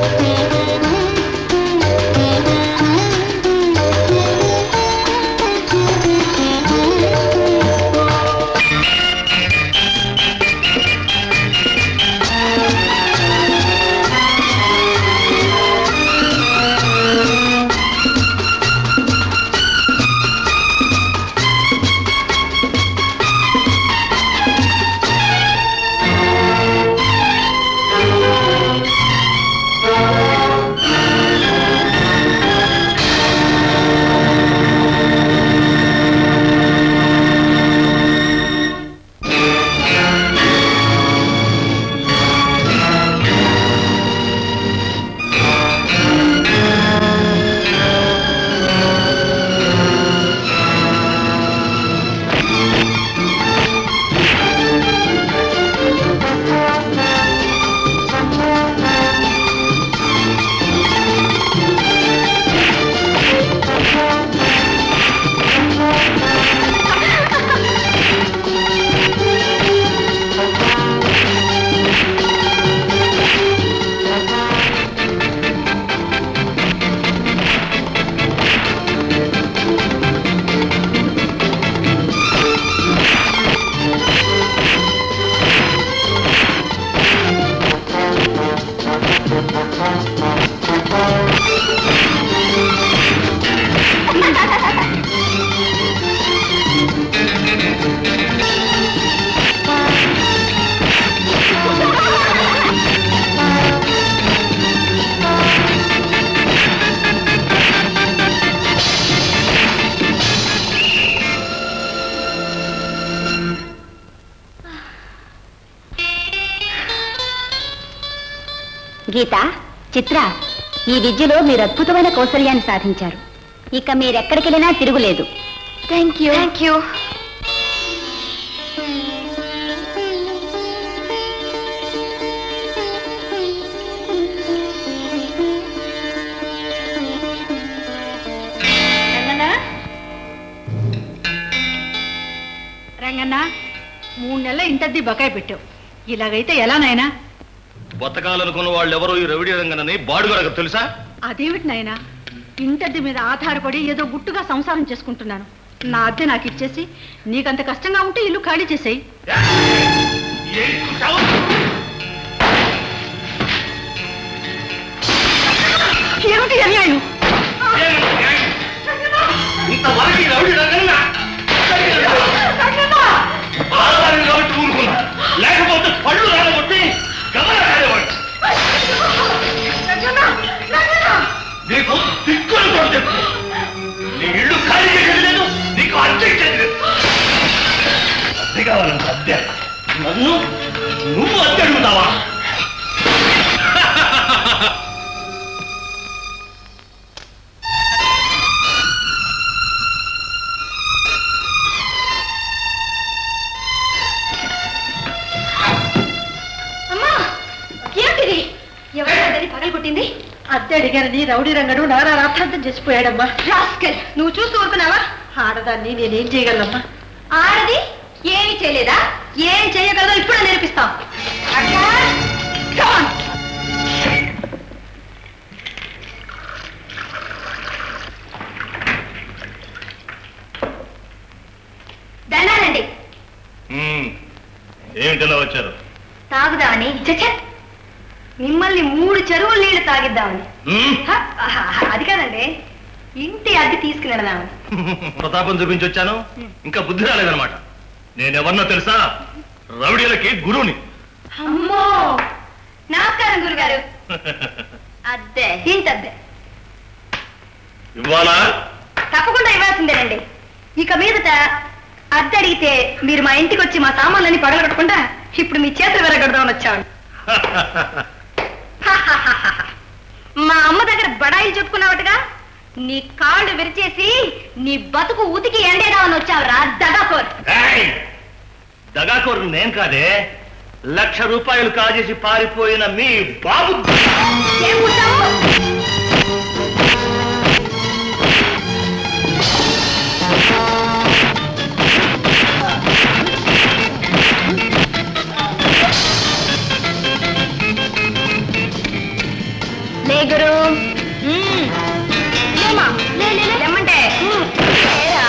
గీత చిత్ర ఈ విద్యలో మీరు అద్భుతమైన కౌశల్యాన్ని సాధించారు ఇక మీరెక్కడికెళ్ళినా తిరుగులేదు thank you thank you Ranganna Ranganna మూడు నెలల ఇంటద్ది బకాయి పెట్టావు ఇలాగైతే ఎలా నాయనా బతకాలనుకున్న వాళ్ళు ఎవరో ఈ రవిడి రంగనని బాడుగడక తెలుసా అదేమిటి నాయనా ఇంటద్ది మీద ఆధారపడి ఏదో గుట్టుగా సంసారం చేసుకుంటున్నాను నా అద్దె నాకు ఇచ్చేసి నీకంత కష్టంగా ఉంటే ఇల్లు ఖాళీ చేసేయి ఏమిటి అన్యాయం ఇంతవరకు ఈ రవిడి రంగన్న ఆడవారిని కాబట్టి ఊరుకున్నా లేకపోతే పళ్ళు రాలగొట్టి గమన కాలేవాడు నీకు దిక్కులు కూడా చెప్పు నీ ఇల్లు ఖాళీ చేసేది లేదు నీకు అద్దె ఇచ్చేది లేదు అద్దె కావాలంట అద్దె నన్ను నువ్వు అద్దె అడుగుతావా అమ్మా ఏమిటిది ఎవరు అదని పగలు కొట్టింది అద్దె అడిగారని రౌడీ రంగడు నానా రార్థాంతం చేసిపోయాడమ్మా రాస్కల్ నువ్వు చూస్తూ ఊరుకున్నావా ఆడదాన్ని నేనేం చేయగలమ్మా ఆడది ఏమీ చేయలేదా ఏం చేయగలదో ఇప్పుడే నేర్పిస్తాం అట్లా Come on. దండాలండి ఏమిటిలా వచ్చారు తాగుదామని చచ్చ మిమ్మల్ని మూడు చెరువుల నీళ్లు తాగిద్దామని హ్మ్? హ, ఆహా, అది కాదండి ఇంటి అద్దె తీసుకుని వెళదామని ప్రతాపం చూపించి వచ్చాను ఇంకా బుద్ధి రాలేదన్నమాట నేనెవరినో తెలుసా రౌడీలకి గురువుని అమ్మో నమస్కారం గురుగారు అద్దె ఇంటి అద్దె ఇవ్వాలా తప్పకుండా ఇవ్వాల్సిందేనండి ఇక మీదట అద్దె అడిగితే మీరు మా ఇంటికి వచ్చి మా సామాన్లన్నీ పగలగొట్టకుండా ఇప్పుడు మీ చేతులు విరగొడదామని వచ్చామండి మా అమ్మ దగ్గర బడాయిలు చెప్పుకున్నావటగా నీ కాళ్ళు విరిచేసి నీ బతుకు ఉతికి ఎండేదామని వచ్చావురా దగాకోర్ ఏయ్! దగాకోరు నేను కాదే లక్ష రూపాయలు కాజేసి పారిపోయిన మీ బాబు ఏం పుట్టావు గురు మ్మ్. లేమ్మా, లే, లే, లే. ఏమంటే మ్మ్. లేరా.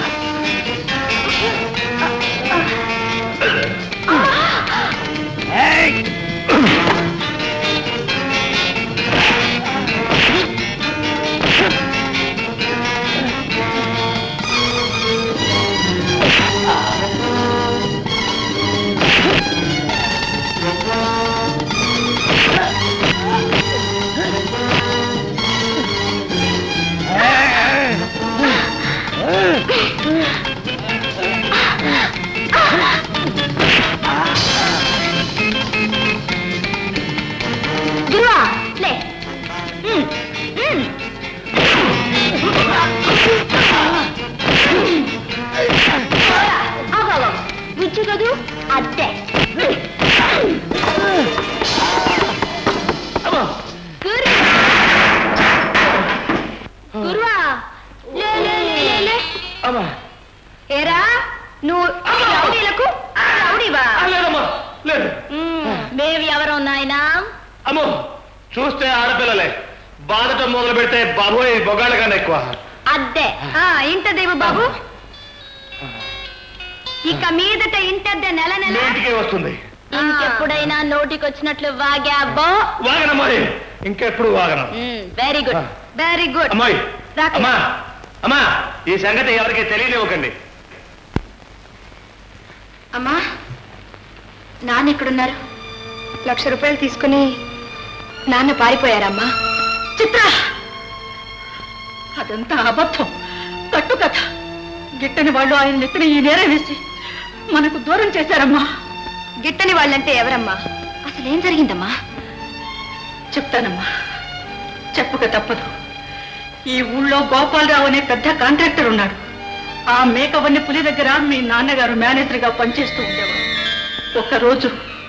గురువా లే మ్మ్. మ్మ్. ఆగు, ఆగు. విచ్చు కదూ అద్దె గురు గురువా లే లే లే లే లే అమ్మా ఏరా నువ్వు రౌడీలకు రౌడీవా లేదమ్మా లేదు మ్మ్. మేవి ఎవరో నాయనా అమ్మో చూస్తే ఆడపిల్లలే బాధటం మొదలు పెడితే బాబోయ్ బొగాళ్ళ కన్నా ఎక్కువ అద్దె ఆ, ఇంటదేవు బాబు ఇక మీదట ఇంటద్దె నెల నెల ఇంటికే వస్తుంది ఇంకెప్పుడైనా నోటికొచ్చినట్లు వాగాబో వాగనమ్మాయి ఇంకెప్పుడు వాగను వెరీ గుడ్ వెరీ గుడ్ అమ్మాయి రాకే. అమ్మా అమ్మా ఈ సంగతి ఎవరికి తెలియనివ్వకండి అమ్మా నాన్న ఎక్కడున్నారు లక్ష రూపాయలు తీసుకుని నాన్న పారిపోయారమ్మా చిత్ర అదంతా అబద్ధం కట్టు కథ గిట్టని వాళ్ళు ఆయన నెత్తిన ఈ నేర వేసి మనకు దూరం చేశారమ్మా గిట్టని వాళ్ళంటే ఎవరమ్మా అసలు ఏం జరిగిందమ్మా చెప్తానమ్మా చెప్పక తప్పదు ఈ ఊళ్ళో గోపాలరావు అనే పెద్ద కాంట్రాక్టర్ ఉన్నాడు ఆ మేకవన్ని పులి దగ్గర మీ నాన్నగారు మేనేజర్గా పనిచేస్తూ ఉండేవారు ఒకరోజు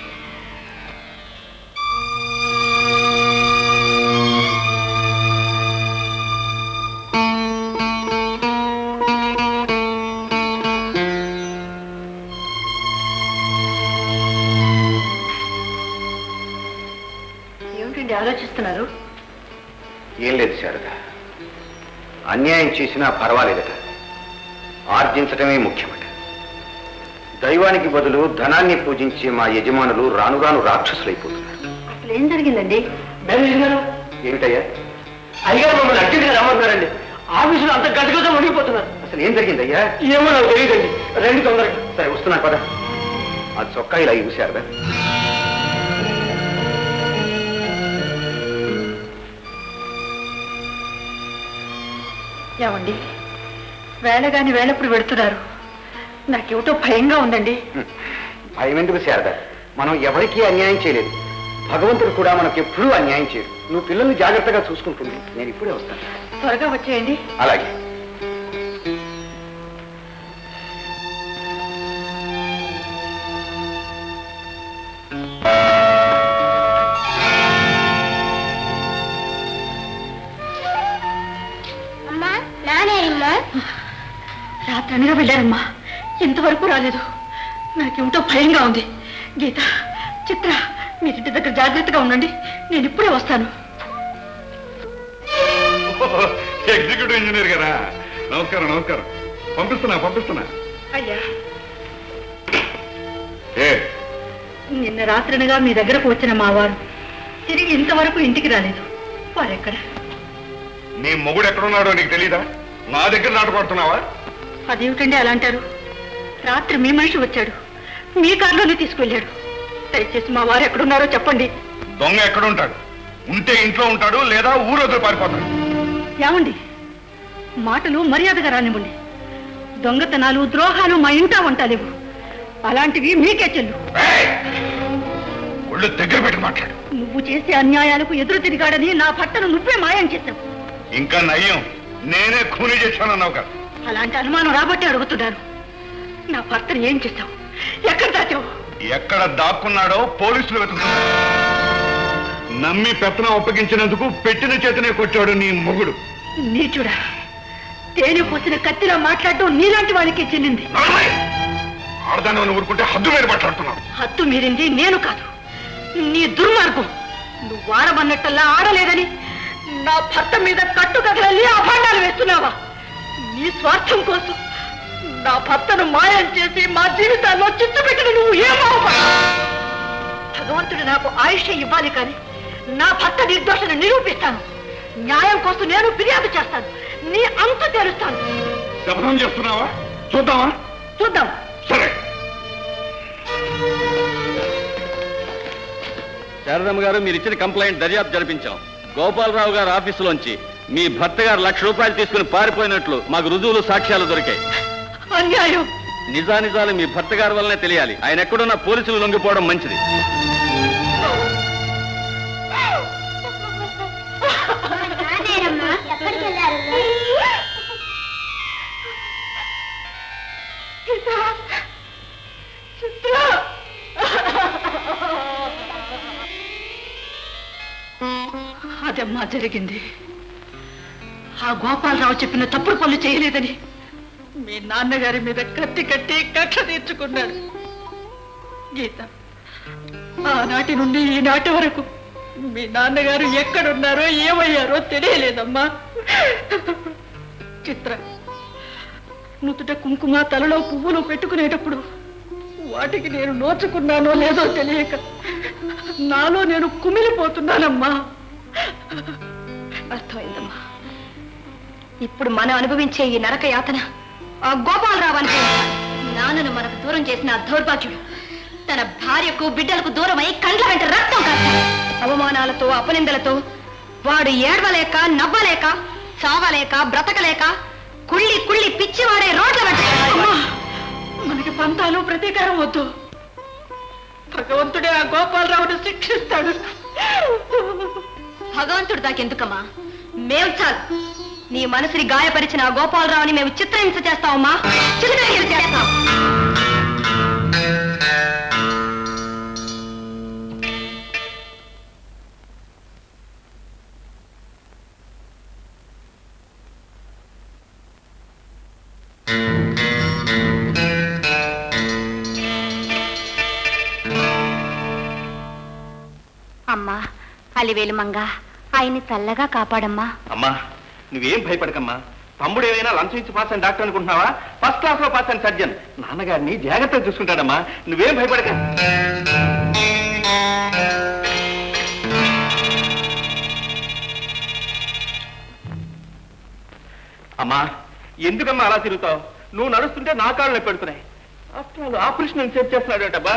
ఏమిటండి ఆలోచిస్తున్నారు ఏం లేదు శారద అన్యాయం చేసినా పర్వాలేదట ఆర్జించటమే ముఖ్యమట దైవానికి బదులు ధనాన్ని పూజించే మా యజమానులు రాను రాను రాక్షసులైపోతున్నారు అసలు ఏం జరిగిందండి ఏమిటయ్యా అయ్యారు మమ్మల్ని అర్జెంట్గా రమ్మంటున్నారండి ఆఫీసులో అంత గజగజ మునిగిపోతున్నారు అసలు ఏం జరిగిందయ్యా ఏమో నాకు తెలియదండి రండి తొందరగా సరే వస్తున్నా పద ఆ చొక్కా ఇలా ఇవ్వు శారద ఏమండి వేళగాని వేళప్పుడు పెడుతున్నారు నాకేమిటో భయంగా ఉందండి హ్మ్. భయం ఎందుకు శారద మనం ఎవరికీ అన్యాయం చేయలేదు భగవంతుడు కూడా మనకు ఎప్పుడూ అన్యాయం చేయడు నువ్వు పిల్లల్ని జాగ్రత్తగా చూసుకుంటుంది నేను ఇప్పుడే వస్తాను త్వరగా వచ్చేయండి అలాగే అమ్మా నానేమ్మా రాత్రి అనగా వెళ్ళారమ్మా ఇంతవరకు రాలేదు నాకేమిటో భయంగా ఉంది గీత చిత్ర మీరింటి దగ్గర జాగ్రత్తగా ఉండండి నేను ఇప్పుడే వస్తాను ఎగ్జిక్యూటివ్ ఇంజనీర్ గారా నమస్కారం నమస్కారం పంపిస్తున్నా పంపిస్తున్నా అయ్యా ఏ నిన్న రాత్రినగా మీ దగ్గరకు వచ్చిన మా వారు తిరిగి ఇంతవరకు ఇంటికి రాలేదు వారెక్కడ నీ మొగుడు ఎక్కడున్నాడో నీకు తెలీదా నా దగ్గర నాటపడుతున్నావా అదేమిటండి అలా అంటారు రాత్రి మీ మనిషి వచ్చాడు మీ కారులోనే తీసుకెళ్ళాడు దయచేసి మా వారు ఎక్కడున్నారో చెప్పండి దొంగ ఎక్కడుంటాడు ఉంటే ఇంట్లో ఉంటాడు లేదా ఊరొద్దు పారిపోతాడు ఏమండి మాటలు మర్యాదగా రానివ్వండి దొంగతనాలు ద్రోహాలు మా ఇంటా వంటలేవు అలాంటివి మీకే చెల్లు ఏయ్! ఒళ్ళు దగ్గర పెట్టి మాట్లాడు నువ్వు చేసే అన్యాయాలకు ఎదురు తిరిగాడని నా భర్తను నువ్వే మాయం చేశావు ఇంకా నయ్యం నేనే ఖూనీ చేశానన్నావు కదా అలాంటి అనుమానం రాబట్టి అడుగుతున్నాను నా భర్తను ఏం చేశావు ఎక్కడ దాచావు ఎక్కడ దాక్కున్నాడో పోలీసులు వెతుకుతున్నారు నమ్మి పెత్తనం అప్పగించినందుకు పెట్టిన చేతనే కొట్టాడు నీ మొగుడు నీచుడా తేనె పోసిన కత్తిలా మాట్లాడటం నీలాంటి వాడికి చెల్లింది నడవయ్! ఆడదాన్ని ఊరుకుంటే హద్దు మీద మాట్లాడుతున్నావు హత్తు మీరింది నేను కాదు నీ దుర్మార్గం నువ్వు ఆడమన్నట్టల్లా ఆడలేదని నా భర్త మీద కట్టుకథలల్లి అభాండాలు వేస్తున్నావా నీ స్వార్థం కోసం నా భర్తను మాయం చేసి మా జీవితాల్లో చిచ్చు పెట్టిన నువ్వు ఏమవుతా భగవంతుడు నాకు ఆయుష్ ఇవ్వాలి కానీ నా భర్త నిర్దోషను నిరూపిస్తాను న్యాయం కోసం నేను ఫిర్యాదు చేస్తాను నీ అంతు తెలుస్తాను శపథం చేస్తున్నావా చూద్దామా చూద్దాం సరే శారదమ్మ గారు మీరు ఇచ్చిన కంప్లైంట్ దర్యాప్తు జరిపించాం గోపాలరావు గారి ఆఫీసులోంచి మీ భర్త గారు లక్ష రూపాయలు తీసుకుని పారిపోయినట్లు మాకు రుజువులు సాక్ష్యాలు దొరికాయి అన్యాయం నిజానిజాలు మీ భర్త గారి వల్లనే తెలియాలి ఆయన ఎక్కడున్న పోలీసులు లొంగిపోవడం మంచిది అదమ్మా జరిగింది ఆ గోపాలరావు చెప్పిన తప్పుడు పనులు చేయలేదని మీ నాన్నగారి మీద కత్తి కట్టి కక్ష తీర్చుకున్నాడు గీత ఆనాటి నుండి ఈనాటి వరకు మీ నాన్నగారు ఎక్కడున్నారో ఏమయ్యారో తెలియలేదమ్మా చిత్ర నుదుట కుంకుమ తలలో పువ్వులు పెట్టుకునేటప్పుడు వాటికి నేను నోచుకున్నానో లేదో తెలియక నాలో నేను కుమిలిపోతున్నానమ్మా అర్థమైందమ్మా ఇప్పుడు మనం అనుభవించే ఈ నరక యాతన ఆ గోపాలరావు అనుభవించాలి నాన్నను మనకు దూరం చేసిన ఆ దౌర్భాగ్యుడు తన భార్యకు బిడ్డలకు దూరమై కండ్ల వెంట రక్తం కాస్తాడు అవమానాలతో అపనిందలతో వాడు ఏడవలేక నవ్వలేక చావలేక బ్రతకలేక కుళ్ళి కుళ్ళి పిచ్చివాడే రోడ్ల వెంట అమ్మా మనకి పంతాలు ప్రతీకారం వద్దు భగవంతుడే ఆ గోపాలరావును శిక్షిస్తాడు భగవంతుడు దాకెందుకమ్మా మేము చాలు నీ మనసుని గాయపరిచిన ఆ గోపాలరావుని మేము చిత్రహింస చేస్తామమ్మా చిత్రహింస చేస్తాం అమ్మా అలివేలు మంగ ఆయన్ని చల్లగా కాపాడమ్మా అమ్మా నువ్వేం భయపడకమ్మా తమ్ముడు ఏమైనా లంచం ఇచ్చి పాస్ అని డాక్టర్ అనుకుంటున్నావా ఫస్ట్ క్లాస్ లో పాస్ అని సర్జన్ నాన్నగారిని జాగ్రత్తగా చూసుకుంటాడమ్మా నువ్వేం భయపడక అమ్మా ఎందుకమ్మా అలా తిరుగుతావు నువ్వు నడుస్తుంటే నా కాళ్ళు నొప్పి పెడుతున్నాయి ఆఫ్టర్ ఆల్ ఆపరేషన్ సేవ్ చేస్తున్నాడు అబ్బా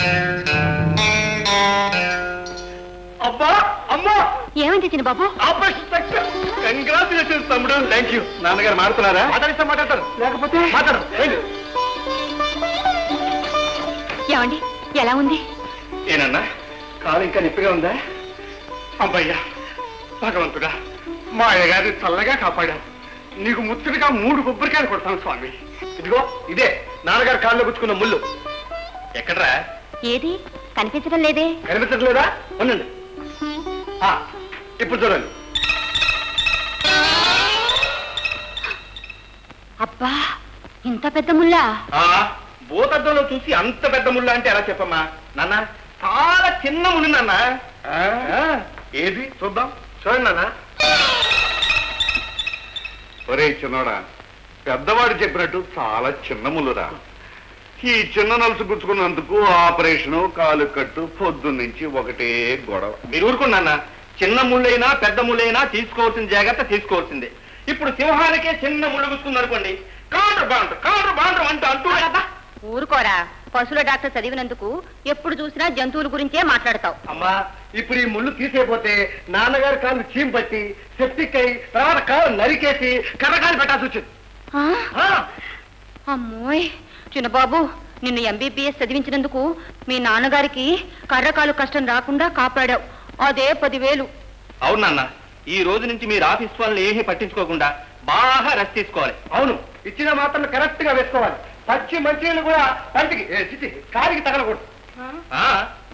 అబ్బా అమ్మా ఏమైంది చిన్న బాబు ఆపరేషన్ సక్సెస్ కంగ్రాచులేషన్స్ తమ్ముడు థ్యాంక్ యూ నాన్నగారు మాడుతున్నారా మాట్లాడిస్తే మాట్లాడతారు లేకపోతే మాట్లాడు రండి. ఏమండి ఎలా ఉంది ఏనన్నా కాలు ఇంకా నొప్పిగా ఉందా అబ్బయ్యా భగవంతుడా మా అయ్యగారిని చల్లగా కాపాడావు నీకు ముచ్చటగా మూడు కొబ్బరికాయలు కొడతాను స్వామి ఇదిగో ఇదే నాన్నగారు కాళ్ళు గుచ్చుకున్న ముళ్ళు ఎక్కడ్రా ఏది కనిపించడం లేదే కనిపించట్లేదా ఉండండి ఆ, ఇప్పుడు చూడండి అబ్బా ఇంత పెద్ద ముల్లా ఆ భూతద్దంలో చూసి అంత పెద్ద ముళ్ళు అంటే ఎలా చెప్పమ్మా నాన్న చాలా చిన్న ముళ్ళు నాన్న ఆ? ఆ, ఏది చూద్దాం చూడండి నాన్న ఒరే చిన్నోడా పెద్దవాడు చెప్పినట్టు చాలా చిన్న ములురా ఈ చిన్న నలుసు గుచ్చుకున్నందుకు ఆపరేషను కాలు కట్టు పొద్దున్నుంచి ఒకటే గొడవ మీరు ఊరుకున్నా చిన్న ముళ్ళైనా పెద్ద ముళ్ళైనా తీసుకోవాల్సిన జాగ్రత్త తీసుకోవాల్సిందే ఇప్పుడు సింహానికే చిన్న ముళ్ళు గుచ్చుకుంది అనుకోండి కాండ్రు బాండ్రు కాండ్రు బాండ్రు అంటూ అంటూ ఊరుకోరా పశువుల డాక్టర్ చదివినందుకు ఎప్పుడు చూసినా జంతువుల గురించే మాట్లాడతావు అమ్మా ఇప్పుడు ఈ ముళ్ళు తీసేపోతే నాన్నగారి కాళ్ళు చీమ్ పట్టి సెప్టిక్ అయి తర్వాత కాలు నరికేసి కర్రకాలు పెట్టాల్సి వచ్చింది ఆ? ఆ, అమ్మోయ్ చిన్నబాబు నిన్ను ఎంబీబీఎస్ చదివించినందుకు మీ నాన్నగారికి కర్రకాలు కష్టం రాకుండా కాపాడావు అదే పదివేలు అవునన్న ఈ రోజు నుంచి మీరు ఆఫీస్ వాళ్ళని ఏమీ పట్టించుకోకుండా బాగా రెస్ట్ తీసుకోవాలి అవును ఇచ్చిన మాత్రం కరెక్ట్ గా వేసుకోవాలి పచ్చి మంచినీళ్ళు కూడా పంటికి ఏ, చిచి కాలికి తగలకూడదు ఆ,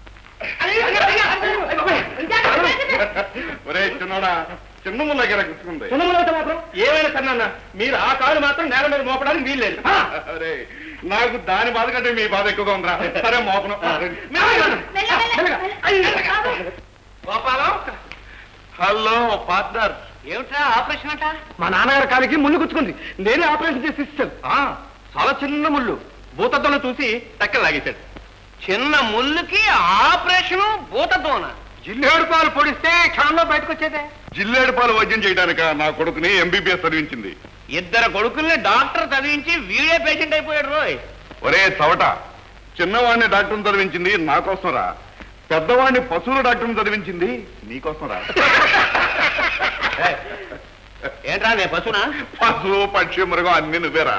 ఒరే చిన్నోడా చిన్న ముళ్ళ దగ్గర గుచ్చుకుంది చిన్న ముళ్ళు అయితే మాత్రం ఏమైనా సన్న మీరు ఆ కాలు మాత్రం నేల మీద మోపడానికి వీల్లేదు ఆ, అరే నాకు దాని బాధ కంటే మీ బాధ ఎక్కువగా ఉందిరా సరే మోపను మెల్లగా. గోపాలం హలో పార్ట్నర్ ఏమిట్రా ఆపరేషన్ అంట మా నాన్నగారి కాలికి ముళ్ళు గుచ్చుకుంది నేనే ఆపరేషన్ చేసి ఇస్తాను ఆ, చాలా చిన్న ముళ్ళు భూతద్దను చూసి టక్కన లాగేశాడు చిన్న ముళ్ళుకి ఆపరేషను భూతద్దోన జిల్లేడు పాలు పొడిస్తే క్షణంలో బయటకు వచ్చేదే జిల్లేడుపాలు వైద్యం చేయడానిక నా కొడుకుని ఎంబీబీఎస్ చదివించింది ఇద్దరు కొడుకుల్ని డాక్టర్ చదివించి వీడే పేషెంట్ అయిపోయాడు రోయ్ ఒరే చవట చిన్నవాడిని డాక్టర్ని చదివించింది నా కోసం రా పెద్దవాడిని పశువుల డాక్టర్ని చదివించింది నీకోసం రా ఏయ్, ఏంట్రా నేను పశునా పశువు పక్షి మృగం అన్ని నువ్వేరా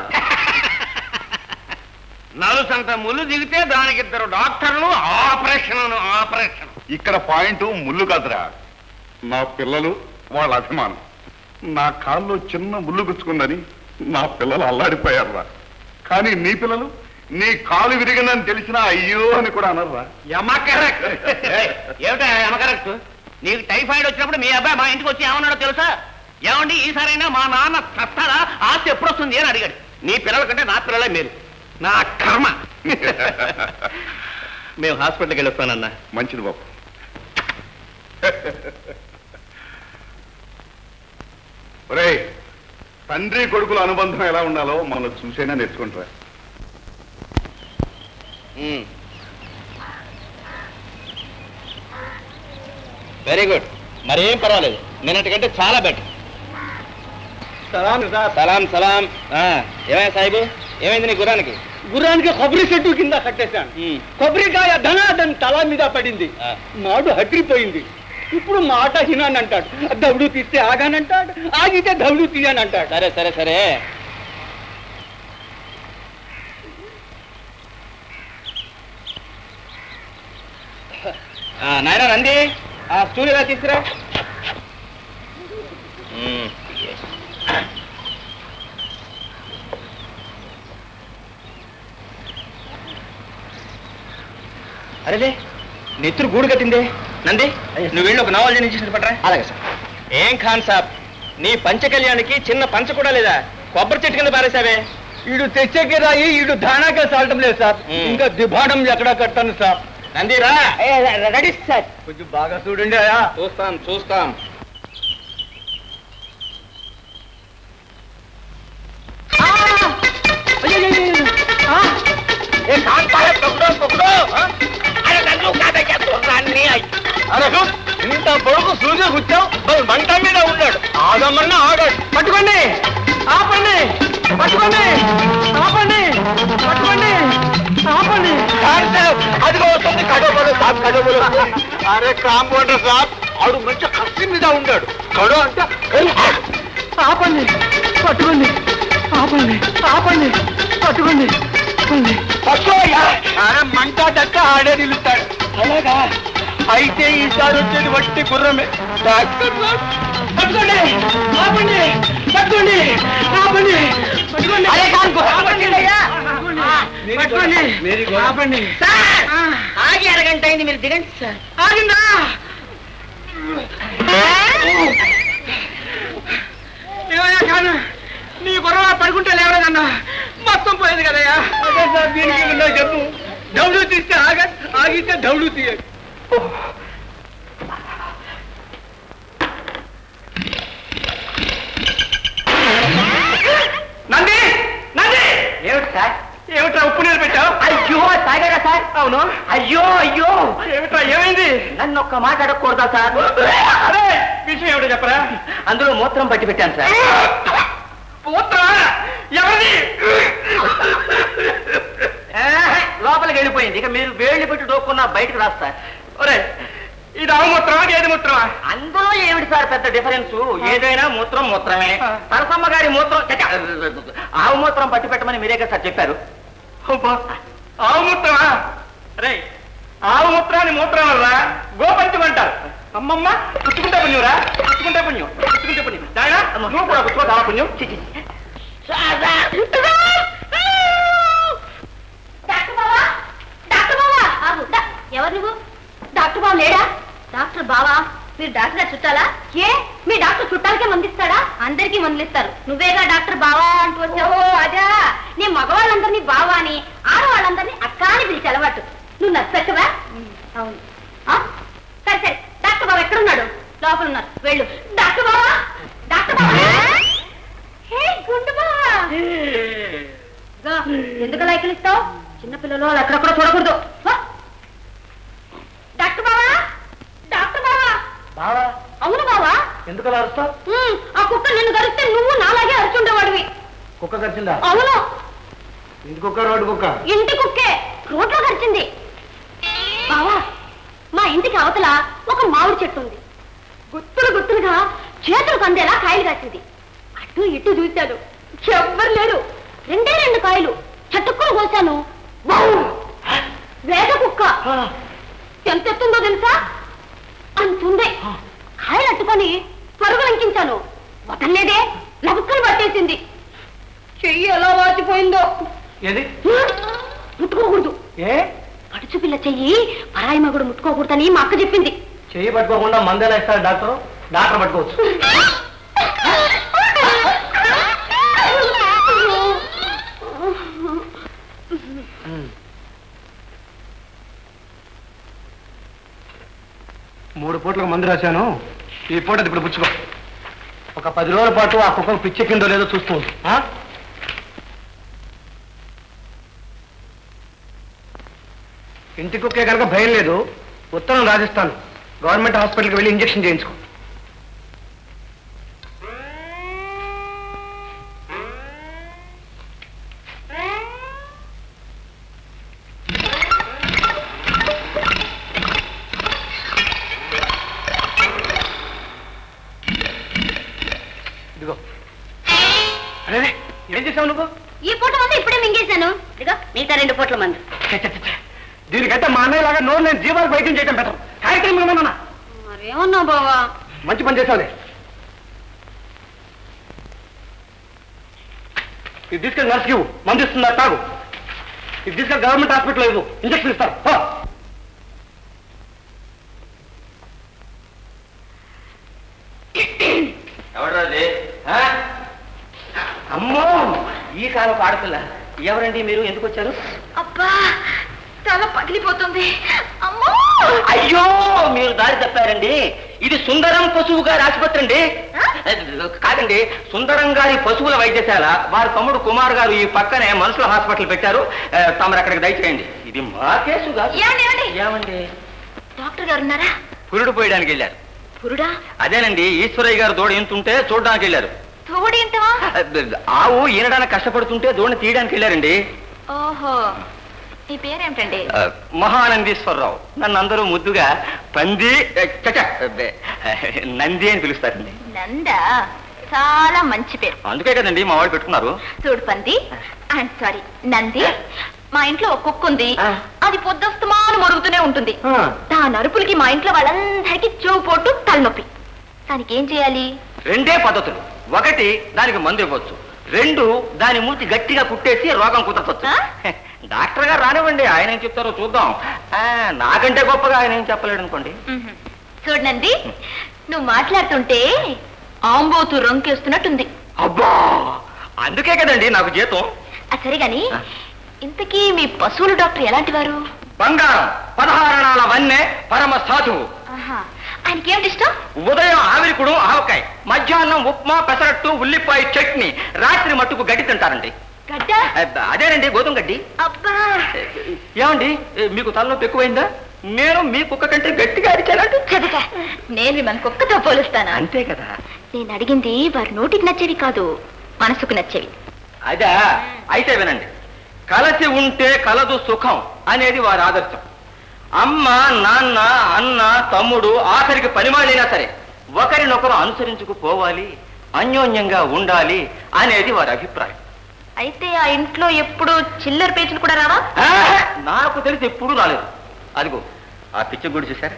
నలుసంత ముళ్ళు దిగితే దానికి ఇద్దరు డాక్టర్లు ఆపరేషన్ ఆపరేషన్ ఇక్కడ పాయింట్ ముళ్ళు కాదురా నా పిల్లలు వాళ్ళ అభిమానం నా కాల్లో చిన్న ముళ్ళు గుచ్చుకుందని నా పిల్లలు అల్లాడిపోయారురా కానీ నీ పిల్లలు నీ కాలు విరిగిందని తెలిసినా అయ్యో అని కూడా అనర్రా యమకరెక్ట్ ఏమిటా యమకరెక్ట్ నీకు టైఫాయిడ్ వచ్చినప్పుడు మీ అబ్బాయి మా ఇంటికి వచ్చి ఏమన్నాడో తెలుసా ఏమండి ఈసారైనా మా నాన్న చస్తాడా ఆస్తి ఎప్పుడు వస్తుంది అని అడిగాడు నీ పిల్లల కంటే నా పిల్లలే మేలు నా కర్మ మేము హాస్పిటల్కి వెళ్ళొస్తానన్నా మంచిది బాబు ఒరే తండ్రి కొడుకుల అనుబంధం ఎలా ఉండాలో మనం చూసైనా నేర్చుకుంటారా వెరీ గుడ్ మరేం పర్వాలేదు నిన్నటికంటే చాలా బెటర్ సలాం సలాం సలాం ఆ, ఏమయ్యా సాహిబు ఏమైంది నీ గురానికి గుర్రానికి కొబ్బరి చెట్టు కింద కట్టేశాను కొబ్బరికాయ ధనాదన్ తల మీద పడింది ఆ. నాడు హట్రిపోయింది ఇప్పుడు మాట హినానంటాడు దౌడు తీస్తే ఆగానంటాడు ఆగితే దౌడు తీయనంటాడు సరే సరే సరే నాయన రండి ఆ స్టూల్ ఇలా తీసుకురా మ్మ్. అరేలే నెత్తురు గూడు కట్టిందే నంది నువ్వు వెళ్ళి ఒక నవల్ జనించేసి పట్టరా అలాగే సార్ ఏం ఖాన్ సాబ్ నీ పంచ కళ్యాణికి చిన్న పంచ కూడా లేదా కొబ్బరి చెట్టు కింద పారేసావే ఈడు తెచ్చేకి రాయి ఈడు ధానాకే సాలటం లేదు సార్ మ్. ఇంకా దిబాణం ఎక్కడ కట్టాను సార్ నందిరా రెడీ సార్ కొంచెం బాగా చూడండి అయ్యా చూస్తాం చూస్తాం ఇంత పొడుగు సూర్య కూర్చావు మంట మీద ఉన్నాడు ఆగమన్నా ఆగాడు పట్టుకోండి ఆపండి పట్టుకోండి ఆపండి పట్టుకోండి ఆపండి అదిగో వస్తుంది కడవలు సాబ్ కడవలు అరే కాంపౌండర్ సాబ్ ఆడు మంచి కసి మీద ఉన్నాడు కడు అంటే ఆపండి పట్టుకోండి ఆపండి ఆపండి పట్టుకోండి పట్టుకోండి పట్టుకోయ్యా అరే మంట దక్క ఆడే నిలుస్తాడు అలాగా అయితే ఈసారి వచ్చేది వట్టి గుర్రమే డాక్టర్ సాబ్ పట్టుకోండి ఆపండి పట్టుకోండి ఆపండి పట్టుకోండి పట్టుకోండి ఆపండి ఆగి అరగంట అయింది మీరు దిగండి సార్ ఆగిందా ఏమయ్యా కాను నీ గుర్రం పడుకుంటే లేవలేదన్నా మొత్తం పోయేది కదయ్యా అదే సార్ దీనికి ఉన్నా చెప్పు దౌడు తీస్తే ఆగ ఆగితే దౌడు తీయదు నంది నంది ఏమిటి సార్ ఏమిట్రా ఉప్పు నీరు పెట్టావు అయ్యో తాగారా సార్ అవును అయ్యో అయ్యో ఏమిట్రా ఏమైంది నన్ను ఒక్క మాట అడగకూడదా సార్ అరే విషయం ఏమిటో చెప్పరా అందులో మూత్రం పట్టి పెట్టాను సార్ పోతా ఎవరిది లోపలికి వెళ్ళిపోయింది ఇక మీరు వేళ్ళు పెట్టి డోక్కున్నా బయటకు రాదు సార్ ఒరే ఇది ఆవు మూత్రమా గేదె మూత్రమా అందులో ఏమిటి సార్ పెద్ద డిఫరెన్స్ ఏదైనా మూత్రం మూత్రమే సరసమ్మ గారి మూత్రం చచ్చ, ఆవు మూత్రం పట్టి పెట్టమని మీరే కదా సార్ చెప్పారు అబ్బా, ఆవు మూత్రమా రే ఆవు మూత్రాన్ని మూత్రం వల్ల గోపంచం అంటారు అమ్మమ్మ పుచ్చుకుంటే పుణ్యం రా పుచ్చుకుంటే పుణ్యం పుచ్చుకుంటే పుణ్యం దాయనా నువ్వు కూడా పుచ్చుకో చాలా పుణ్యం చి, చి, చి. డాక్టర్ బావా డాక్టర్ బావా ఆగు డా- ఎవరు నువ్వు డాక్టర్ బావ లేడా డాక్టర్ బావా మీరు డాక్టర్ గారు చుట్టాలా ఏ మీ డాక్టర్ చుట్టాలకే మందిస్తాడా అందరికీ మందులిస్తారు నువ్వేగా డాక్టర్ బావా అంటూ వచ్చావు అదా నేను మగవాళ్ళందరినీ బావా అని ఆడవాళ్ళందరినీ అక్క అని పిలిచి అలవాటు నువ్వు నచ్చవా అవును ఆ? సరే సరే డాక్టర్ బావ ఎక్కడున్నాడు లోపల ఉన్నారు వెళ్ళు డాక్టర్ బావా డాక్టర్ బావా హే గుండు బావా ఇదిగో, ఎందుకు లైకులు ఇస్తావు చిన్నపిల్లలు వాళ్ళు ఎక్కడెక్కడ చూడకూడదు వా. డాక్టర్ బావా డాక్టర్ బావా బావా అవును బావా ఎందుకు అలా అరుస్తావు ఉమ్, ఆ కుక్క నిన్ను గరిస్తే నువ్వు నాలాగే అరుచుండేవాడివి కుక్క కరిచిందా అవును ఇంటి కుక్క రోడ్డు కుక్క ఇంటి కుక్కే రోడ్లో గరిచింది బావా మా ఇంటికి అవతల ఒక మామిడి చెట్టు ఉంది గుత్తులు గుత్తులుగా చేతులు కందేలా కాయలు కాసింది అటు ఇటు చూశాను ఎవ్వరు లేరు రెండే రెండు కాయలు చటుక్కులు కోసాను వౌ! వేగ కుక్క ఎంత ఎత్తుందో తెలుసా అంతుంది కాయలు అట్టుకొని పరుగు లంకించాను వదల్లేదే నబుక్కలు పట్టేసింది చెయ్యి ఎలా వాచిపోయిందో ఏది ముట్టుకోకూడదు ఏ పడుచు పిల్ల చెయ్యి పరాయి మగుడు ముట్టుకోకూడదని మా అక్క చెప్పింది చెయ్యి పట్టుకోకుండా మందేలా ఇస్తారు డాక్టర్ డాక్టర్ పట్టుకోవచ్చు మూడు పూట్లకు మందు రాశాను ఈ పూట ఇప్పుడు పుచ్చుకో ఒక పది రోజుల పాటు ఆ కుక్కకు పిచ్చెక్కిందో లేదో చూస్తూ ఉండు, ఆ? ఇంటి కుక్కే కనుక భయం లేదు ఉత్తరం రాసిస్తాను గవర్నమెంట్ హాస్పిటల్కి వెళ్ళి ఇంజెక్షన్ చేయించుకో ఇదిగో అరే ఏం చేసావు నువ్వు ఈ పూట మంది ఇప్పుడే మింగేశాను ఇదిగో మిగతా రెండు పూట్ల మంది ఛే, ఛే, ఛే, ఛే. దీనికంటే మా అన్నయ్య లాగా నోరు నేను జీవాలకు వైద్యం చేయడం బెటర్ కార్యక్రమం ఏమన్నా మరేమన్నా బావా మంచి పని చేసావులే ఇది తీసుకెళ్ళి నర్స్కి ఇవ్వు మందు ఇస్తుందా తాగు ఇది తీసుకెళ్ళి గవర్నమెంట్ హాస్పిటల్ ఇవ్వు ఇంజక్షన్ ఇస్తారు పో. ఎవడది అమ్మో ఈ కాలం ఆడపిల్ల ఎవరండి మీరు ఎందుకు వచ్చారు అబ్బా తల పగిలిపోతుంది అమ్మో అయ్యో మీరు దారి తప్పారండి ఇది సుందరం పశువు గారి ఆసుపత్రి అండి కాదండి సుందరం గారి పశువుల వైద్యశాల వారి తమ్ముడు కుమార్ గారు ఈ పక్కనే మనుషుల హాస్పిటల్ పెట్టారు ఆ, తమరు అక్కడికి దయచేయండి ఇది మా కేసు కాదు ఏమండి ఏమండి ఏమండి డాక్టర్ గారు ఉన్నారా పురుడు పోయడానికి వెళ్ళారు పురుడా అదేనండి ఈశ్వరయ్య గారు దూడ ఎంతుంటే చూడడానికి వెళ్ళారు తోడేంటవా ఆవు ఈనడానికి కష్టపడుతుంటే దూడని తీయడానికి వెళ్ళారండి ఓహో నీ పేరేమిటండి ఆ, మహానందీశ్వరరావు నన్ను అందరూ ముద్దుగా పంది ఏ, చచ, అబ్బే, నంది అని పిలుస్తారండి నంద చాలా మంచి పేరు అందుకే కదండి మా వాళ్ళు పెట్టుకున్నారు చూడు పంది అండ్ సారీ నంది మా ఇంట్లో ఒక కుక్క ఉంది ఆ. అది పొద్దుస్తమాను మరుగుతూనే ఉంటుంది ఆ. దాని అరుపులకి మా ఇంట్లో వాళ్ళందరికీ చెవు పోటు తలనొప్పి దానికి ఏం చేయాలి రెండే పద్ధతులు ఒకటి దానికి మందు ఇవ్వచ్చు రెండు దాని మూతి గట్టిగా కుట్టేసి రోగం కుదరవచ్చు ఆ? డాక్టర్ గారు రానివ్వండి ఆయన ఏం చెప్తారో చూద్దాం ఆ, నాకంటే గొప్పగా ఆయన ఏం చెప్పలేడు అనుకోండి మ్మ్. చూడు నంది నువ్వు మాట్లాడుతుంటే ఆంబోతు రొంకేస్తున్నట్టుంది అబ్బా అందుకే కదండి నాకు జీతం ఆ సరే గాని ఆ. ఇంతకీ మీ పశువుల డాక్టర్ ఎలాంటి వారు బంగారం పదహారణాల వన్నె పరమ సాధువు ఆహా. ఆయనకి ఏమిటి ఇష్టం ఉదయం ఆవిరికుడు ఆవకాయ మధ్యాహ్నం ఉప్మా పెసరట్టు ఉల్లిపాయ చట్నీ రాత్రి మట్టుకు గడ్డి తింటారండి గడ్డ అబ్బ, అదేనండి గోధుమ గడ్డి అబ్బా ఏమండి ఏ, మీకు తలనొప్పి ఎక్కువైందా నేను మీ కుక్క కంటే గట్టిగా అరిచానండి చెబుతా నేను మన కుక్కతో పోలుస్తానా అంతే కదా నేను అడిగింది వారి నోటికి నచ్చేవి కాదు మనసుకు నచ్చేవి అదా అయితే వినండి కలసి ఉంటే కలదు సుఖం అనేది వారి ఆదర్శం అమ్మ నాన్న అన్న తమ్ముడు ఆఖరికి పనిమాడైనా సరే ఒకరినొకరు అనుసరించుకు పోవాలి అన్యోన్యంగా ఉండాలి అనేది వారి అభిప్రాయం అయితే ఆ ఇంట్లో ఎప్పుడు చిల్లర పేచులు కూడా రావా ఆ, నాకు తెలిసి ఎప్పుడూ రాలేదు అదిగో ఆ పిచ్చి గూడు చూసారా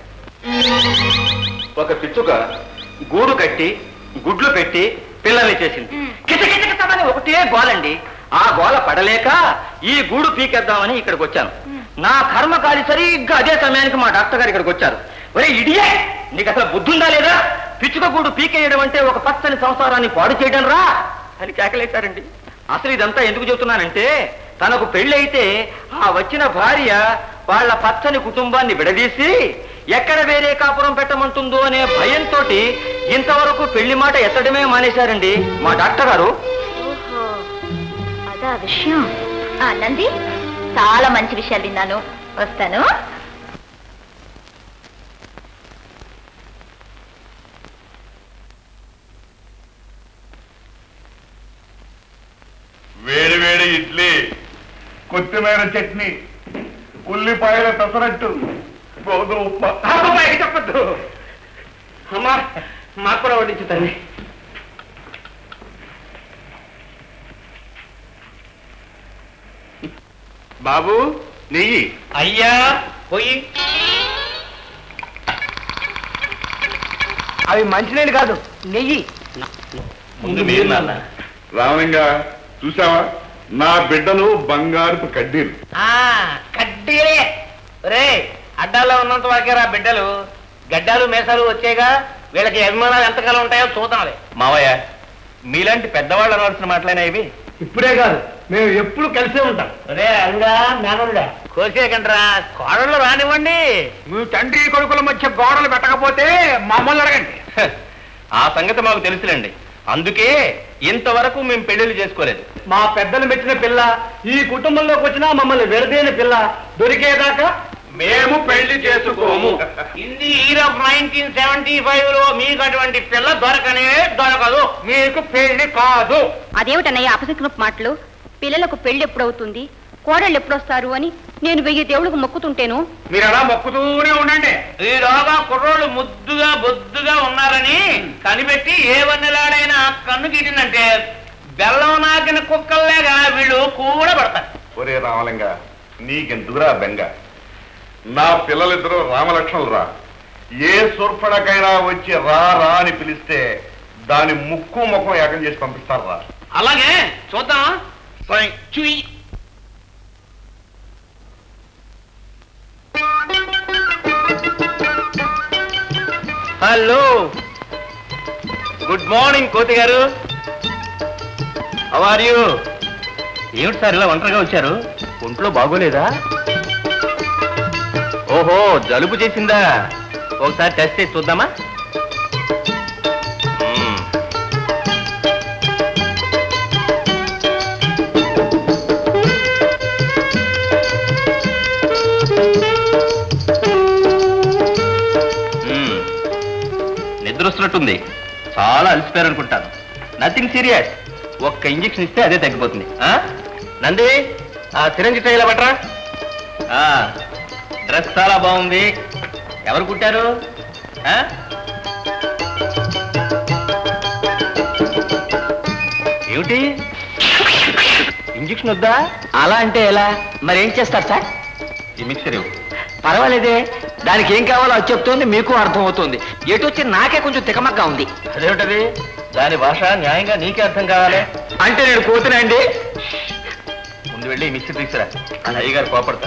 ఒక పిచ్చుక గూడు కట్టి గుడ్లు పెట్టి పిల్లల్ని చేసింది మ్. కిచకిచకిచమని ఒకటే గోలండి ఆ గోల పడలేక ఈ గూడు పీకేద్దామని ఇక్కడికి వచ్చాను నా కర్మ కాలి సరిగ్గా అదే సమయానికి మా డాక్టర్ గారు ఇక్కడికి వచ్చారు ఒరే ఇడియే నీకు అసలు బుద్ధుందా లేదా పిచ్చుక గూడు పీకేయడం అంటే ఒక పచ్చని సంసారాన్ని పాడు చేయడం రా అని కేకలేశారండి అసలు ఇదంతా ఎందుకు చెబుతున్నానంటే తనకు పెళ్ళి అయితే ఆ వచ్చిన భార్య వాళ్ళ పచ్చని కుటుంబాన్ని విడదీసి ఎక్కడ వేరే కాపురం పెట్టమంటుందో అనే భయంతో ఇంతవరకు పెళ్లి మాట ఎత్తడమే మానేశారండి మా డాక్టర్ గారు ఓహో అదా విషయం ఆ నంది చాలా మంచి విషయాలు విన్నాను వస్తాను వేడి వేడి ఇడ్లీ కొత్తిమీర చట్నీ ఉల్లిపాయల పెసరట్టు గోధుమ ఉప్మా అమ్మాయి చెప్పద్దు అమ్మా మాకు కూడా వడ్డించు తల్లి బాబు నెయ్యి అయ్యా పోయి అవి మంచినీళ్ళు కాదు నెయ్యి ముందు మీరు నాన్న రామలింగా చూసావా నా బిడ్డలు బంగారుపు కడ్డీలు ఆ, కడ్డీలే రే అడ్డాల్లో ఉన్నంత వరకే రా బిడ్డలు గడ్డాలు మేసాలు వచ్చేగా వీళ్ళకి అభిమానాలు ఎంతకాలం ఉంటాయో చూద్దాంలే మావయ్య మీలాంటి పెద్దవాళ్ళు అనవలసిన మాటలైనా ఇవి ఇప్పుడే కాదు మేము ఎప్పుడు కలిసే ఉంటాం రే అంగా మేనల్లా కోసేకండ్రా కోడళ్ళు రానివ్వండి మీ తండ్రి కొడుకుల మధ్య గోడలు పెట్టకపోతే మమ్మల్ని అడగండి హ, ఆ సంగతి మాకు తెలుసులేండి అందుకే ఇంతవరకు మేము పెళ్లిళ్ళు చేసుకోలేదు మా పెద్దలు మెచ్చిన పిల్ల ఈ కుటుంబంలోకి వచ్చినా మమ్మల్ని విడదీని పిల్ల దొరికేదాకా మేము పెళ్లి చేసుకోము in the year of nineteen seventy five లో మీకు అటువంటి పిల్ల దొరకనే దొరకదు మీకు పెళ్లి కాదు అదేమిటన్నయ్య అపశకునపు మాటలు పిల్లలకు పెళ్లి ఎప్పుడవుతుంది కోడళ్ళు ఎప్పుడొస్తారు అని నేను వెయ్యి దేవుళ్ళకు మొక్కుతుంటేను మీరు అలా మొక్కుతూనే ఉండండి ఈలోగా కుర్రోళ్ళు ముద్దుగా బొద్దుగా ఉన్నారని కనిపెట్టి ఏ వన్నెలాడైనా కన్ను గీటిందంటే బెల్లం నాకిన కుక్కల్లేగా వీళ్ళు కూడా పడతారు ఒరే రామలింగ నీకెందుకురా బెంగ నా పిల్లలిద్దరూ రామలక్ష్మణులు రా ఏ సుర్పడకైనా వచ్చి రా రా అని పిలిస్తే దాని ముక్కు ముఖం ఏకం చేసి పంపిస్తారు రా అలాగే చూద్దాం చూయి హలో గుడ్ మార్నింగ్ కోతి గారు ఆర్ యూ ఏమిటి సార్ ఇలా ఒంటరిగా వచ్చారు ఒంట్లో బాగోలేదా ఓహో జలుబు చేసిందా ఒకసారి టెస్ట్ చేసి చూద్దామా మ్మ్. మ్మ్. నిద్ర వస్తున్నట్టుంది చాలా అలసిపోయారు అనుకుంటాను నథింగ్ సీరియస్ ఒక్క ఇంజెక్షన్ ఇస్తే అదే తగ్గిపోతుంది ఆ? నంది ఆ సిరంజి ట్రైలా పట్రా ఆ, డ్రెస్ చాలా బాగుంది ఎవరు కుట్టారు ఆ? ఏమిటి ఇంజెక్షన్ వద్దా అలా అంటే ఎలా మరి ఏం చేస్తారు సార్ ఈ మిక్సర్ ఇవ్వు. పర్వాలేదే దానికి ఏం కావాలో అది చెప్తోంది మీకు అర్థమవుతుంది ఎటు వచ్చి నాకే కొంచెం తికమగ్గా ఉంది అదేమిటది దాని భాష న్యాయంగా నీకే అర్థం కావాలి అంటే నేను పోతున్నాండి ముందు వెళ్ళి ఈ మిక్సర్ తీసుకురా అయ్యగారు కోపడతా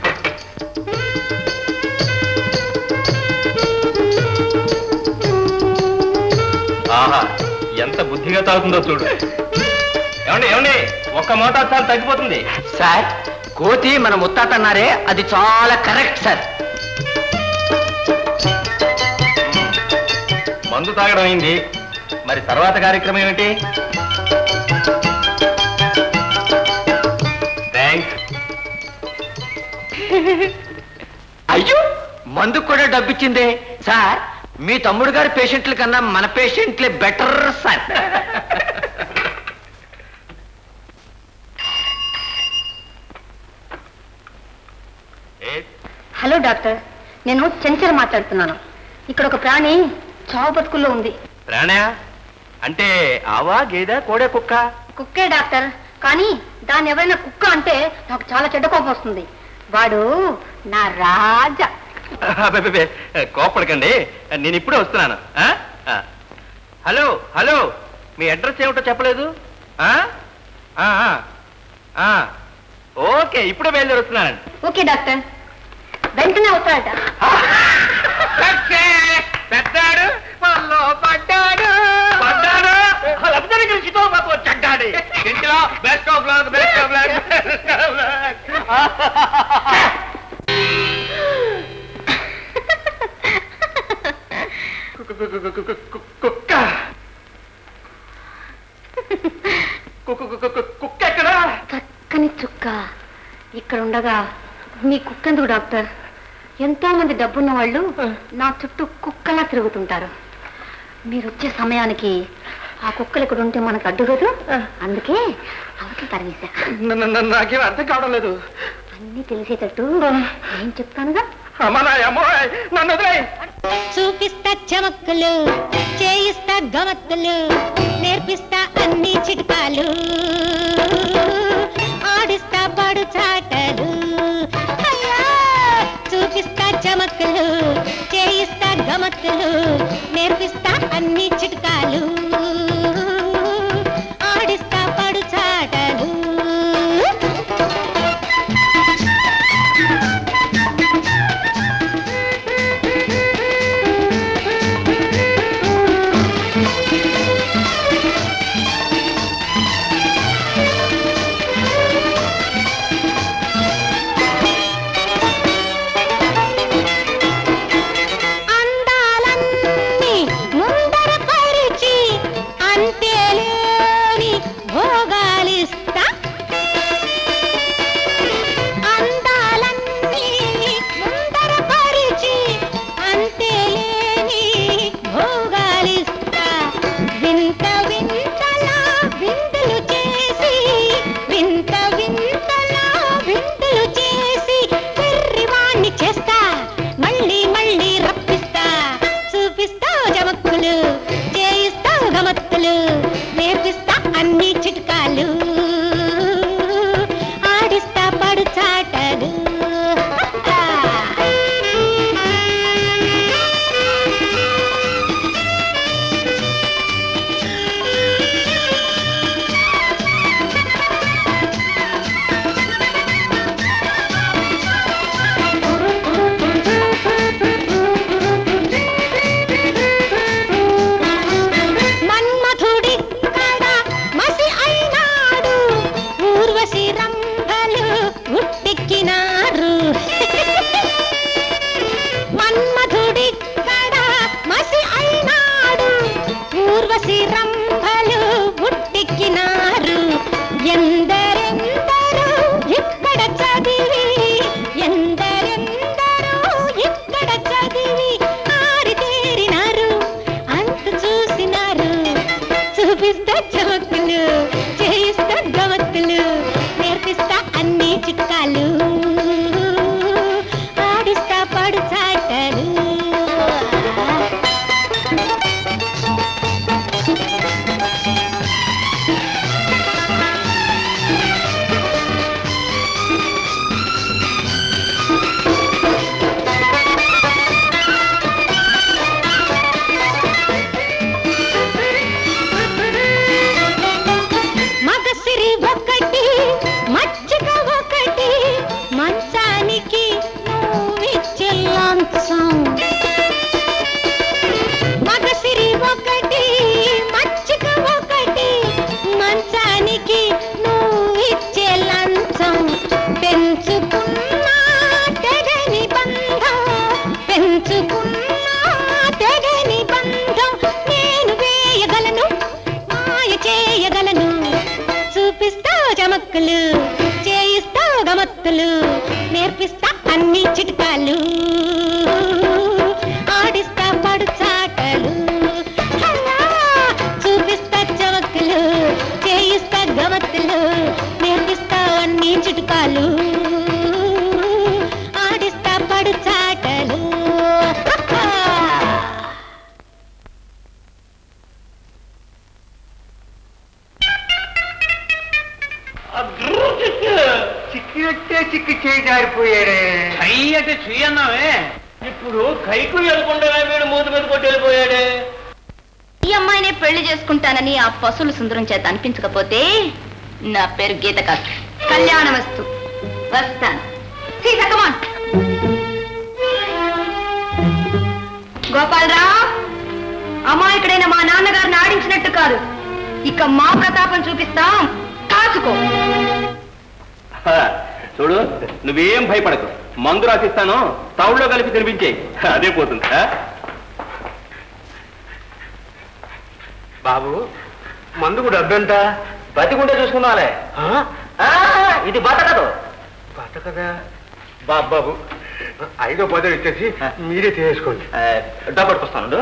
ఆహా ఎంత బుద్ధిగా తాగుతుందో చూడు ఏమండి ఏమండి ఒక్క మోతా చాలు తగ్గిపోతుంది సార్ కోతి మన ముత్తాత అన్నారే అది చాలా కరెక్ట్ సార్ మందు తాగడం అయింది మరి తర్వాత కార్యక్రమం ఏమిటి థ్యాంక్స్ అయ్యో మందుకు కూడా డబ్బిచ్చిందే సార్ మీ తమ్ముడు గారి పేషెంట్ల కన్నా మన పేషెంట్లే బెటర్ సార్ హలో డాక్టర్ నేను చెంచల మాట్లాడుతున్నాను ఇక్కడ ఒక ప్రాణి చావు బతుకుల్లో ఉంది ప్రాణా అంటే ఆవా గేదె కోడే కుక్క కుక్కే డాక్టర్ కానీ దాన్ని ఎవరైనా కుక్క అంటే నాకు చాలా చెడ్డ కోపం వస్తుంది వాడు నా రాజా అబ్బబ్బబ్బే, కోపడకండి నేను ఇప్పుడే వస్తున్నాను ఆ? ఆ. హలో హలో మీ అడ్రస్ ఏమిటో చెప్పలేదు ఆ? ఆ, ఆ. ఆ. ఓకే ఇప్పుడే బయలుదేరి వస్తున్నానండి ఓకే డాక్టర్ వెంటనే వస్తాడట పెద్దాడు మనలో పడ్డాడు పడ్డాడు అందరి కలిసితో మాకు చెడ్డాడు ఇంట్లో best of luck best of luck కుక్క కుక్క కుక్క కుక్క ఎక్కడా చక్కని చుక్క ఇక్కడ ఉండగా మీ కుక్కెందుకు డాక్టర్ ఎంతో మంది డబ్బున్న వాళ్ళు నా చుట్టూ కుక్కలా తిరుగుతుంటారు మీరు వచ్చే సమయానికి ఆ కుక్కలు ఇక్కడ ఉంటే మనకు అడ్డు కదా అందుకే అవతల తరిమేశా న- న- న- నాకేం అర్థం కావడం లేదు అన్నీ తెలిసేటట్టు నేను చెప్తానుగా అమ్మా నా అమ్మాయి నన్ను వదిలేయ్. చూపిస్తా చమక్కులు చేయిస్తా గమత్తులు నేర్పిస్తా అన్ని చిట్కాలు ఆడిస్తా పడు చాటలు అయ్యా! చూపిస్తా చమక్కులు చేయిస్తా గమత్తులు నేర్పిస్తా అన్ని చిట్కాలు ఆడిస్తా పడు చాటలు అందాలన్నీ ముందర పరిచి అంతేలేని భోగాలిస్తా అందాలన్నీ ముందర పరిచి అంతేలేని భోగాలిస్తా వింత వింతలా విందులు చేసి వింత వింతలా విందులు చేసి వెర్రివాణ్ణి చేస్తా మళ్ళీ మళ్ళీ రప్పిస్తా చూపిస్తా జమక్కులు చేయిస్తా గమత్తులు నేర్పిస్తా అన్ని చిట్కాలు ఆడిస్తా పడు చాటలు మన్మథుడి కడ మసి అయినాడు ఊర్వశి రంభలు ఉట్టెక్కినారు మన్మథుడి కడ మసి అయినాడు ఊర్వశి రంభలు ఉట్టెక్కినారు ఎందరెందరో ఇక్కడ చదివి ఎందరెందరో ఇక్కడ చదివి ఆరితేరినారు అంత చూసినారు చూపిస్తా చమక్కులు చేయిస్తా గమత్తులు నేర్పిస్తా అన్ని చిట్కాలు ఆడిస్తా పడు చాటలు మగసిరి ఒకటి మచ్చిక ఒకటి మంచానికి నువ్విచ్చే లంచం మగసిరి ఒకటి మచ్చిక ఒకటి మంచానికి నువ్విచ్చే లంచం పెంచుకున్నా తెగని బంధం పెంచుకున్నా తెగని బంధం నేను వేయగలను మాయ చేయగలను చూపిస్తా చమక్కులు చేయిస్తా గమత్తులు నేర్పిస్తా అన్ని చిట్కాలు ఆడిస్తా పడు చాటలు హల్లా! చూపిస్తా చమక్కులు చేయిస్తా గమత్తులు నేర్పిస్తా అన్ని చిట్కాలు ఆడిస్తా పడు చాటలు చిక్కి వచ్చే చిక్కి చేయి జారిపోయాడే కై అంటే చెయ్యి అన్నావే ఇప్పుడు కైకు వెళ్ళకుండా వీడు మూత మీద కొట్టి వెళ్ళిపోయాడే ఈ అమ్మాయినే పెళ్లి చేసుకుంటానని ఆ పశువుల సుందరం చేత అనిపించకపోతే నా పేరు గీత కాదు కళ్యాణ వస్తు వస్తాను సీత, come on. గోపాలరావు అమాయకుడైన మా నాన్నగారిని ఆడించినట్టు కాదు ఇక మా ప్రతాపం చూపిస్తాం కాసుకో చూడు నువ్వేం భయపడకు మందు రాసిస్తాను తౌడులో కలిపి తినిపించే అదే పోతుంది ఆ? బాబు మందుకు డబ్బెంత బతికుంటే చూసుకుందాంలే ఆ, ఇది బతకదు పట్ట కదా బాబు బాబు ఐదో పదో ఇచ్చేసి మీరే తీసుకోండి ఆ, డబ్బు పట్టుకొస్తాను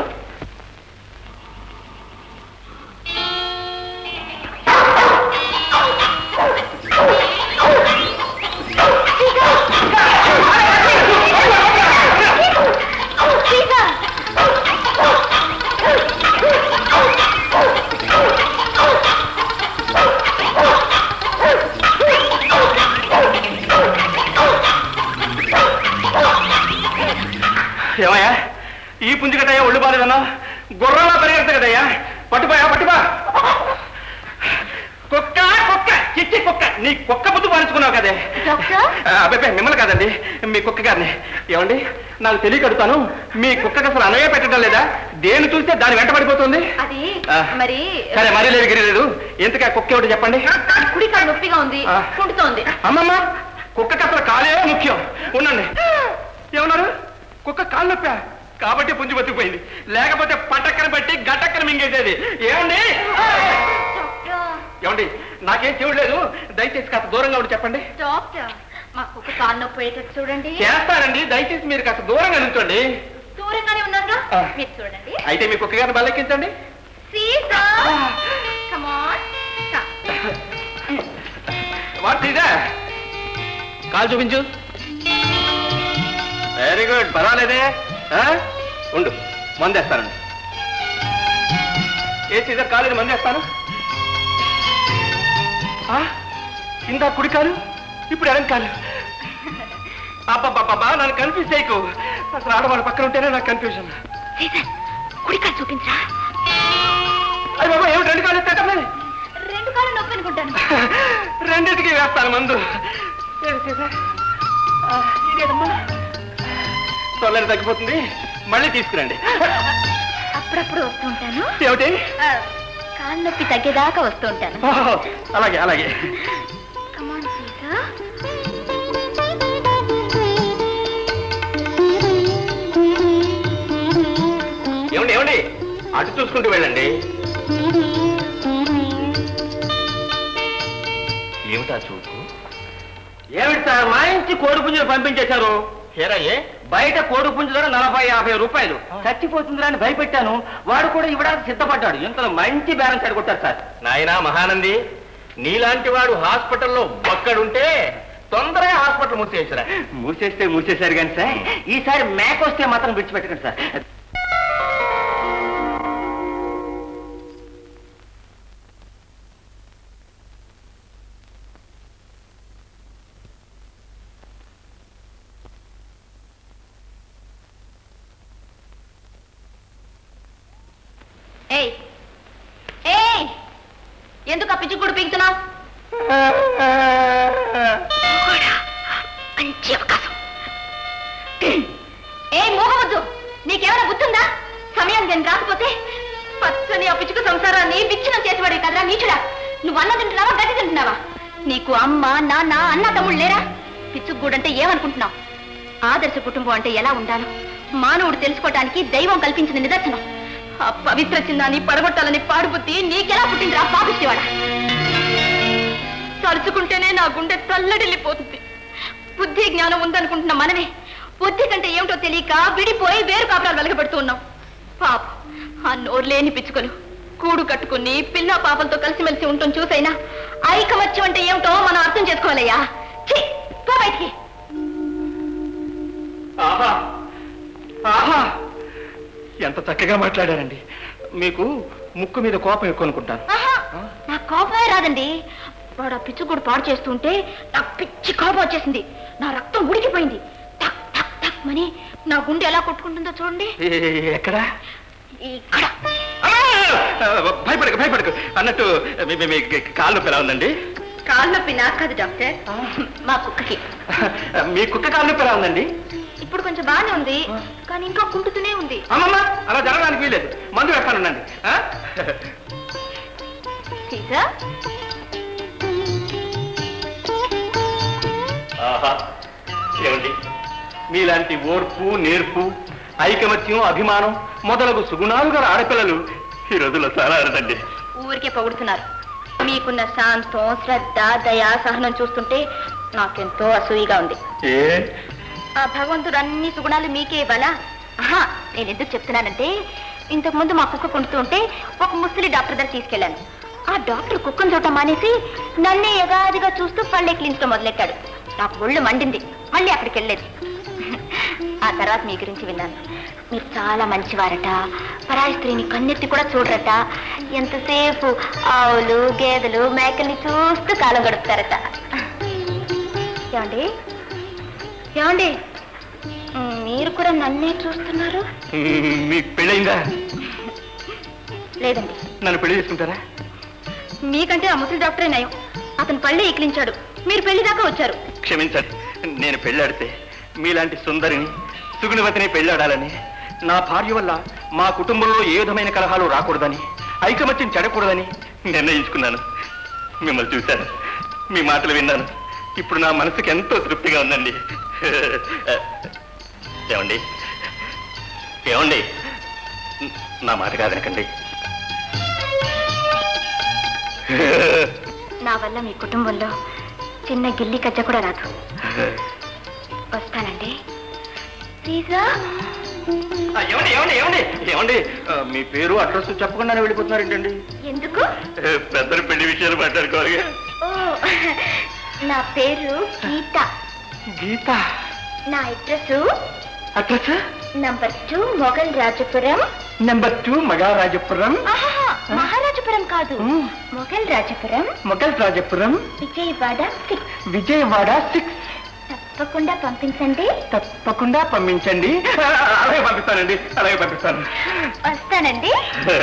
ఏమయ్యా ఈ పుంజు కదయ్యా ఒళ్ళు బాలేదన్నా గుర్రంలా పరిగెడతా కదయ్యా పట్టుపోయా పట్టుపా కుక్క కుక్క చిచ్చి కుక్క నీ కుక్క బుద్ధి పాలించుకున్నావు కదే డాక్టర్? ఆ, అబ్బాయి మిమ్మల్ని కాదండి మీ కుక్క గారిని ఏమండి నాకు తెలియకడుతాను మీ కుక్కకి అసలు అనవే పెట్టడం లేదా దేని చూస్తే దాని వెంట పడిపోతుంది అది ఆ. మరి సరే మరీ లేదు గిరి లేదు ఎందుకు ఆ కుక్క ఏమిటి చెప్పండి కుడి కాడు నొప్పిగా ఉంది ఆ. కుంటుతోంది అమ్మమ్మ కుక్కకి అసలు కాలే ముఖ్యం ఉండండి ఏమన్నారు కుక్క కాలు నొప్పా కాబట్టి పుంజు బతికిపోయింది లేకపోతే పటక్కన బట్టి గటక్కన మింగేసేది ఏమండి ఏమండి నాకేం చెవుడు లేదు దయచేసి కాస్త దూరంగా ఉండి చెప్పండి డాక్టర్ మా కుక్క కాలు నొప్పి పోయేటట్టు చూడండి చేస్తానండి దయచేసి మీరు కాస్త దూరంగా నిల్చోండి దూరంగానే ఉన్నాగా ఆ. మీరు చూడండి అయితే మీ కుక్క గారిని బల్లెక్కించండి సీతా కమాన్ వాట్ ఇదే కాలు చూపించు వెరీ గుడ్ పర్వాలేదే ఆ? ఉండు మందేస్తానండి ఏ సీజర్ కాలేదు మందేస్తాను ఆ? ఇందా కుడి కాలు ఇప్పుడు ఎడం కాలు అబ్బాబ్బాబ్బా నన్ను కన్ఫ్యూజ్ చేయకు అసలు ఆడవాళ్ళ పక్కన ఉంటేనే నాకు కన్ఫ్యూజన్ సీతా కుడి కాలు చూపించరా అది బాబా ఏమిటి రెండు కాలు ఎత్తేటప్పుడు రెండు కాళ్ళు నొప్పి అనుకుంటాను రెండింటికి వేస్తాను మందు ఏది సీజర్? ఆ, ఇదేదమ్మా తొలని తగ్గిపోతుంది మళ్ళీ తీసుకురండి అప్పుడప్పుడు వస్తూ ఉంటాను ఏమిటి ఆ, కాలు నొప్పి తగ్గేదాకా వస్తూ ఉంటాను ఓహో, అలాగే అలాగే కమాన్ సీతా ఏమండి ఏమండి అటు చూసుకుంటూ వెళ్ళండి ఏమిటా చూపు ఏమిటి సార్ మా ఇంటి కోడి పుంజులు పంపించేశారు హేరయ్యే బయట కోడి పుంజు ధర నలభై యాభై రూపాయలు చచ్చిపోతుందిరా అని భయపెట్టాను వాడు కూడా ఇవ్వడానికి సిద్ధపడ్డాడు ఇంతలో మంచి బ్యాలెన్స్ అడుగుతారు సార్ నాయనా మహానంది నీలాంటి వాడు హాస్పిటల్లో ఒక్కడుంటే తొందరగా హాస్పిటల్ మూసేసారా మూసేస్తే మూసేశారు కానీ సార్ ఈసారి మేక వస్తే మాత్రం విడిచిపెట్టకండి సార్ ఏయ్ ఏయ్ ఎందుకు ఆ పిచ్చి కూడా పీకుతున్నావు మంచి అవకాశం ఏ మూగవద్దు నీకేమైనా గుర్తుందా సమయం నేను రాకపోతే పచ్చని ఆ పిచ్చుక సంసారాన్ని విచ్ఛిన్నం చేసేవాడే కదరా నీచుడా నువ్వు అన్న తింటున్నావా గడ్డి తింటున్నావా నీకు అమ్మ నాన్న అన్న తమ్ముళ్ళు లేరా పిచ్చుగూడంటే ఏమనుకుంటున్నావు ఆదర్శ కుటుంబం అంటే ఎలా ఉండాలో మానవుడు తెలుసుకోవటానికి దైవం కల్పించిన నిదర్శనం ఆ పవిత్ర చిన్నాన్ని పడగొట్టాలని పాడుబుద్ధి నీకెలా పుట్టిందిరా పాపిస్తేవాడా తలుచుకుంటేనే నా గుండె తల్లడిల్లిపోతుంది బుద్ధి జ్ఞానం ఉందనుకుంటున్న మనమే బుద్ధి కంటే ఏమిటో తెలియక విడిపోయి వేరు కాపురాలు వెలగబెడుతూ ఉన్నాం పాప ఆ నోర్లేని పిచ్చుకలు కూడు కట్టుకుని పిల్ల పాపలతో కలిసిమెలిసి ఉండటం చూసైనా ఐకమత్యం అంటే ఏమిటో మనం అర్థం చేసుకోవాలయ్యా ఛీ, పో బయటికి ఆహా ఆహా ఎంత చక్కగా మాట్లాడారండి మీకు ముక్కు మీద కోపం ఎక్కువ అనుకుంటాను ఆహా, నా కోపమే రాదండి వాడు ఆ పిచ్చి కూడా పాడు చేస్తుంటే నాకు పిచ్చి కోపం వచ్చేసింది నా రక్తం ఉడికిపోయింది టక్ టక్ టక్ మని నా గుండె ఎలా కొట్టుకుంటుందో చూడండి ఏ- ఎక్కడా ఇక్కడ ఆ! భయపడకు భయపడకు అన్నట్టు మీ- మీ- మీ కాళ్ళు నొప్పి ఎలా ఉందండి కాలు నొప్పి నాకు కాదు డాక్టర్ మా కుక్కకి మీ కుక్క కాళ్ళు నొప్పి ఎలా ఉందండి ఇప్పుడు కొంచెం బాగానే ఉంది కానీ ఇంకా కుంటుతూనే ఉంది అమ్మమ్మ అలా జరగడానికి వీలేదు మందు వేస్తానండి ఆ? సీతా ఆహా ఏమండి మీలాంటి ఓర్పు నేర్పు ఐకమత్యం అభిమానం మొదలగు సుగుణాలు గల ఆడపిల్లలు ఈ రోజుల్లో చాలా అరదండి ఊరికే పొగుడుతున్నారు మీకున్న శాంతం శ్రద్ధ దయ సహనం చూస్తుంటే నాకెంతో అసూయిగా ఉంది ఏ ఆ భగవంతుడు అన్ని సుగుణాలు మీకే ఇవ్వాలా ఆహా నేను ఎందుకు చెప్తున్నానంటే ఇంతకు ముందు మా కుక్క కొంటూ ఉంటే ఒక ముసలి డాక్టర్ దగ్గర తీసుకెళ్ళాను ఆ డాక్టర్ కుక్కను చూడటం మానేసి నన్నే యగాదిగా చూస్తూ పళ్ళెక్కిలించడం మొదలెట్టాడు నాకు ఒళ్ళు మండింది మళ్ళీ అక్కడికి వెళ్ళేది ఆ తర్వాత మీ గురించి విన్నాను మీరు చాలా మంచివారట పరాయి స్త్రీని కన్నెత్తి కూడా చూడరట ఎంతసేపు ఆవులు గేదెలు మేకల్ని చూస్తూ కాలం గడుపుతారట ఏమండి ఏమండి మ్, మీరు కూడా నన్నే చూస్తున్నారు మీకు పెళ్ళయిందా లేదండి నన్ను పెళ్లి చేసుకుంటారా మీకంటే ఆ ముసలి డాక్టరే నయం అతను పళ్ళే ఎక్కిలించాడు మీరు పెళ్లి దాకా వచ్చారు క్షమించండి నేను పెళ్ళాడితే మీలాంటి సుందరిని సుగుణవతిని పెళ్ళాడాలని నా భార్య వల్ల మా కుటుంబంలో ఏ విధమైన కలహాలు రాకూడదని ఐకమత్యం చెడకూడదని నిర్ణయించుకున్నాను మిమ్మల్ని చూశాను మీ మాటలు విన్నాను ఇప్పుడు నా మనసుకి ఎంతో తృప్తిగా ఉందండి ఏమండి ఏమండి నా మాట కాదనకండి నా వల్ల మీ కుటుంబంలో చిన్న గిల్లి కజ్జ కూడా రాదు వస్తానండి సీజా ఆ, ఏమండి ఏమండి ఏమండి ఏమండి ఆ, మీ పేరు అడ్రస్ చెప్పకుండానే వెళ్ళిపోతున్నారు ఏంటండి ఎందుకు పెద్దలు పెళ్లి విషయాలు మాట్లాడుకోవాలి ఓ నా పేరు గీత గీత నా address address number two Moghalrajpuram number two Magarajapuram ఆహాహా, మహారాజపురం కాదు మ్మ్. Moghalrajpuram Moghalrajpuram Vijayawada six Vijayawada six తప్పకుండా పంపించండి తప్పకుండా పంపించండి ఆ, అలాగే పంపిస్తానండి అలాగే పంపిస్తాను వస్తానండి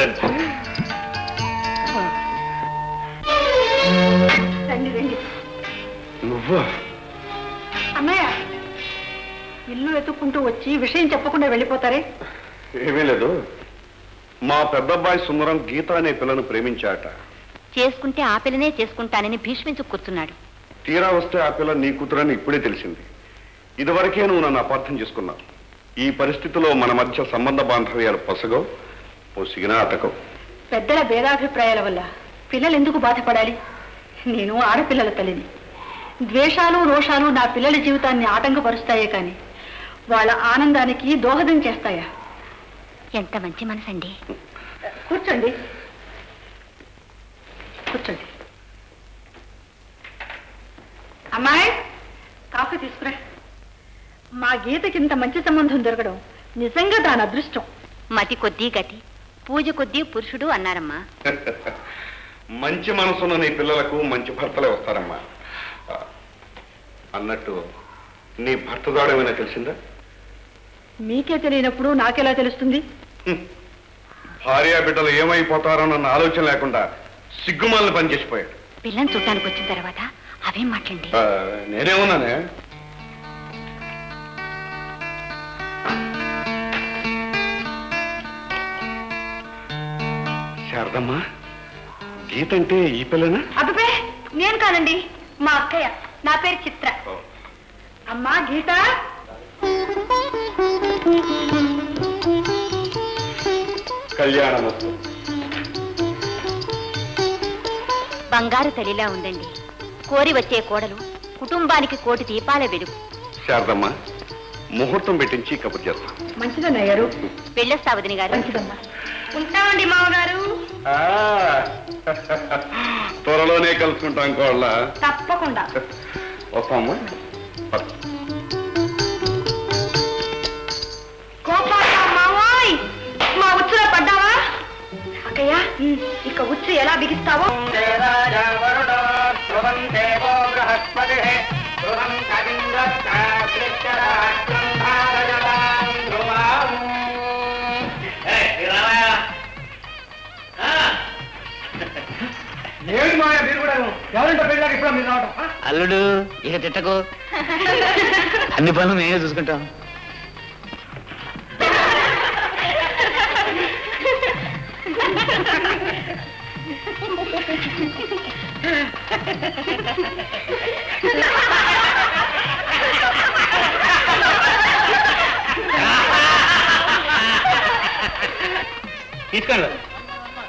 రండి రండి నువ్వా అన్నయ్య ఇల్లు వెతుక్కుంటూ వచ్చి విషయం చెప్పకుండా వెళ్ళిపోతారే ఏమీ లేదు మా పెద్దబ్బాయి సుందరం గీత అనే పిల్లను ప్రేమించాట చేసుకుంటే ఆ పిల్లనే చేసుకుంటానని భీష్మించు కూర్చున్నాడు తీరా వస్తే ఆ పిల్ల నీ కూతురని ఇప్పుడే తెలిసింది ఇదివరకే నువ్వు నన్ను అపార్థం చేసుకున్నావు ఈ పరిస్థితిలో మన మధ్య సంబంధ బాంధవ్యాలు పొసగవు పొసిగినా అతకవు పెద్దల భేదాభిప్రాయాల వల్ల పిల్లలు ఎందుకు బాధపడాలి నేను ఆడపిల్లల తల్లిని ద్వేషాలు రోషాలు నా పిల్లల జీవితాన్ని ఆటంకపరుస్తాయే కానీ వాళ్ళ ఆనందానికి దోహదం చేస్తాయా ఎంత మంచి మనసండి కూర్చోండి కూర్చోండి అమ్మాయి కాఫీ తీసుకురా మా గీతకి ఇంత మంచి సంబంధం దొరకడం నిజంగా దాని అదృష్టం మతి కొద్దీ గతి పూజ కొద్దీ పురుషుడు అన్నారమ్మా మంచి మనసున్న నీ పిల్లలకు మంచి భర్తలే వస్తారమ్మా ఆ, అన్నట్టు నీ భర్త దాడేమైనా తెలిసిందా మీకే తెలియనప్పుడు నాకెలా తెలుస్తుంది హ్మ్. భార్యా బిడ్డలు ఏమైపోతారోనన్న ఆలోచన లేకుండా సిగ్గుమాలను పనిచేసిపోయాడు పిల్లని చూడటానికి వచ్చిన తర్వాత అవేం మాట్లాడి ఆ, నేనేమన్నానే శారదమ్మా గీత అంటే ఈ పిల్లనా అబ్బే నేను కాదండి మా అక్కయ్య నా పేరు చిత్ర అమ్మా గీత కళ్యాణమస్తు బంగారు తల్లిలా ఉందండి కోరి వచ్చే కోడలు కుటుంబానికి కోటి దీపాల వెలుగు శారదమ్మ ముహూర్తం పెట్టించి కబుర్ చేస్తాం మంచిదన్నయ్యారు వెళ్ళొస్తావదిని గారు మంచిదమ్మా ఉంటామండి మామగారు ఆ, త్వరలోనే కలుసుకుంటాం కోళ్ళ తప్పకుండా వస్తామమ్మా పద. కోపాల మావాయ్ మా ఉచ్చులో పడ్డావా అక్కయ్య ఇక ఉచ్చు ఎలా బిగిస్తావో ఏమిటి మాయా మీరు కూడా ఎవరింట పెళ్ళాక ఇప్పుడు మీరు రావటం ఆ? అల్లుడు ఇక తిట్టకు అన్ని పనులు మేమే చూసుకుంటాం తీసుకోండి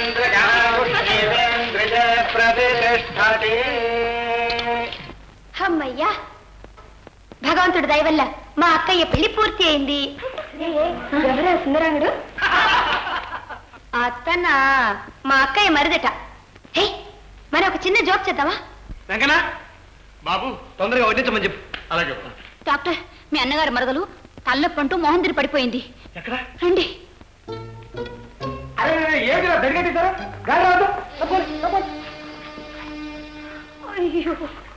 ప్రతిష్టతి అమ్మయ్యా భగవంతుడి దయ వల్ల మా అక్కయ్య పెళ్లి పూర్తి అయింది ఎవరా సుందరాంగుడు అతనా మా అక్కయ్య మరిదట హే మరి ఒక చిన్న జోక్ చేద్దామా వెంకనా బాబు తొందరగా వడ్డించమని చెప్పు అలాగే డాక్టర్ మీ అన్నగారు మరదలు తలనొప్పి అంటూ మోహన్ తిరి పడిపోయింది ఎక్కడ రండి అరే ఏమిటి జరిగేది సార్ గాలి రావద్దు తప్పండి, తప్పండి. అయ్యో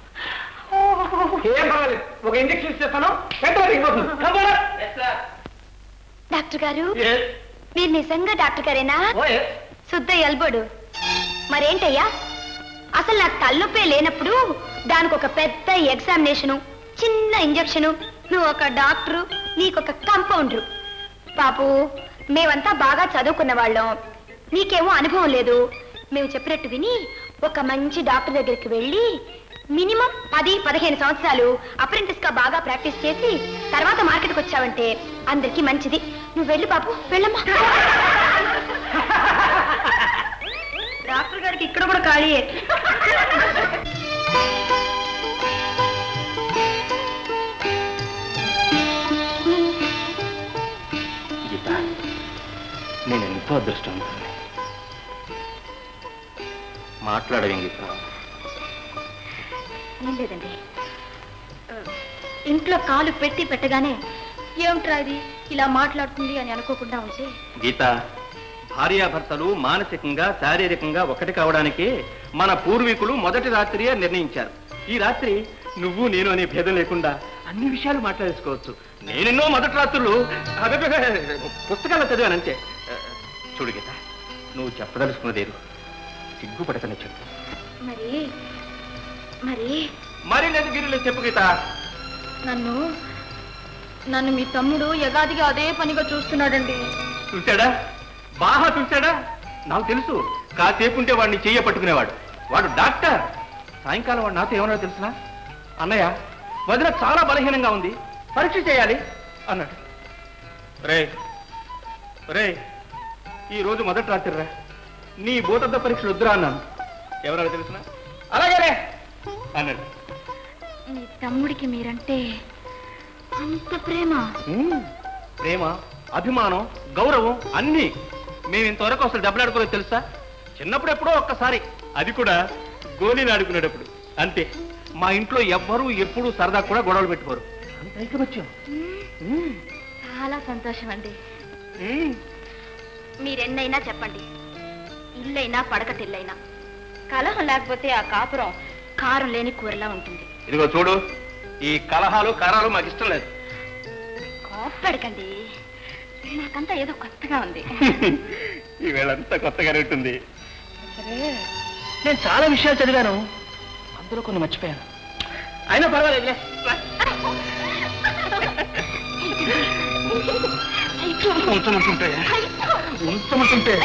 ఏం పర్వాలేదు ఒక ఇంజక్షన్ ఇచ్చేస్తాను వెంటనే దిగిపోతుంది. తప్పండి. డాక్టర్ గారు Yes. మీరు నిజంగా డాక్టర్ గారేనా ఓ, yes. శుద్ధ ఎల్బోడు మరేంటయ్యా అసలు నాకు తలనొప్పే లేనప్పుడు దానికి ఒక పెద్ద ఎగ్జామినేషను చిన్న ఇంజక్షను నువ్వు ఒక డాక్టరు నీకొక కంపౌండరు బాబు మేమంతా బాగా చదువుకున్న వాళ్ళం నీకేమో అనుభవం లేదు మేము చెప్పినట్టు విని ఒక మంచి డాక్టర్ దగ్గరికి వెళ్ళి మినిమం పది పదిహేను సంవత్సరాలు అప్రెంటిస్ గా బాగా ప్రాక్టీస్ చేసి తర్వాత మార్కెట్కి వచ్చావంటే అందరికీ మంచిది నువ్వు వెళ్ళు బాబు వెళ్ళమ్మా డాక్టర్ గారికి ఇక్కడ కూడా ఖాళీయే గీత నేను ఎంతో అదృష్టవంతుని మాట్లాడవేం గీత ఏం లేదండి ఆ, ఇంట్లో కాలు పెట్టి పెట్టగానే ఏమిట్రా ఇది ఇలా మాట్లాడుతుంది అని అనుకోకుండా ఉంటే గీత భార్యాభర్తలు మానసికంగా శారీరకంగా ఒకటి కావడానికి మన పూర్వీకులు మొదటి రాత్రియే నిర్ణయించారు ఈ రాత్రి నువ్వు నేను అనే భేదం లేకుండా అన్ని విషయాలు మాట్లాడేసుకోవచ్చు నేనెన్నో మొదటి రాత్రులు అబ్బబ్బబ్బ, పుస్తకాల్లో చదివానంతే ఆ, చూడు గీత నువ్వు చెప్పదలుచుకున్నదేరు సిగ్గుపడకనే చెప్పు మరి మరి మరి లేదు గిరి లేదు చెప్పు గీత నన్ను నన్ను మీ తమ్ముడు యగాదిగా అదే పనిగా చూస్తున్నాడండి చూశాడా బాగా చూశాడా నాకు తెలుసు కాసేపు ఉంటే వాడిని చెయ్య పట్టుకునేవాడు వాడు డాక్టర్ సాయంకాలం వాడు నాతో ఏమన్నా తెలుసునా అన్నయ్య వదిన చాలా బలహీనంగా ఉంది పరీక్ష చేయాలి అన్నాడు రే రే ఈ రోజు మొదటి రాత్రి రా నీ భూతద్ద పరీక్షలు వద్దురా అన్నాను ఎవరన్నా తెలుసునా అలాగే రే అన్నాడు మీ తమ్ముడికి మీరంటే అంత ప్రేమ ఉమ్, ప్రేమ అభిమానం గౌరవం అన్నీ మేము ఇంతవరకు అసలు దెబ్బలాడుకోలేదు తెలుసా చిన్నప్పుడు ఎప్పుడో ఒక్కసారి అది కూడా గోళీలు ఆడుకునేటప్పుడు అంతే మా ఇంట్లో ఎవ్వరూ ఎప్పుడూ సరదా కూడా గొడవలు పెట్టుకోరు అంత ఐకమత్యం ఉమ్, చాలా సంతోషం అండి ఉమ్. మీరెన్నైనా చెప్పండి ఇల్లైనా పడక తిల్లైనా కలహం లేకపోతే ఆ కాపురం కారం లేని కూరలా ఉంటుంది ఇదిగో చూడు ఈ కలహాలు కారాలు మాకు ఇష్టం లేదు కోప్పడకండి నాకంతా ఏదో కొత్తగా ఉంది ఈ వేళంతా కొత్తగానే ఉంటుంది సరే నేను చాలా విషయాలు చదివాను అందులో కొన్ని మర్చిపోయాను అయినా పర్వాలేదులే రా. ఉంచమంటుంటే ఉంచమంటుంటే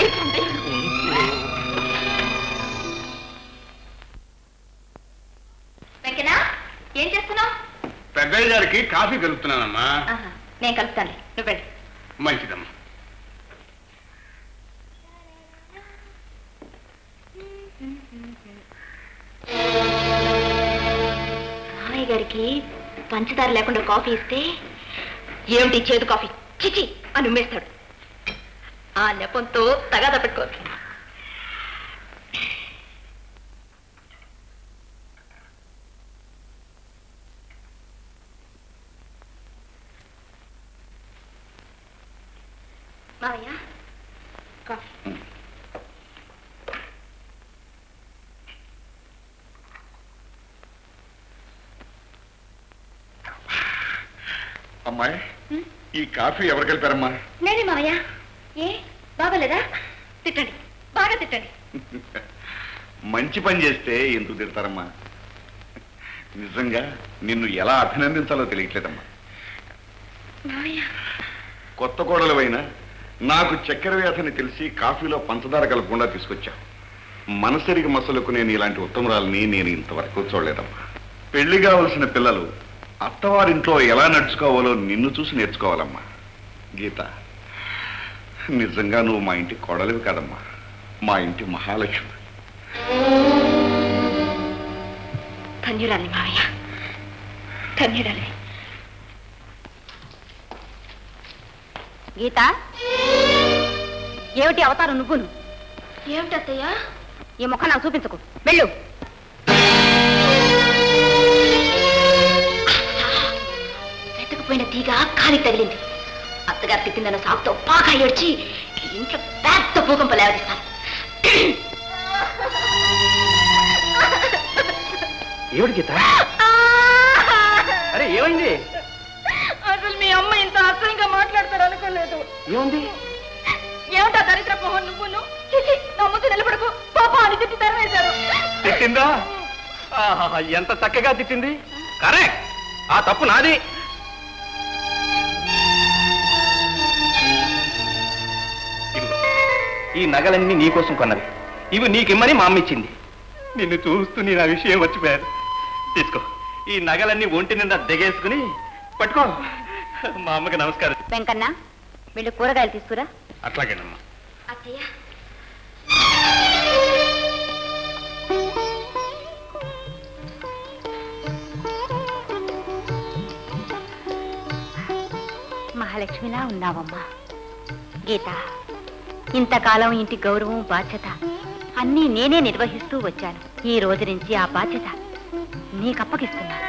వెంకనా ఏం చేస్తున్నావు పెద్దయ్య గారికి కాఫీ కలుపుతున్నానమ్మా నేను కలుపుతాను నువ్వు వెళ్ళి మంచిదమ్మా రామయ్య గారికి పంచదార లేకుండా కాఫీ ఇస్తే ఏమిటి చేదు కాఫీ చిచి అని ఉమ్మేస్తాడు ఆ నెపంతో తగాద పెట్టుకోవచ్చు మావయ్య కాఫీ అమ్మాయి ఈ కాఫీ ఎవరు కలిపారమ్మా నేనే మావయ్య ఏ బాగోలేదా తిట్టండి బాగా తిట్టండి మంచి పని చేస్తే ఎందుకు తిడతారమ్మా నిజంగా నిన్ను ఎలా అభినందించాలో తెలియట్లేదమ్మా మావయ్య కొత్త కోడలవైనా నాకు చక్కెర వ్యాధిని తెలిసి కాఫీలో పంచదార కలపకుండా తీసుకొచ్చా మనసరికి మసలుకు నేను ఇలాంటి ఉత్తమరాలని నేను ఇంతవరకు చూడలేదమ్మా పెళ్లి కావలసిన పిల్లలు అత్తవారింట్లో ఎలా నడుచుకోవాలో నిన్ను చూసి నేర్చుకోవాలమ్మా గీత నిజంగా నువ్వు మా ఇంటి కోడలివి కాదమ్మా మా ఇంటి మహాలక్ష్మి ధన్యురాలి మావయ్య ధన్యురాలి గీత ఏమిటి అవతారం నువ్వును ఏమిటత్తయ్యా ఈ ముఖం నాకు చూపించకు వెళ్ళు వెతకపోయిన తీగ కాలికి తగిలింది అత్తగారు తిట్టిందన్న సాగుతో బాగా ఏడ్చి ఈ ఇంట్లో పెద్ద భూకంప లేవదీస్తాను ఏమిటి గీత అరే ఏమైంది అసలు మీ అమ్మ ఇంత అసహ్యంగా మాట్లాడతారు అనుకోలేదు ఏముంది ఏమిటా దరిద్ర మొహం నువ్వును చిచి, నా ముందు నిలబడకు పాప అని తిట్టి తరవేశారు తిట్టిందా ఆహాహా, ఎంత చక్కగా తిట్టింది కరెక్ట్ ఆ తప్పు నాది ఇదిగో, ఈ నగలన్నీ నీకోసం కొన్నవి ఇవి నీకిమ్మని మా అమ్మ ఇచ్చింది నిన్ను చూస్తూ నేను ఆ విషయం వచ్చిపోయాను తీసుకో ఈ నగలన్నీ ఒంటి నిండా దిగేసుకుని పట్టుకో మా అమ్మకి నమస్కారం వెంకన్న వీళ్ళు కూరగాయలు తీసుకురా అట్లాగేనమ్మా అత్తయ్య మహాలక్ష్మిలా ఉన్నావమ్మా గీత ఇంతకాలం ఇంటి గౌరవం బాధ్యత అన్నీ నేనే నిర్వహిస్తూ వచ్చాను ఈ రోజు నుంచి ఆ బాధ్యత నీకప్పగిస్తున్నాను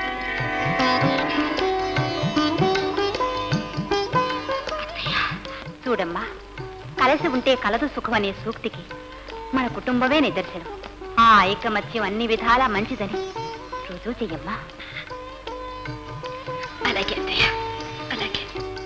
చూడమ్మా కలిసి ఉంటే కలదు సుఖం అనే సూక్తికి మన కుటుంబమే నిదర్శనం ఆ ఐకమత్యం అన్ని విధాలా మంచిదని రుజువు చెయ్యమ్మా అలాగే అత్తయ్య అలాగే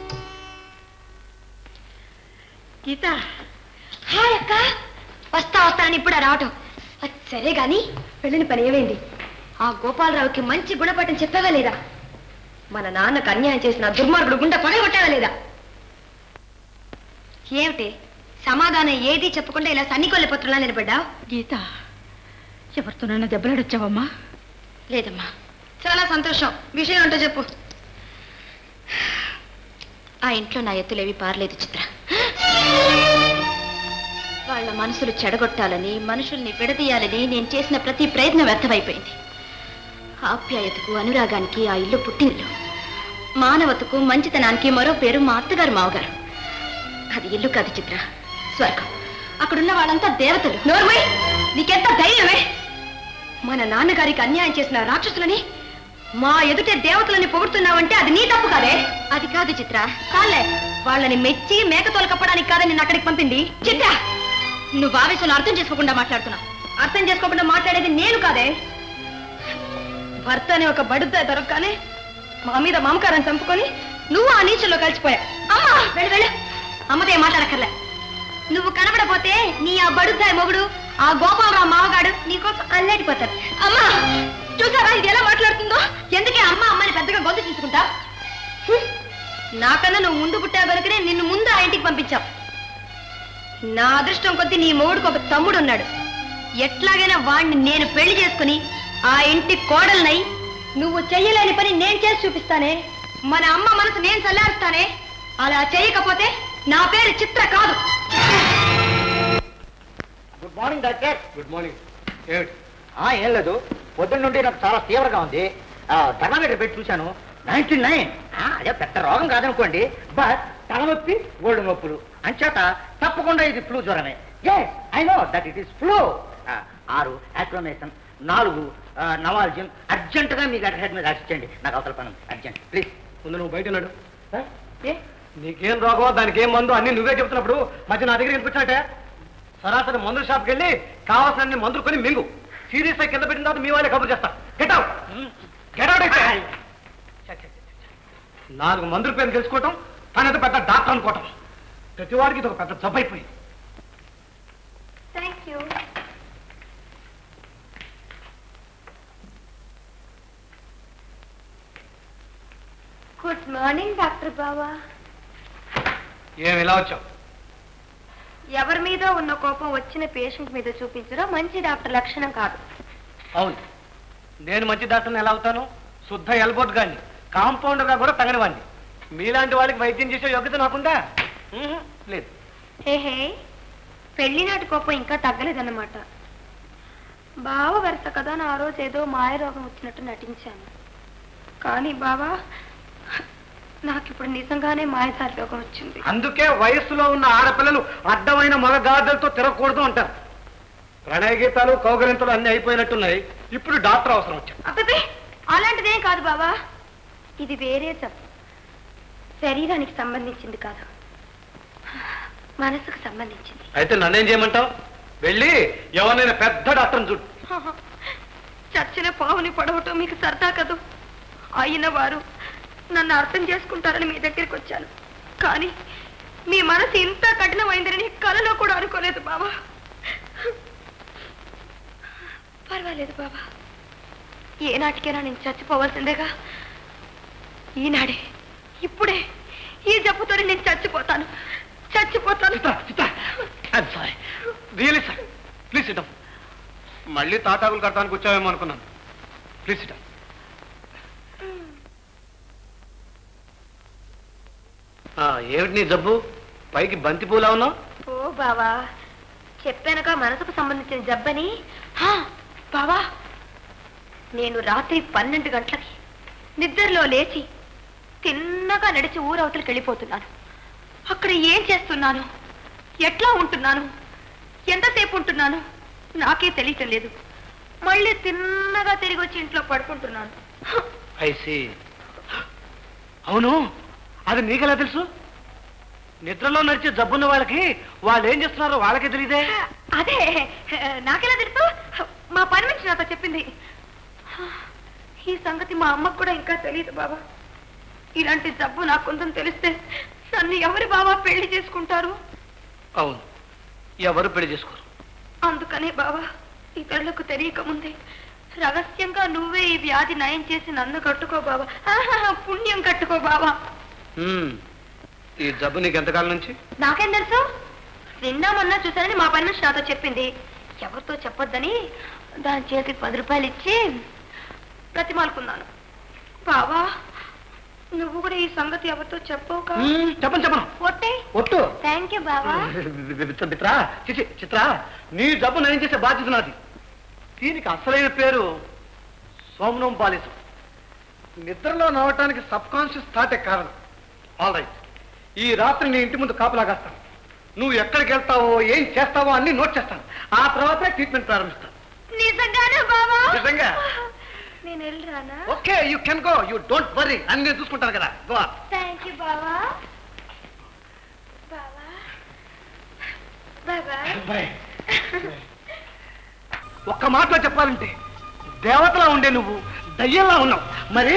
గీత హాయ్ అక్క వస్తా వస్తా అని ఇప్పుడు రావటం అది సరే గాని వెళ్ళిన పని ఏమైంది ఆ గోపాలరావుకి మంచి గుణపాఠం చెప్పావా లేదా మన నాన్నకు అన్యాయం చేసిన ఆ దుర్మార్గుడు గుండె పడగొట్టావా లేదా ఏమిటి సమాధానం ఏది చెప్పకుండా ఇలా సన్నికొల్లి పత్రులా నిలబడ్డా గీత ఎవరితోనైనా దెబ్బలాడొచ్చావమ్మా లేదమ్మా చాలా సంతోషం విషయం ఏంటో చెప్పు ఆ ఇంట్లో నా ఎత్తులేవి పారలేదు చిత్ర వాళ్ళ మనసులు చెడగొట్టాలని మనుషుల్ని విడదీయాలని నేను చేసిన ప్రతి ప్రయత్నం వ్యర్థమైపోయింది ఆప్యాయతకు అనురాగానికి ఆ ఇల్లు పుట్టిల్లు మానవతకు మంచితనానికి మరో పేరు మా అత్తగారు మావగారు అది ఇల్లు కాదు చిత్ర స్వర్గం అక్కడున్న వాళ్ళంతా దేవతలు నోర్మై నీకెంత ధైర్యమే మన నాన్నగారికి అన్యాయం చేసిన రాక్షసులని మా ఎదుటే దేవతలని పొగుడుతున్నావంటే అది నీ తప్పు కాదే అది కాదు చిత్ర కాలే వాళ్ళని మెచ్చి మేకతోలు కప్పడానికి కాదని నిన్ను అక్కడికి పంపింది చిత్ర నువ్వు ఆవేశంలో అర్థం చేసుకోకుండా మాట్లాడుతున్నావు అర్థం చేసుకోకుండా మాట్లాడేది నేను కాదే భర్త అనే ఒక బడుద్ద దొరకగానే మా మీద మమకారం చంపుకొని నువ్వు ఆ నీచుల్లో కలిసిపోయా అమ్మా వెళ్ళు వెళ్ళు అమ్మతో ఏం మాట్లాడక్కర్లే నువ్వు కనబడపోతే నీ ఆ బడుద్దాయి మొగుడు ఆ గోపాలరావు మావగాడు నీకోసం అల్లాడిపోతారు అమ్మా చూసారా ఇది ఎలా మాట్లాడుతుందో ఎందుకే అమ్మ అమ్మని పెద్దగా గొంతు తీసుకుంటా హ్మ్. నాకన్నా నువ్వు ముందు పుట్టావు కనుకనే నిన్ను ముందు ఆ ఇంటికి పంపించావు నా అదృష్టం కొద్దీ నీ మొగుడికి ఒక తమ్ముడు ఉన్నాడు ఎట్లాగైనా వాణ్ణి నేను పెళ్లి చేసుకుని ఆ ఇంటి కోడల్నై నువ్వు చెయ్యలేని పని నేను చేసి చూపిస్తానే మన అమ్మ మనసు నేను చల్లారుస్తానే అలా చేయకపోతే నా పేరు చిత్ర కాదు good morning doctor good morning ఏమిటి ఏం లేదు పొద్దున్న నుండి నాకు చాలా తీవ్రంగా ఉంది థర్మామీటర్ పెట్టి చూశాను నైన్టీ నైన్ అదే పెద్ద రోగం కాదనుకోండి బట్ తలనొప్పి ఒళ్ళు నొప్పులు అంచేత తప్పకుండా ఇది ఫ్లూ జ్వరమే ah I know that it is flu ఆరు యాక్రోమేషన్ నాలుగు నవాల్జిన్ అర్జెంటుగా మీకు అడ్రస్ మీద రాసిచ్చండి నాకు అవతల పని అర్జెంట్ ప్లీజ్ ముందు నువ్వు బయట ఉన్నాడు ఏ నీకేం రోగమో దానికి ఏం మందు అన్ని నువ్వే చెప్తున్నప్పుడు మధ్య నా దగ్గర ఎందుకు సరాసరి మందుల షాప్కి వెళ్ళి కావాల్సిన మందులు కొని మింగు సీరియస్ గా కింద పెట్టిన తర్వాత మీ వాళ్ళే కబుర్ చేస్తా గెట్ అవుట్ గెట్ అవుట్ నాలుగు మందుల పేరు తెలుసుకోవటం తనేదో పెద్ద డాక్టర్ అనుకోవటం ప్రతివాడికి ఇది ఒక పెద్ద జబ్బు అయిపోయింది మార్నింగ్ డాక్టర్ బావా ఏమి ఇలా వచ్చావు ఎవరి మీద ఉన్న కోపం వచ్చిన పేషెంట్ మీద చూపించడం మంచి డాక్టర్ లక్షణం కాదు అవును నేను మంచి డాక్టర్ని ఎలా అవుతాను శుద్ధ ఎల్బోట్ గాని కాంపౌండర్ గా కూడా తగని వాడిని మీలాంటి వాళ్ళకి వైద్యం చేసే యోగ్యత నాకుందా ఉహు, లేదు హే హే పెళ్లి నాటి కోపం ఇంకా తగ్గలేదన్నమాట బావ వరుస కదా నా ఆ రోజు ఏదో మాయ రోగం వచ్చినట్టు నటించాను కానీ బావా నాకు ఇప్పుడు నిజంగానే మాయదారి రోగం వచ్చింది అందుకే వయస్సులో ఉన్న ఆడపిల్లలు అడ్డమైన మగ గాజులతో తిరగకూడదు అంటారు ప్రణయ గీతాలు కౌగలింతలు అన్ని అయిపోయినట్టున్నాయి ఇప్పుడు డాక్టర్ అవసరం వచ్చాడు అబ్బే అలాంటిదేం కాదు బావా ఇది వేరే జబ్బు శరీరానికి సంబంధించింది కాదు మనసుకు సంబంధించింది అయితే నన్నేం చేయమంటావు వెళ్ళి ఎవరినైనా పెద్ద డాక్టర్ని చూడు చచ్చిన పావుని పడవటం మీకు సరదా కదూ అయిన వారు నన్ను అర్థం చేసుకుంటారని మీ దగ్గరికి వచ్చాను కానీ మీ మనసు ఇంత కఠినమైందని కలలో కూడా అనుకోలేదు బాబా పర్వాలేదు బాబా ఏనాటికైనా నేను చచ్చిపోవాల్సిందేగా ఈనాడే ఇప్పుడే ఈ జబ్బుతో నేను చచ్చిపోతాను చచ్చిపోతాను సారీ రియలీ సారీ ప్లీజ్ ఇటం మళ్ళీ తాటాకులు కట్టడానికి వచ్చావేమో అనుకున్నాను ప్లీజ్ ఇటం ఏమిటి నీ జబ్బు పైకి బంతి పూలా ఉన్నావు ఓ బావా చెప్పానుగా మనసుకు సంబంధించిన జబ్బని హా, బావా నేను రాత్రి పన్నెండు గంటలకి నిద్రలో లేచి తిన్నగా నడిచి ఊరవతలకి వెళ్ళిపోతున్నాను అక్కడ ఏం చేస్తున్నాను ఎట్లా ఉంటున్నాను ఎంతసేపు ఉంటున్నాను నాకే తెలియటం లేదు మళ్ళీ తిన్నగా తిరిగి వచ్చి ఇంట్లో పడుకుంటున్నాను హ, ఐసి అవును అది నీకెలా తెలుసు నిద్రలో నడిచే జబ్బున్న వాళ్ళకి వాళ్ళు ఏం చేస్తున్నారో వాళ్ళకే తెలియదే అదే నాకెలా తెలుసు మా పని మనిషి నాతో చెప్పింది ఈ సంగతి మా అమ్మకు కూడా ఇంకా తెలియదు బాబా ఇలాంటి జబ్బు నాకుందని తెలిస్తే నన్ను ఎవరి బాబా పెళ్లి చేసుకుంటారు అవును ఎవరు పెళ్లి చేసుకోరు అందుకనే బావా ఇతరులకు తెలియక ముందే రహస్యంగా నువ్వే ఈ వ్యాధి నయం చేసి నన్ను కట్టుకో బావా ఆహాహా, పుణ్యం కట్టుకో బావా హ్మ్. ఈ జబ్బు నీకు ఎంతకాలం నుంచి నాకేం తెలుసు నిన్న మొన్న చూసానని మా పని మనిషి నాతో చెప్పింది ఎవరితో చెప్పొద్దని దాని చేతికి పది రూపాయలు ఇచ్చి ప్రతిమాలుకున్నాను బావా నువ్వు కూడా ఈ సంగతి ఎవరితో చెప్పవు కదా హ్మ్, చెప్పను చెప్పను ఒట్టే ఒట్టు థ్యాంక్ యూ బావా మిత్ర మిత్ర చిచి చిత్ర నీ జబ్బు నయం చేసే బాధ్యత నాది దీనికి అసలైన పేరు సోమనం పాలిసం నిద్రలో నవ్వటానికి సబ్ కాన్షియస్ థాటే కారణం ఆల్ రైట్ ఈ రాత్రి నీ ఇంటి ముందు కాపలా కాస్తాను నువ్వు ఎక్కడికి వెళ్తావో ఏం చేస్తావో అన్ని నోట్ చేస్తాను ఆ తర్వాతే ట్రీట్మెంట్ ప్రారంభిస్తాను నిజంగానే బావా నిజంగా? నేను వెళ్ళరానా okay you can go you don't worry అన్ని నేను చూసుకుంటాను కదా గో థ్యాంక్ యూ బావా బావా బాయ్ బాయ్ ఒక్క మాటలో చెప్పాలంటే దేవతలా ఉండే నువ్వు దయ్యంలా ఉన్నావు మరి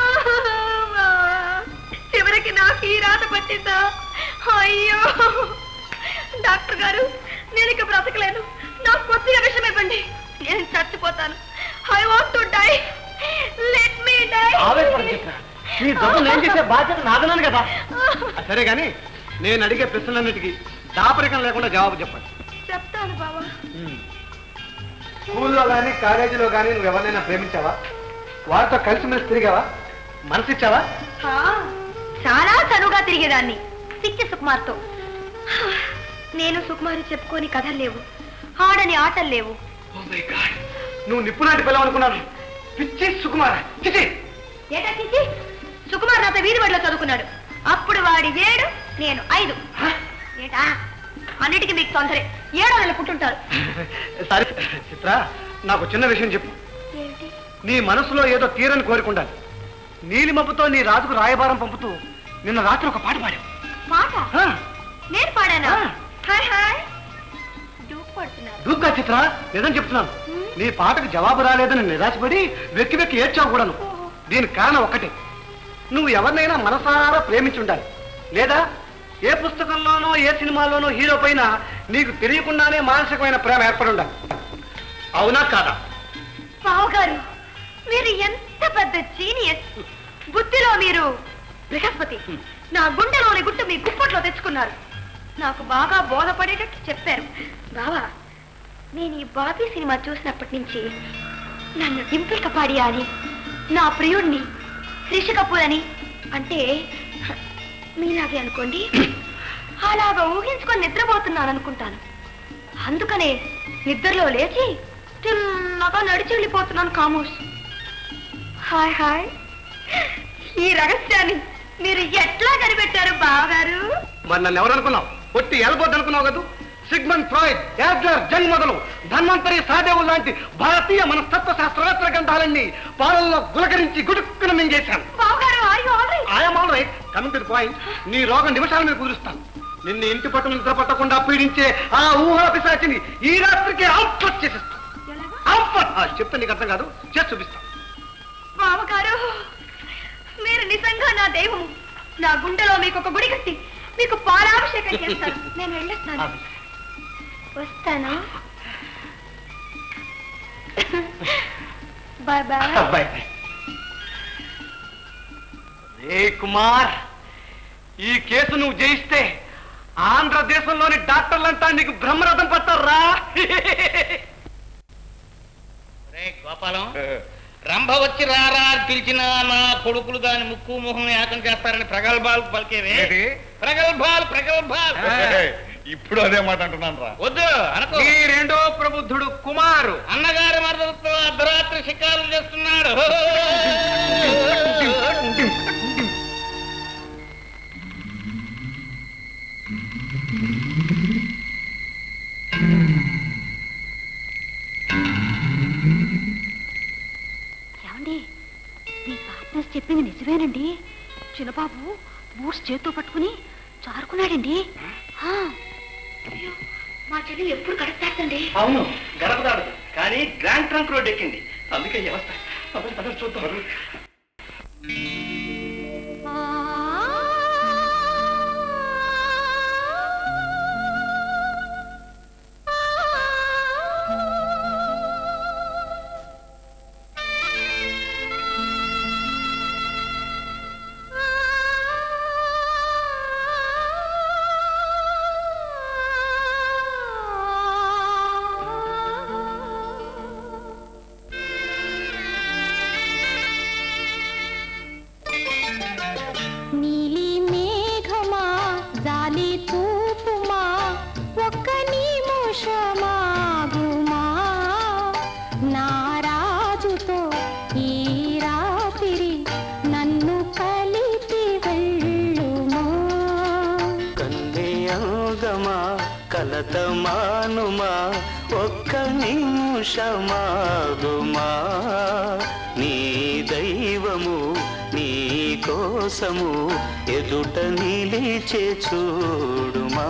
చివరికి నాకు ఈ రాత పట్టిందా అయ్యో డాక్టర్ గారు నేను ఇక బ్రతకలేను నాకు కొద్దిగా విషయం ఇవ్వండి నేను చచ్చిపోతాను I want to die let me die ఆవేశపడకు చిత్ర. నీ జబ్బు నేను చేసే బాధ్యత నాదన్నాను కదా ఆ, సరే గాని నేను అడిగే ప్రశ్నలన్నిటికీ దాపరికం లేకుండా జవాబు చెప్పండి చెప్తాను బావా స్కూల్లో కానీ కాలేజీలో కానీ నువ్వు ఎవరినైనా ప్రేమించావా వారితో కలిసిమెలిసి తిరిగావా మనసిచ్చావా ఆ, చాలా చనువుగా తిరిగేదాన్ని పిచ్చి సుకుమార్తో నేను సుకుమారి చెప్పుకొని కథలు లేవు ఆడని ఆటలు లేవు నువ్వు నిప్పులాంటి పిల్లవనుకున్నాను పిచ్చి సుకుమార చిచి ఏటా చిచ్చి సుకుమార్ నాతో వీధి బడిలో చదువుకున్నాడు అప్పుడు వాడి ఏడు నేను ఐదు ఏటా అన్నిటికీ మీకు తొందరే ఏడో నెల పుట్టుంటారు సరే చిత్ర నాకు చిన్న విషయం చెప్పు ఏమిటి నీ మనసులో ఏదో తీరని కోరుకుండాలి నీలిమబ్బుతో నీ రాజుకు రాయబారం పంపుతూ నిన్న రాత్రి ఒక పాట పాడావు మాట ఆ, నేను పాడానా ఆ. హాయ్ హాయ్ డూప్ పడుతున్నారు దూగ్గా చిత్ర నిజం చెప్తున్నాను నీ పాటకు జవాబు రాలేదని నిరాశపడి వెక్కి వెక్కి ఏడ్చావు కూడాను దీనికి కారణం ఒక్కటే నువ్వు ఎవరినైనా మనసారా ప్రేమించి ఉండాలి లేదా ఏ పుస్తకంలోనో ఏ సినిమాలోనో హీరో పైన నీకు తెలియకుండానే మానసికమైన ప్రేమ ఏర్పడి ఉండాలి అవునా కాదా బావగారు మీరు ఎంత పెద్ద జీనియస్ బుద్ధిలో మీరు బృహస్పతి నా గుండెలోని గుట్టు మీ గుప్పట్లో తెచ్చుకున్నారు నాకు బాగా బోధపడేటట్టు చెప్పారు బావా నేను ఈ బాబీ సినిమా చూసినప్పటి నుంచి నన్ను డింపుల్ కపాడియా అని నా ప్రియుడిని రిషి కపూర్ అని అంటే మీలాగే అనుకోండి అలాగా ఊహించుకొని నిద్రపోతున్నాను అనుకుంటాను అందుకనే నిద్రలో లేచి తిన్నగా నడిచి వెళ్ళిపోతున్నాను కామోస్ హాయ్ హాయ్ ఈ రహస్యాన్ని మీరు ఎట్లా కనిపెట్టారు బావగారు మరి నన్ను ఎవరు అనుకున్నావు పొట్టి ఎలబోద్దు అనుకున్నావు కదా సిగ్మన్ ఫ్రాయిడ్ యాడ్లర్ జంగ్ మొదలు ధన్వంతరి సాదేవు లాంటి భారతీయ మనస్తత్వ శాస్త్రవేత్తల గ్రంథాలన్నీ పాలల్లో గులకరించి గుడుక్కున మింగేశాను బావగారు are you all right I'm all right coming to point నీ రోగం నిమిషాల మీద కుదురుస్తాను నిన్ను ఇంటి పట్టు నిద్ర పట్టకుండా పీడించే ఆ ఊహా పిశాచిని ఈ రాత్రికి అవుట్ఫట్ చేసేస్తాను అవుట్ఫట్ చెప్తే నీకు అర్థం కాదు చేసి చూపిస్తాను బావగారు మీరు నిజంగా నా దైవము నా గుండెలో మీకు ఒక గుడి కట్టి మీకు పాలాభిషేకం చేస్తాను నేను వెళ్ళొస్తాను వస్తాను బాయ్ బాయ్ అబ్బాయి రే కుమార్ ఈ కేసు నువ్వు జయిస్తే ఆంధ్రదేశంలోని డాక్టర్లంతా నీకు బ్రహ్మరథం పట్టారా రే గోపాలం రంభ వచ్చి రారా అని పిలిచిన నా కొడుకులు దాని ముక్కు మొహం ఏకం చేస్తారని ప్రగల్భాలు పలికేవే ఏంటి? ప్రగల్భాలు ప్రగల్భాలు ఇప్పుడు అదే మాట అంటున్నాను రా వద్దు అనుకో ఈ రెండో ప్రబుద్ధుడు కుమారు అన్నగారి మద్దతుతో అర్ధరాత్రి షికారులు చేస్తున్నాడు ఏమండి మీ పార్ట్నర్స్ చెప్పింది నిజమేనండి చిన్నబాబు బూట్స్ చేత్తో పట్టుకుని చారుకున్నాడండి ఆ, అయ్యో, మా చెల్లి ఎప్పుడు కడతాడండి అవును గడప దాడదు కానీ గ్రాండ్ ట్రంక్ రోడ్ ఎక్కింది అందుకే ఈ అవస్థ పదండి, పదండి, చూద్దాం నీలి మేఘమా జాలి చూపుమా ఒక్క నిమిషమాగుమా నా రాజుతో ఈ రాత్రి నన్ను కలిపి వెళ్ళుమా కన్యగమా కలత మానుమా ఒక్క నిమిషమాగుమా నీ దైవము నీ కోసము ఎదుట నిలిచే చూడుమా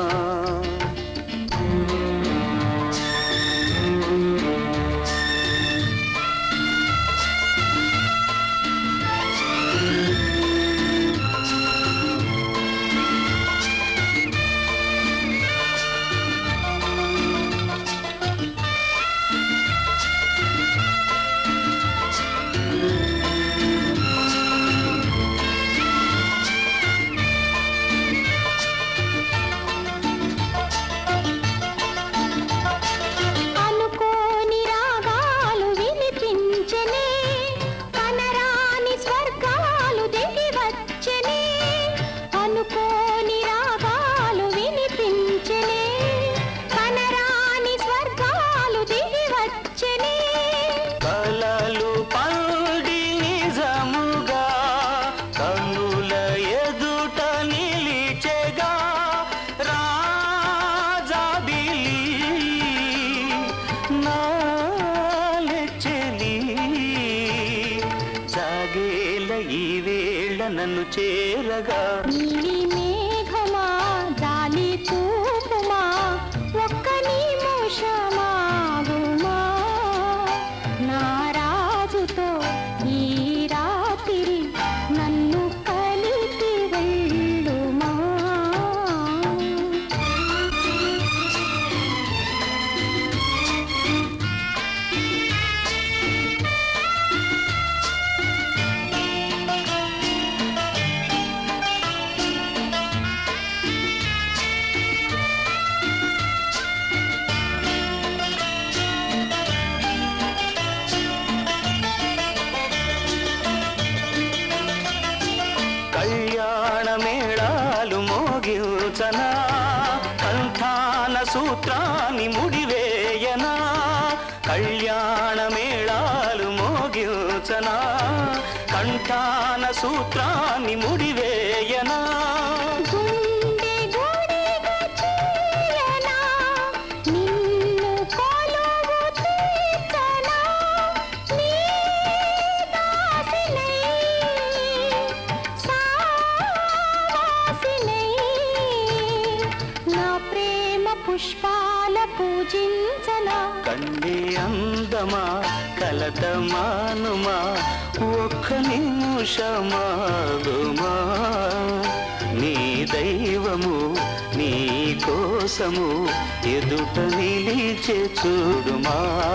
అనుకోని రాగాలు వినిపించనే కనరాని స్వర్గాలు దిగి వచ్చనే అనుకోని రాగాలు వినిపించనే కనరాని స్వర్గాలు దిగి వచ్చనే కలలు పండి నిజముగా కన్నుల ఎదుట నిలిచెగా రాజాబిలి నాలెచ్చలి సాగేల ఈ వేళ నన్ను చేరగా నీలి మేఘమా జాలి చూపుమా ఒక్క నిమిషమాగుమా నా రాజుతో ఈ రాత్రి నన్ను కలిపి వెళ్ళుమా సూత్రాన్ని ముడివేయనా కళ్యాణ మేళాలు మోగించనా కంఠాన సూత్రాన్ని ముడివేయనా గుండె గూడిగా చేయనా నిన్ను కొలువు తీర్చనా నీ దాసినై సావాసినై నా ప్రేమ పుష్పాల పూజించనా కండి అందమా కలత మానుమా ఒక్క నిమిషమాగుమా నీ దైవము నీ కోసము ఎదుట నిలిచే చూడుమా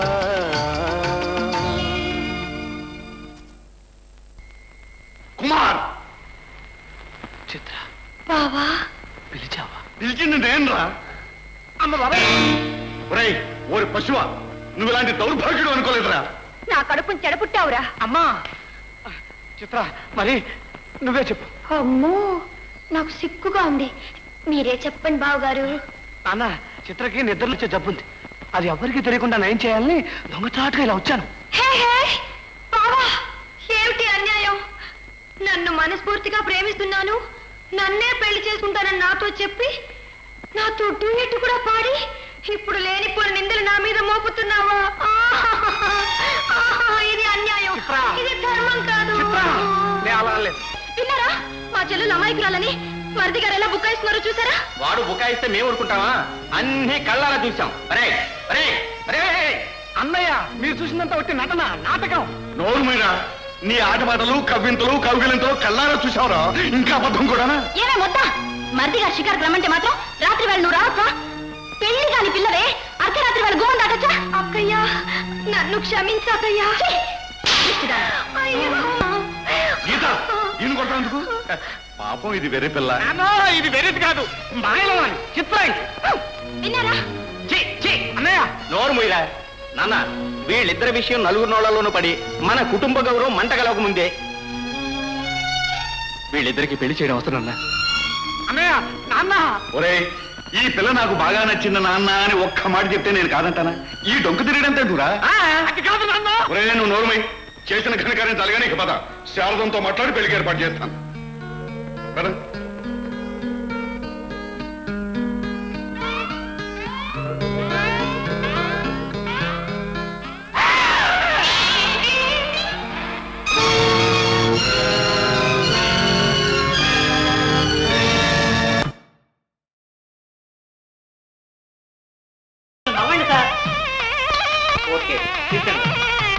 కుమార్ చిత్ర బావా పిలిచావా పిలిచింది నేనురా అమ్మ బాబాయ్ ఒరేయ్ ఓరి పశువా నువ్వు ఇలాంటి దౌర్భాగ్యుడు అనుకోలేదురా నా కడుపుని చెడపుట్టావురా అమ్మా చిత్ర మరి నువ్వే చెప్పు అమ్మో నాకు సిక్కుగా ఉంది మీరే చెప్పండి బావగారు నాన్న చిత్రకి నిద్రలు వచ్చే జబ్బుంది అది ఎవరికి తెలియకుండా నయం చేయాలని దొంగచాటుగా ఇలా వచ్చాను హే హే బావా ఏమిటి అన్యాయం నన్ను మనస్ఫూర్తిగా ప్రేమిస్తున్నాను నన్నే పెళ్లి చేసుకుంటానని నాతో చెప్పి నాతో డూయెట్ కూడా పాడి ఇప్పుడు లేనిపోయిన నిందలు నా మీద మోపుతున్నావా ఆహాహాహా. ఆహా, ఇది అన్యాయం చిత్రా. ఇది ధర్మం కాదు చిత్ర నేను అలా అనలేదు విన్నారా మా చెల్లెలు అమాయకురాలని మరిది గారు ఎలా బుక్కాయిస్తున్నారో చూసారా వాడు బుకాయిస్తే మేము ఊరుకుంటావా అన్ని కళ్ళారా చూసాం అరే అరే అరే అన్నయ్య మీరు చూసినంత వచ్చి నటన నాటకం నోరు మీద నీ ఆటపాటలు కవ్వింతలు కౌగిలింతలు కళ్ళారా చూసావురా ఇంకా అబద్ధం కూడానా ఏమే మొత్త మరిది గారు షికారు రమ్మంటే మాత్రం రాత్రి వేళ నువ్వు రావచ్చా పెళ్లి కాని పిల్లవే అర్ధరాత్రి వేళ గుమ్మం దాటచ్చా అక్కయ్యా నన్ను క్షమించకయ్యా గీత ఈయన కొట్టేందుకు పాపం ఇది వెర్రి పిల్ల నాన్నో, ఇది వెరైటీ కాదు మాయలో అని చిత్ర విన్నారా ఛీ, ఛీ. అన్నయ్య నోరు మూయరా నాన్న వీళ్ళిద్దరి విషయం నలుగురు నోళ్లలోనూ పడి మన కుటుంబ గౌరవం మంట కలవక ముందే వీళ్ళిద్దరికి పెళ్లి చేయడం అవసరం అన్నా అన్నయ్య నాన్న ఒరేయ్ ఈ పిల్ల నాకు బాగా నచ్చింది నాన్న అని ఒక్క మాట చెప్తే నేను కాదంటానా ఈ డొంక తిరగడం తింటురా ఆ, అది కాదు నాన్న ఒరే నువ్వు నోరుమై చేసిన ఘనకార్యం జరగని ఇక పద శారదంతో మాట్లాడి పెళ్లికి ఏర్పాటు చేస్తాను పద నవ్వండి సార్ ఓకే తీసుకెళ్ళి.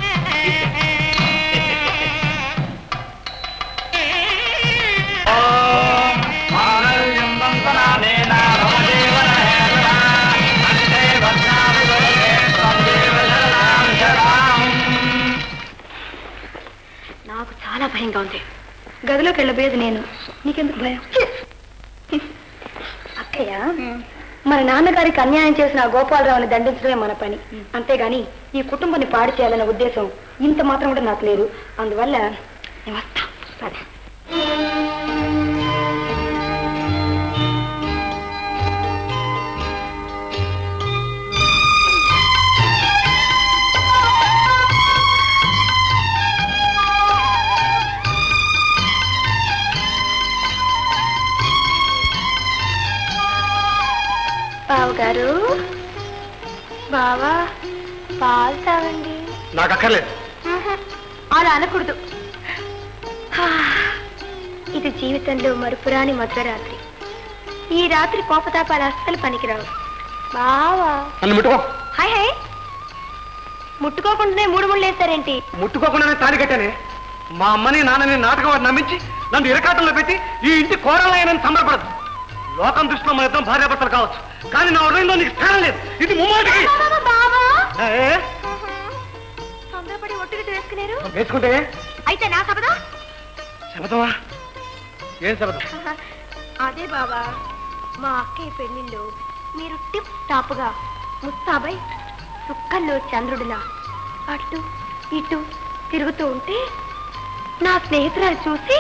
నాకు చాలా భయంగా ఉంది గదిలోకి వెళ్ళబోయేది నేను నీకెందుకు భయం అక్కయ్య మన నాన్నగారికి అన్యాయం చేసిన ఆ గోపాలరావుని దండించడమే మన పని అంతేగాని ఈ కుటుంబాన్ని పాడు చేయాలన్న ఉద్దేశం ఇంత మాత్రం కూడా నాకు లేదు అందువల్ల నేను వస్తా సరే బావగారు బావా పాలు తాగండి నాకు అక్కర్లేదు అలా అనకూడదు హా, ఇది జీవితంలో మరుపురాని మధుర రాత్రి ఈ రాత్రి కోపతాపాలు అస్సలు పనికిరావు బావా నన్ను ముట్టుకో హాయ్ హాయ్ ముట్టుకోకుండానే మూడు ముళ్ళు వేస్తారేంటి ముట్టుకోకుండానే తాళి కట్టానే మా అమ్మని నాన్నని నాటకం వారు నమ్మించి నన్ను ఇరకాటంలో పెట్టి ఈ ఇంటి కోరలయ్యనని సంబరపడదు లోకం దృష్టిలో మన ఇద్దరం భార్యాభర్తలు కావచ్చు కానీ నా హృదయంలో నీకు స్థానం లేదు ఇది ముమ్మాటికి బావా ఏ? తొందరపడి ఒట్టుగిట్టు వేసుకున్నారు వేసుకుంటే అయితే నా సబదా శబదమా ఏం శబదం అదే బావా మా అక్కయ్య పెళ్లిలో మీరు టిప్ టాప్గా ముస్తాబై సుక్కల్లో చంద్రుడిలా అటు ఇటు తిరుగుతూ ఉంటే నా స్నేహితురాలు చూసి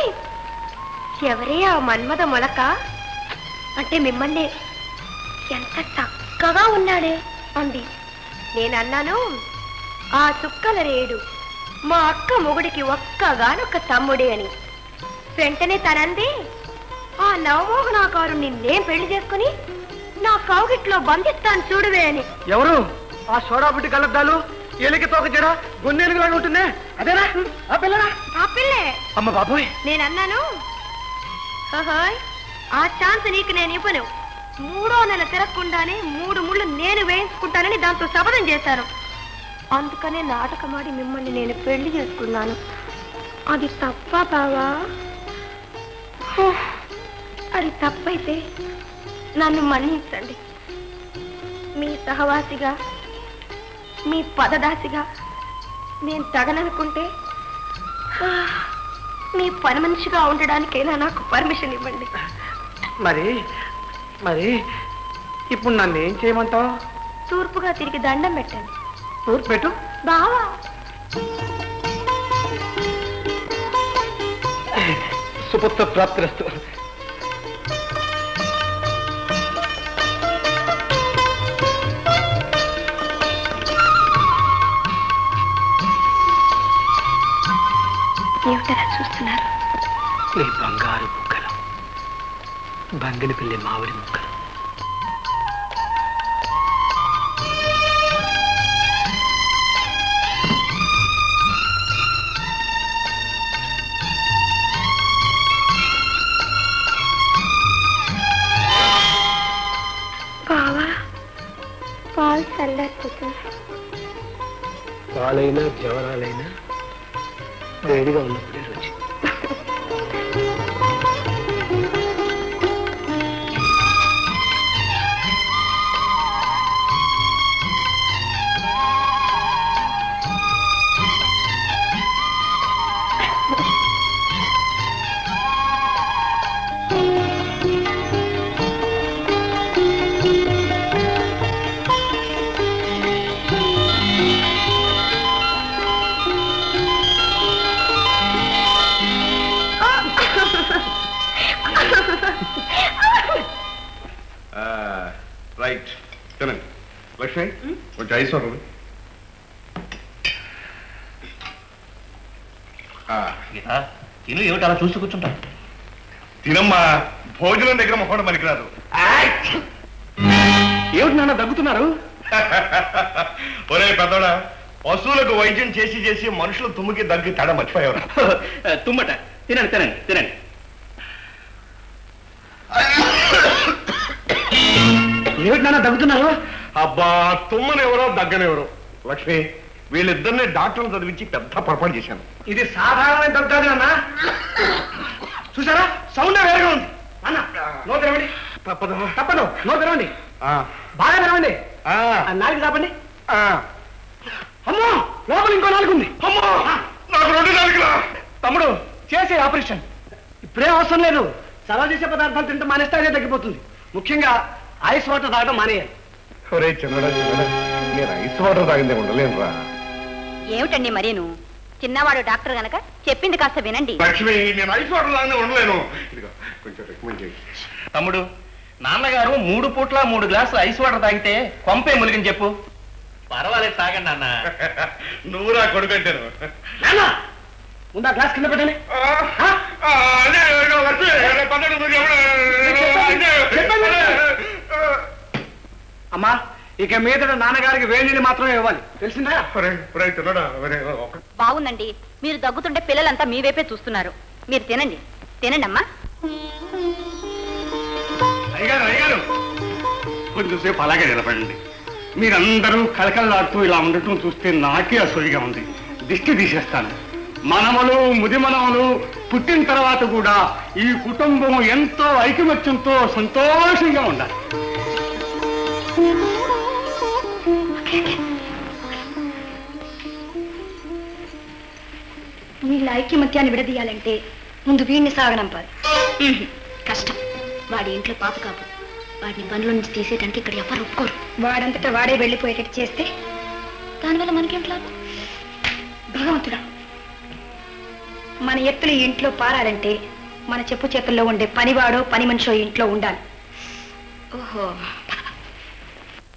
ఎవరే ఆ మన్మద మొలక అంటే మిమ్మల్ని ఎంత చుక్కగా ఉన్నాడే అంది నేనన్నాను ఆ చుక్కల రేడు మా అక్క మొగుడికి ఒక్కగానొక్క తమ్ముడే అని వెంటనే తనంది ఆ నవమోహనాకారుణ్ణి నేను పెళ్లి చేసుకుని నా కౌగిట్లో బంధిస్తాను చూడువే అని ఎవరు ఆ సోడా బుట్టి కలద్దాలు ఎలికి తోక జడ గొన్నెలుగులాగా ఉంటుందే అదేనా ఆ పిల్లరా ఆ పిల్లే అమ్మ బాబోయ్ నేనన్నాను "ఓహోయ్, ఆ ఛాన్స్ నీకు నేను ఇవ్వను మూడో నెల తిరగకుండానే మూడు ముళ్ళు నేను వేయించుకుంటానని దాంతో శపథం చేశాను అందుకనే నాటకమాడి మిమ్మల్ని నేను పెళ్లి చేసుకున్నాను అది తప్ప బావా హో, అది తప్పైతే నన్ను మన్నించండి మీ సహవాసిగా మీ పదదాసిగా నేను తగననుకుంటే ఆ, మీ పని మనిషిగా ఉండడానికైనా నాకు పర్మిషన్ ఇవ్వండి మరి మరి ఇప్పుడు నన్ను ఏం చేయమంటావు తూర్పుగా తిరిగి దండం పెట్టండి తూర్పు పెట్టు బావా సుపుత్ర ప్రాప్తిరస్తు ఏమిటలా చూస్తున్నారు నీ బంగారు బుక్కలు బంగిని పిల్లి మామిడి ముక్కలు బావా పాలు చల్లారిపోతుంది పాలైనా జవరాలైనా వేడిగా ఉన్నప్పుడే రుచి రైట్ తినండి లక్ష్మి కొంచెం ఐస్ వాటర్ గీత తిను ఏమిటి అలా చూస్తూ కూర్చుంటా తినమ్మా భోజనం దగ్గర మొహం పనికిరాదు ఏమిటి నాన్న దగ్గుతున్నారు ఒరే పెద్దోడా పశువులకు వైద్యం చేసి చేసి మనుషులు తుమ్ముకి దగ్గి తడ మర్చిపోయారు తుమ్మట తినండి తినండి తినండి ఏమిటి నాన్న దగ్గుతున్నారు అబ్బా తుమ్మనెవరో దగ్గనెవరో లక్ష్మి వీళ్ళిద్దరిని డాక్టర్లు చదివించి పెద్ద పొరపాటు చేశాను ఇది సాధారణ దగ్గు కాదు నాన్న చూసారా సౌండ్ వేరుగా ఉంది అన్న నో తెరవండి తప్పదు తప్పదు నో తెరవండి ఆ, బాగా తెరవండి ఆ, ఆ నాలుగు చాపండి ఆ. అమ్మో లోపల ఇంకో నాలుగు ఉంది అమ్మో నాకు రెండు నాలుగులా తమ్ముడు చేసే ఆపరేషన్ ఇప్పుడే అవసరం లేదు చలవ చేసే పదార్థాలు తింటే మానేస్తే అదే తగ్గిపోతుంది ముఖ్యంగా ఐస్ వాటర్ తాగడం మానేయాలి ఒరే చిన్నడా చిన్నడా నేను ఐస్ వాటర్ తాగిందే ఉండలేను రా ఏమిటండి మరీను చిన్నవాడు డాక్టర్ గనక చెప్పింది కాస్త వినండి లక్ష్మి నేను ఐస్ వాటర్ తాగిందే ఉండలేను ఇదిగో కొంచెం రికమెండ్ చేయి తమ్ముడు నాన్నగారు మూడు పూట్ల మూడు గ్లాసులు ఐస్ వాటర్ తాగితే కొంపే ములిగని చెప్పు పర్వాలేదు తాగండి నాన్న నువ్వు నా కొడుకంటాను నాన్న ముందు ఆ గ్లాస్ కింద పెట్టండి అమ్మా ఇక మీదట నాన్నగారికి వేడి నీళ్ళు మాత్రమే ఇవ్వాలి తెలిసిందా బాగుందండి మీరు దగ్గుతుంటే పిల్లలంతా మీ వైపే చూస్తున్నారు మీరు తినండి తినండి అమ్మా అయ్యారు అయ్యారు కొంచెంసేపు అలాగే నిలబడండి మీరందరూ కలకల్లాడుతూ ఇలా ఉండటం చూస్తే నాకే అసూయిగా ఉంది దిష్టి తీసేస్తాను మనమలు ముదిమనములు పుట్టిన తర్వాత కూడా ఈ కుటుంబం ఎంతో ఐకమత్యంతో సంతోషంగా ఉండాలి వీళ్ళ ఐక్యమత్యాన్ని విడదీయాలంటే ముందు వీడిని సాగనంపాలి కష్టం వాడి ఇంట్లో పాప కాపు వాడిని పనుల నుంచి తీసేయడానికి ఇక్కడ ఎవరు ఒప్పుకోరు వాడంతటా వాడే వెళ్ళిపోయేటట్టు చేస్తే దానివల్ల మనకేం లాభం భగవంతుడా మన ఎత్తులు ఈ ఇంట్లో పారాలంటే మన చెప్పు చేతుల్లో ఉండే పనివాడో పని మనిషో ఇంట్లో ఉండాలి ఓహో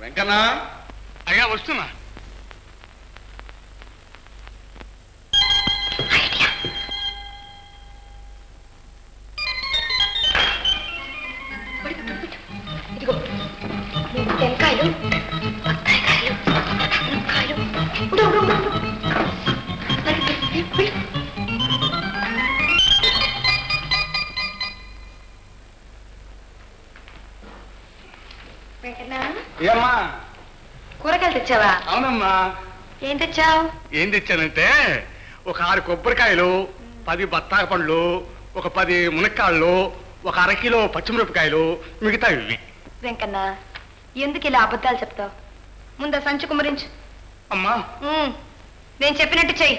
వెంకన్నా అయ్యా వస్తున్నా ఇదిగో టెంకాయలు బత్తాయికాయలు కాయలు ఉండు, ఉండు, ఉండు, ఉండు. వెళ్ళు, వెళ్ళు, వెళ్ళు. వెంకన్న ఏమ్మా కూరగాయలు తెచ్చావా అవునమ్మా ఏం తెచ్చావు ఏం తెచ్చానంటే ఒక ఆరు కొబ్బరికాయలు పది బత్తాయి పండ్లు ఒక పది మునక్కాళ్ళు ఒక అరకిలో పచ్చిమిరపకాయలు మిగతా ఇవి వెంకన్న ఎందుకు ఇలా అబద్ధాలు చెప్తావు ముందు ఆ సంచి కుమరించు అమ్మా ఉమ్, నేను చెప్పినట్టు చెయ్యి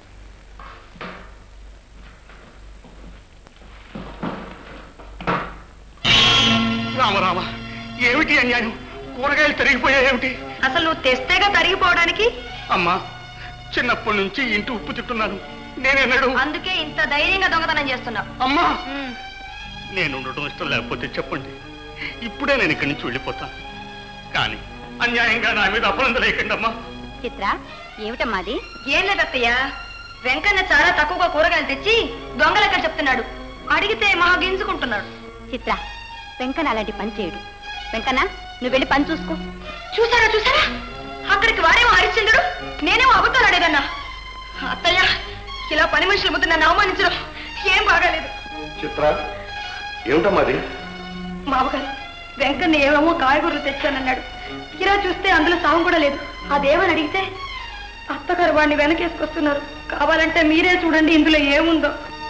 రామరామ ఏమిటి అన్యాయం కూరగాయలు తరిగిపోయాయేమిటి అసలు నువ్వు తెస్తేగా తరిగిపోవడానికి అమ్మా చిన్నప్పటి నుంచి ఇంటి ఉప్పు తిట్టున్నాను నేనెన్నడు అందుకే ఇంత ధైర్యంగా దొంగతనం చేస్తున్నావు అమ్మా ఉమ్, నేను ఉండటం ఇష్టం లేకపోతే చెప్పండి ఇప్పుడే నేను ఇక్కడి నుంచి వెళ్ళిపోతాను కానీ అన్యాయంగా నా మీద అపనంద లేకండి అమ్మా చిత్ర ఏమిటమ్మాది ఏం లేదత్తయ్య వెంకన్న చాలా తక్కువగా కూరగాయలు తెచ్చి దొంగలెక్క చెప్తున్నాడు అడిగితే మహా గింజుకుంటున్నాడు చిత్ర వెంకన్న అలాంటి పని చేయడు వెంకన్న నువ్వు వెళ్ళి పని చూసుకో చూసారా చూసారా అక్కడికి వారేమో హరిశ్చంద్రుడు నేనేమో అబద్ధాలు అడేదన్నా అత్తయ్య ఇలా పని మనుషుల ముందు నన్ను అవమానించడం ఏం బాగాలేదు చిత్ర ఏమిటమ్మాది మామగారు వెంకన్న ఏమేమో కాయగూరలు తెచ్చానన్నాడు ఇలా చూస్తే అందులో సాగు కూడా లేదు అదేమని అడిగితే అత్తగారు వాడిని వెనకేసుకొస్తున్నారు కావాలంటే మీరే చూడండి ఇందులో ఏముందో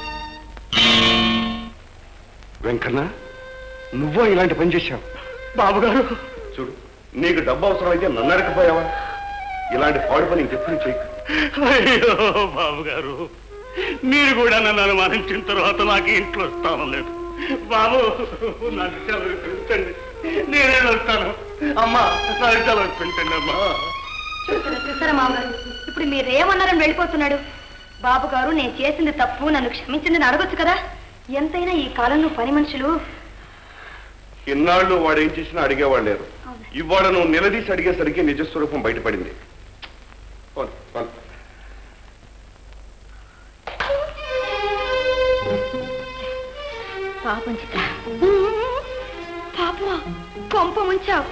వెంకన్న నువ్వో ఇలాంటి పని చేశావు బాబుగారు చూడు నీకు డబ్బు అవసరం అయితే నన్ను అడగపోయావా ఇలాంటి పాడు పని ఇంకెప్పుడు చేయకు అయ్యో బాబుగారు మీరు కూడా నన్ను అనుమానించిన తర్వాత నాకు ఇంట్లో స్థానం లేదు బాబు నాకు సెలవు పెంచండి నేనే వెళ్తాను అమ్మా నాకు సెలవు పెంచండి అమ్మా చూసారా చూసారా మామగారు ఇప్పుడు మీరేమన్నారని వెళ్ళిపోతున్నాడు బాబు గారు నేను చేసింది తప్పు నన్ను క్షమించిందని అడగొచ్చు కదా ఎంతైనా ఈ కాలంలో పని మనుషులు ఇన్నాళ్ళు వాడు ఏం చేసినా అడిగేవాడు లేరు ఇవాళ నువ్వు నిలదీసి అడిగేసరికి నిజస్వరూపం బయటపడింది పోను, పోను. పాపం చిత్ర పాపం కొంప ముంచావు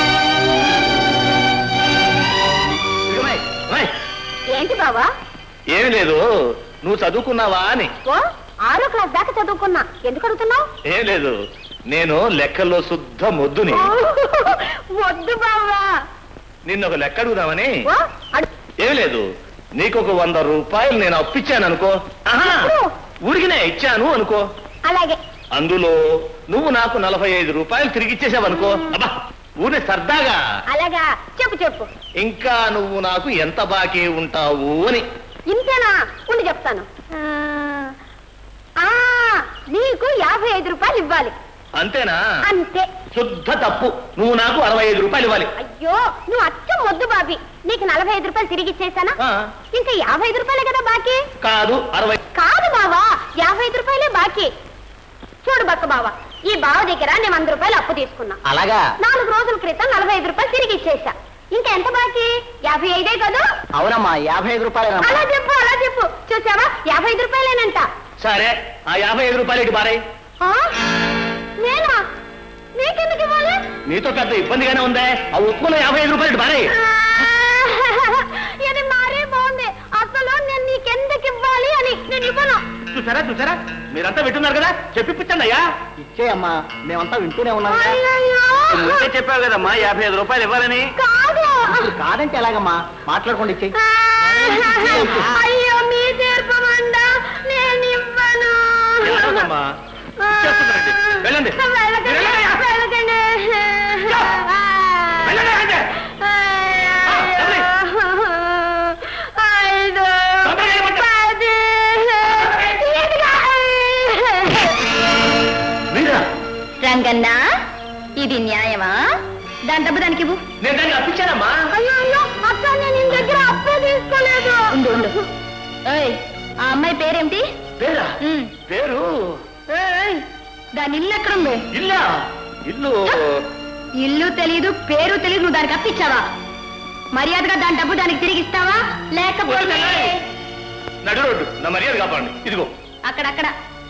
ఏంటి బావా ఏమి లేదు నువ్వు చదువుకున్నావా అని ఓ ఆరో క్లాస్ దాకా చదువుకున్నా ఎందుకు అడుగుతున్నావు ఏం లేదు నేను లెక్కల్లో శుద్ధ మొద్దుని వద్దు బావా నిన్న ఒక లెక్క అడుగుదామని ఓ అడు ఏమి లేదు నీకు ఒక వంద రూపాయలు నేను అప్పిచ్చాను అనుకో ఆహా, ఊరికినే ఇచ్చాను అనుకో అలాగే అందులో నువ్వు నాకు నలభై ఐదు రూపాయలు తిరిగి ఇచ్చేసావు అనుకో అబ్బా ఊరిని సరదాగా అలాగా చెప్పు చెప్పు ఇంకా నువ్వు నాకు ఎంత బాకీ ఉంటావు అని ఇంతేనా ఉండి చెప్తాను ఆ, ఆ, నీకు యాభై ఐదు రూపాయలు ఇవ్వాలి అంతేనా అంతే శుద్ధ తప్పు నువ్వు నాకు అరవై ఐదు రూపాయలు ఇవ్వాలి అయ్యో నువ్వు అచ్చం వద్దు బాబీ నీకు నలభై ఐదు రూపాయలు తిరిగి ఇచ్చేసానా ఆ, ఇంకా యాభై ఐదు రూపాయలే కదా బాకీ కాదు అరవై కాదు బావా యాభై ఐదు రూపాయలే బాకీ చూడు బక్క బావా ఈ బావ దగ్గర నేను వంద రూపాయలు అప్పు తీసుకున్నా అలాగా నాలుగు రోజుల క్రితం నలభై ఐదు రూపాయలు తిరిగి ఇచ్చేసా ఇంకా ఎంత బాకీ యాభై ఐదే కదా అవునమ్మా యాభై ఐదు రూపాయలు అలా చెప్పు అలా చెప్పు చూసావా యాభై ఐదు రూపాయలేనంట సరే ఆ యాభై ఐదు రూపాయలు ఇటు బారాయి ఆ? నేనా నీకెందుకు ఇవ్వాలి నీతో పెద్ద ఇబ్బందిగానే ఉందే ఆ ఉప్పులో యాభై ఐదు రూపాయలు ఇటు బారాయి ఆ, ఇది మరీ బాగుంది అసలు నేను నీకెందుకు ఇవ్వాలి అని నేను ఇవ్వను చూసారా చూసారా మీరంతా వింటున్నారు కదా చెప్పిపించండి అయ్యా ఇచ్చేయమ్మా మేమంతా వింటూనే ఉన్నాం అయ్యయ్యో. ముందే చెప్పావు కదమ్మా యాభై ఐదు రూపాయలు ఇవ్వాలని కాదు కాదంటే ఎలాగమ్మా మాట్లాడుకోండి ఇచ్చేయి ఆ, అయ్యో మీ తీర్పమండా నేను ఇవ్వను ఏడవకమ్మా. ఇచ్చేస్తున్నానండి. వెళ్ళండి. వెళ్ళకండి, వెళ్ళండి. వెళ్ళకండి. వెళ్ళండి, వెళ్ళండి. ఐదు తొందరగా ఇవ్వండి. పది ఇదిగో. మీరా రంగన్నా ఇది న్యాయమా దాని డబ్బు దానికి ఇవ్వు నేను దాన్ని అప్పించానమ్మా అయ్యో అయ్యో అక్క నేను నీ దగ్గర అప్పే తీసుకోలేదు ఉండు ఉండు ఏయ్ ఆ అమ్మాయి పేరేమిటి పేరా ఉమ్. పేరు ఏయ్, దాని ఇల్లు ఎక్కడుంది ఇల్లా ఇల్లు ఇల్లు తెలియదు పేరు తెలియదు నువ్వు దానికి అప్పిచ్చావా మర్యాదగా దాని డబ్బు దానికి తిరిగి ఇస్తావా లేకపోతే నడు రోడ్డు నా మర్యాద కాపాడండి ఇదిగో అక్కడక్కడ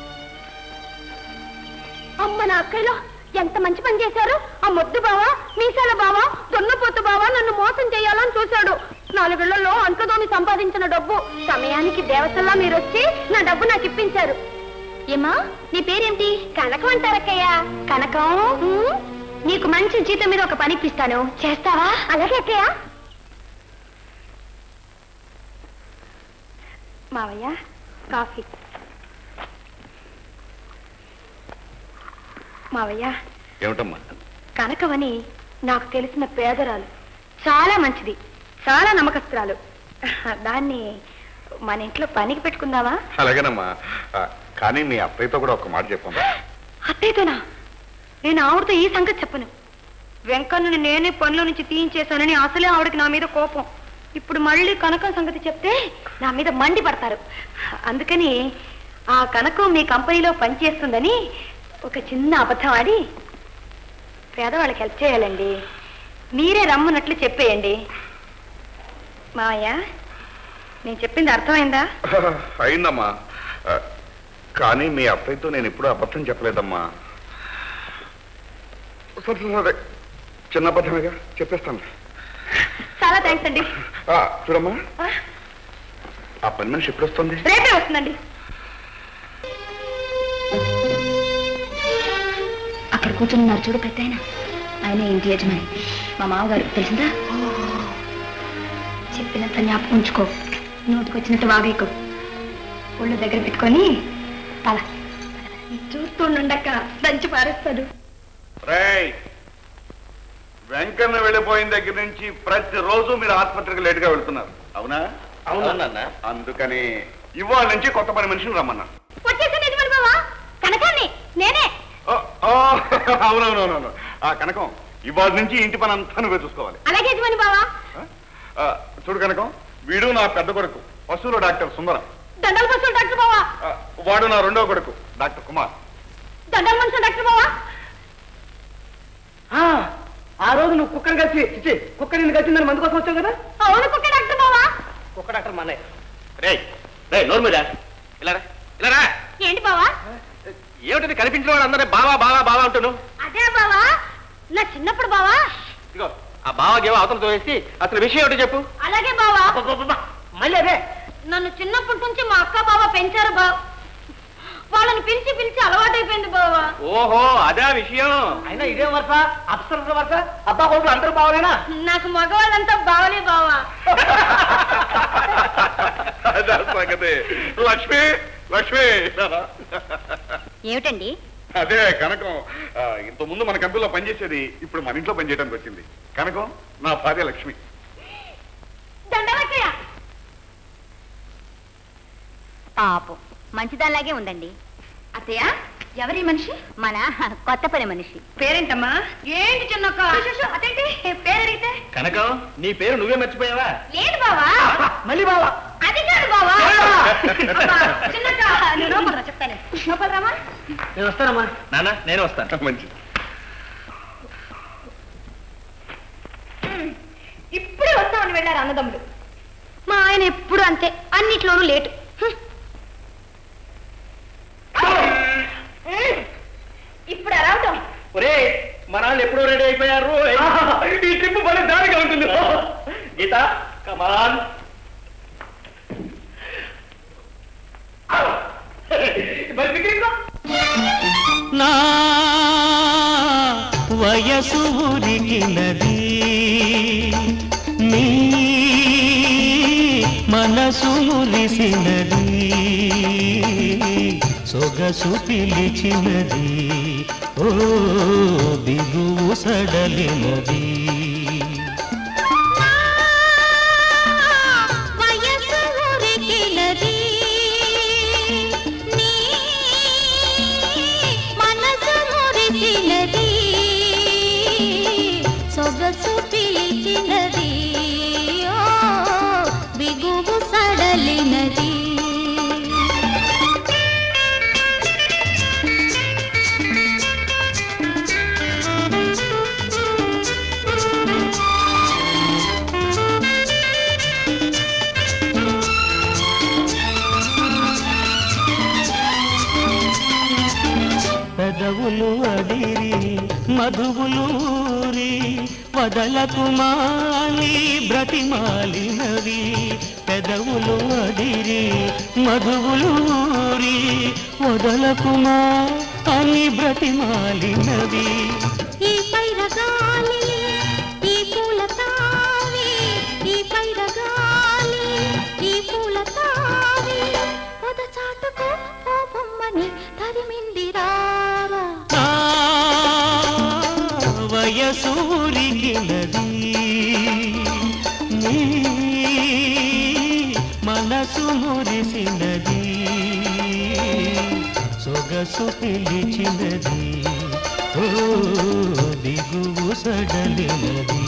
అమ్మ నా అక్కయ్యలో ఎంత మంచి పని చేశారు ఆ మొద్దు బావా మీసాల బావా దొన్నపోతు బావా నన్ను మోసం చేయాలని చూశాడు నాలుగేళ్లలో అంట్లతోని సంపాదించిన డబ్బు సమయానికి దేవతల్లా మీరు వచ్చి నా డబ్బు నాకు ఇప్పించారు ఏమా నీ పేరేంటి కనకం అంటారక్కయ్య కనకం ఉమ్, నీకు మంచి జీతం మీద ఒక పని ఇప్పిస్తాను చేస్తావా అలాగే అక్కయ్య మావయ్య కాఫీ మావయ్య ఏమిటమ్మా కనకవని నాకు తెలిసిన పేదరాలు చాలా మంచిది చాలా నమ్మకస్తురాలు దాన్ని మన ఇంట్లో పనికి పెట్టుకుందామా అలాగేనమ్మా ఆ, కానీ మీ అత్తయ్యతో కూడా ఒక మాట చెప్పమ్మా అత్తయ్యతోనా నేను ఆవిడతో ఈ సంగతి చెప్పను వెంకన్నని నేనే పనిలో నుంచి తీయించేశానని అసలే ఆవిడకి నా మీద కోపం ఇప్పుడు మళ్ళీ కనకం సంగతి చెప్తే నా మీద మండి పడతారు అందుకని ఆ కనకం మీ కంపెనీలో పనిచేస్తుందని ఒక చిన్న అబద్ధం ఆడి పేదవాళ్ళకి హెల్ప్ చేయాలండి మీరే రమ్మన్నట్లు చెప్పేయండి మావయ్య నేను చెప్పింది అర్థమైందా అయిందమ్మా ఆ, కానీ మీ అత్తయ్యతో నేను ఎప్పుడూ అబద్ధం చెప్పలేదమ్మా సరే సరే, సరే చిన్న అబద్ధమేగా చెప్పేస్తాను చాలా థ్యాంక్స్ అండి ఆ, చూడమ్మా ఆ, ఆ పని మనిషి ఎప్పుడు వస్తుంది రేపే వస్తుందండి అక్కడ కూర్చున్నారు చూడు పెద్ద ఆయన ఆయన ఇంటి యజమాని మా మామగారు తెలిసిందా చెప్పినంత జ్ఞాపకం ఉంచుకో నోటికి వచ్చినట్టు వాగేకు ఒళ్ళు దగ్గర పెట్టుకొని తల చూస్తుండక దంచి పారేస్తాడు రేయ్ వెంకన్న వెళ్ళిపోయిన దగ్గర నుంచి ప్రతిరోజు మీరు ఆసుపత్రికి లేటుగా వెళ్తున్నారు అవునా అవునన్నా అందుకని ఇవాళ నుంచి కొత్త పని మనిషిని రమ్మన్నా వచ్చేసాను యజమాని బావా కనకాన్ని నేనే ఓ, ఓ, అవునవునవునవును ఆ కనకం ఇవాళ నుంచి ఇంటి పని అంతా నువ్వే చూసుకోవాలి అలాగే యజమాని బావా ఆ, చూడు కనకం వీడు నా పెద్ద కొడుకు పశువుల డాక్టర్ సుందరం దండల మనుషులు డాక్టర్ బావా ఆ, వాడు నా రెండో కొడుకు డాక్టర్ కుమార్ దండల మనుషులు డాక్టర్ బావా ఆ, ఆ రోజు నువ్వు కుక్కని కలిసి చిచ్చి కుక్క నిన్ను కలిసిందని మందు కోసం వచ్చావు కదా అవును కుక్క డాక్టర్ బావా కుక్క డాక్టర్ మా అన్నయ్య రే రే నోరు మీద ఇలా రా ఇలా రా ఏంటి బావా ఏమిటిది కనిపించిన వాడు అందరే బావా బావా బావా అంటున్నావు అదే బావా నా చిన్నప్పుడు బావా ఇదిగో ఆ బావా గేవో అవతలతో వేసి అసలు విషయం ఏమిటో చెప్పు అలాగే బావా మళ్ళీ అదే నన్ను చిన్నప్పటి నుంచి మా అక్క బావ పెంచారు బావ వాళ్ళని పిలిచి పిలిచి అలవాటైపోయింది బావా ఓహో అదే విషయం అయినా ఇదే వరుస అప్సరస వరుస అబ్బా కొడుకులు అందరూ బావలేనా నాకు మగవాళ్ళంతా బావలే బావా అదే సంగతి లక్ష్మి లక్ష్మి ఇలా రా. ఏమిటండి అదే కనకం ఆ, ఇంత ముందు మన కంపెనీలో పనిచేసేది ఇప్పుడు మన ఇంట్లో పనిచేయడానికి వచ్చింది కనకం నా భార్య లక్ష్మి దండలక్కయ్య పాపం మంచిదానిలాగే ఉందండి అత్తయ్య ఎవరి మనిషి మన కొత్త పని మనిషి పేరేంటమ్మా ఏంటి చిన్నక్క అదేంటి పేరు అడిగితే కనకం నీ పేరు నువ్వే మర్చిపోయావా లేదు బావా మళ్ళీ బావా అది కాదు బావా అబ్బా, చిన్నక్క నువ్వు లోపల చెప్తాను లోపల రామా నేను వస్తానమ్మా నాన్న నేను వస్తాను మంచిది ఇప్పుడే వస్తామని వెళ్ళారు అన్నదమ్ముడు మా ఆయన ఎప్పుడు అంతే అన్నిట్లోనూ లేటు హ్మ్. హ్మ్. ఇప్పుడు ఎలా అవుతాం ఒరే మన వాళ్ళు ఎప్పుడో రెడీ అయిపోయారు ఈ ట్రిప్ పని దానిగా ఉంటుంది గీత కమాన్ మరి పిక్నిక్ నా వయసు ఉరిగినది నీ మనసు మురిసినది సొగసు పిలిచినది ఓ దిగువు సడలినది వయసు ఉరికినది నీ మనసు మురిసినది సొగసు పిలిచినది ఓ బిగువు సడలినది మధువులూరి వదలకుమాని బ్రతిమాలినవి పెదవులు అదిరి మధువులూరి వదలకుమా అని బ్రతిమాలినవి ఈ పైరగాలి ఈ పూల తావి ఈ పైరగాలి ఈ పూల తావి పొద చాటుకు ఓ బొమ్మని తరిమింది రారా నా వయసూరిగినది నీ మనసు మురిసినది సొగసు పిలిచినది ఓ దిగువు సడలినది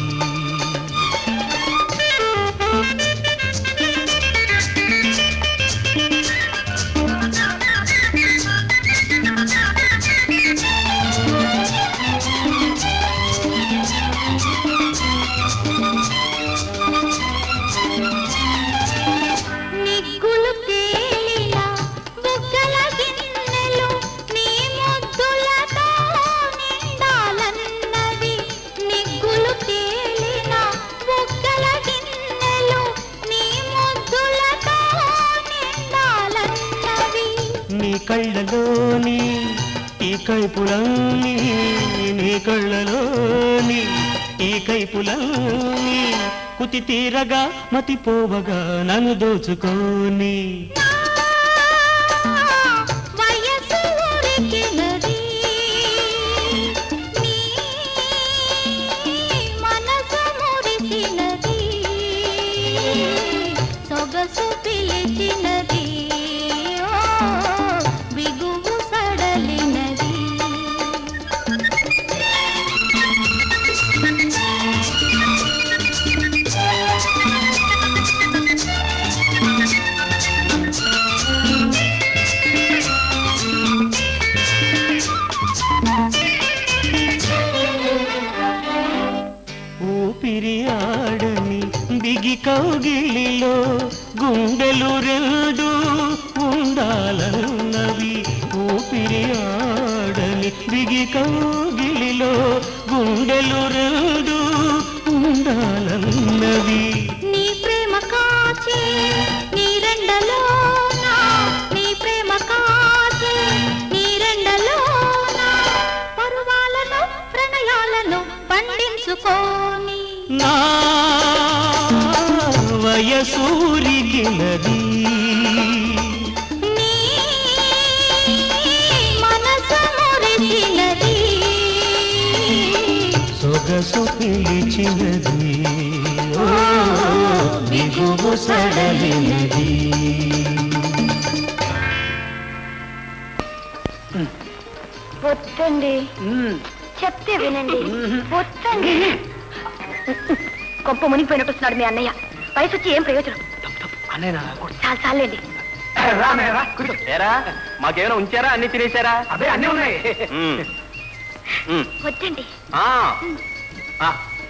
నిగ్గులు తేలిన బుగ్గల గిన్నెలు నీ ముద్దులతో నిండాలన్నవి నిగ్గులు తేలిన బుగ్గల గిన్నెలు నీ ముద్దులతో నిండాలన్నవి నీ కళ్ళలోని ఈ కైపులన్నీ నీ కళ్ళలోని ఈ కైపులన్నీ కుతి తీరగా మతిపోవగా నన్ను దోచుకోని వయసు ఉరికినది నీ మనసు మురిసినది సొగసు పిలిచినది ఓ బిగువు సడలినది ఊపిరి ఆడని బిగి కౌగిలిలో గుండెలు రెండు ఉండాలన్నవి ఊపిరి ఆడని బిగి కౌగిలిలో గుండెలు రెండు ఉండాలన్నవి నీ ప్రేమ కాచే నీ రెండలోన నీ ప్రేమ కాచే నీ రెండలోన పరువాలను ప్రణయాలను పండించుకోని నా వయసూరిగినది నీ మనసు మురిసినది సొగసు పిలిచినది ఓ బిగువు సడలినది వద్దండి చెప్తే వినండి వద్దండి కొంప మునిగిపోయినట్టున్నాడు మీ అన్నయ్య వయసు వచ్చి ఏం ప్రయోజనం చాలా చాలండి ఏరా మాకేమైనా ఉంచారా అన్ని తినేశారా అదే అన్నీ ఉన్నాయి ఉమ్. ఉమ్. వద్దండి ఆ. ఆ.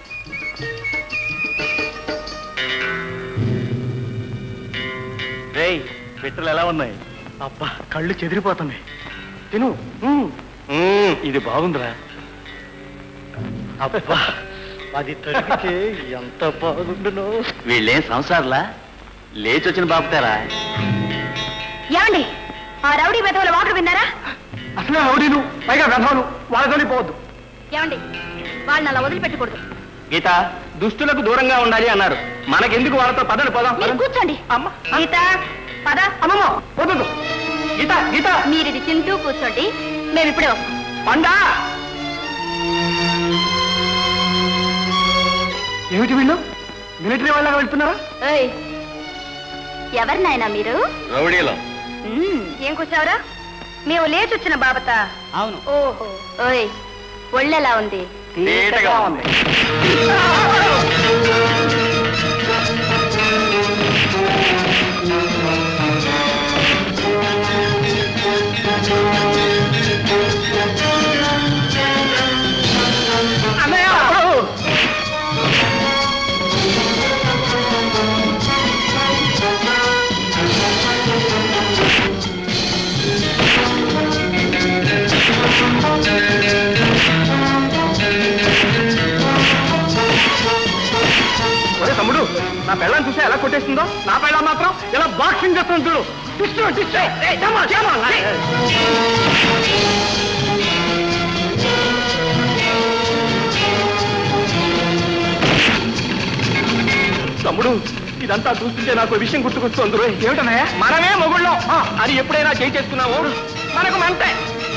రేయ్ పిట్టలు ఎలా ఉన్నాయి అబ్బా కళ్ళు చెదిరిపోతున్నాయి తిను ఉమ్, ఇది బాగుందిరా అబ్బా అది తడిగితే ఎంత బాగుండునో వీళ్ళేం సంసార్లా లేచి వచ్చిన బాపుతారా ఏమండి ఆ రౌడీ మెదవుల వాటర్ విన్నారా అసలే రౌడీలు పైగా వెధవలు వాళ్ళతోనే పోవద్దు ఏమండి వాళ్ళని అలా వదిలిపెట్టకూడదు గీత దుష్టులకు దూరంగా ఉండాలి అన్నారు మనకెందుకు వాళ్ళతో పదలు పోదాం మీరు కూర్చోండి అమ్మ గీత పద అమ్మమ్మ వద్దు గీత గీత మీరు ఇది తింటూ కూర్చోండి మేము ఇప్పుడే వస్తాం పండా ఏమిటి వీళ్ళు మిలిటరీ వాళ్ళగా వెళ్తున్నారా ఏయ్, ఎవరు నాయనా మీరు రౌడీలో మ్మ్, ఏం కూర్చావురా మేము లేచి వచ్చిన బాబత అవును ఓహో ఓయ్ ఒళ్ళెలా ఉంది తీటగా ఉంది ఆ నా పెళ్ళని చూసా ఎలా కొట్టేస్తుందో నా పెళ్ళ మాత్రం ఇలా బాక్సింగ్ చేస్తుంది చూడు టిస్టు, టిస్టు. ఏయ్, come on, come on, ఏయ్. తమ్ముడు ఇదంతా చూస్తుంటే నాకు ఓ విషయం గుర్తుకొస్తుంది రోయ్. ఏమిటన్నాయా మనమే మొగుళ్ళం ఆ, అని ఎప్పుడైనా చేయి చేసుకున్నావు మనకు మంటే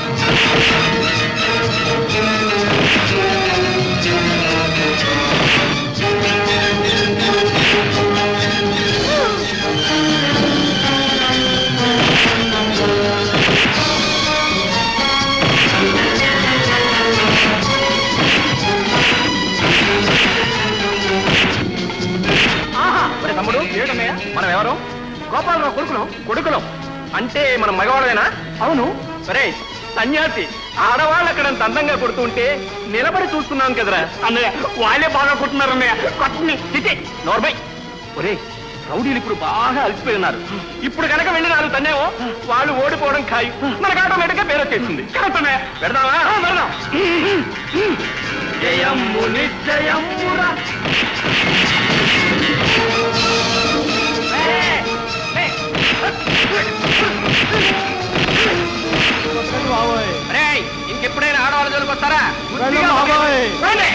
ఆహా, ఒరే తమ్ముడు ఏమిటన్నయ్య మనం ఎవరు గోపాలరావు కొడుకులం కొడుకులం అంటే మనం మగవాళ్ళమేనా అవును సరే సన్యాసి ఆడవాళ్ళు అక్కడ అంత అందంగా కొడుతుంటే నిలబడి చూస్తున్నాం కదరా అన్నయ్య వాళ్ళే బాగా కొట్టున్నారు అన్నయ్య కొట్టని చిచి నోర్మై ఒరే రౌడీలు ఇప్పుడు బాగా అలసిపోయి ఉన్నారు ఇప్పుడు కనుక వెళ్ళి నాలుగు తన్నేమో వాళ్ళు ఓడిపోవడం ఖాయం మనకు ఆటోమేటిక్ గా పేరు వచ్చేసింది కరెక్ట్ పెడదామా పెడదాం జయమ్ము నిశ్చయమ్మురా రేయ్, ఇంకెప్పుడైనా ఆడవాళ్ళ జోలికి వస్తారా రండి.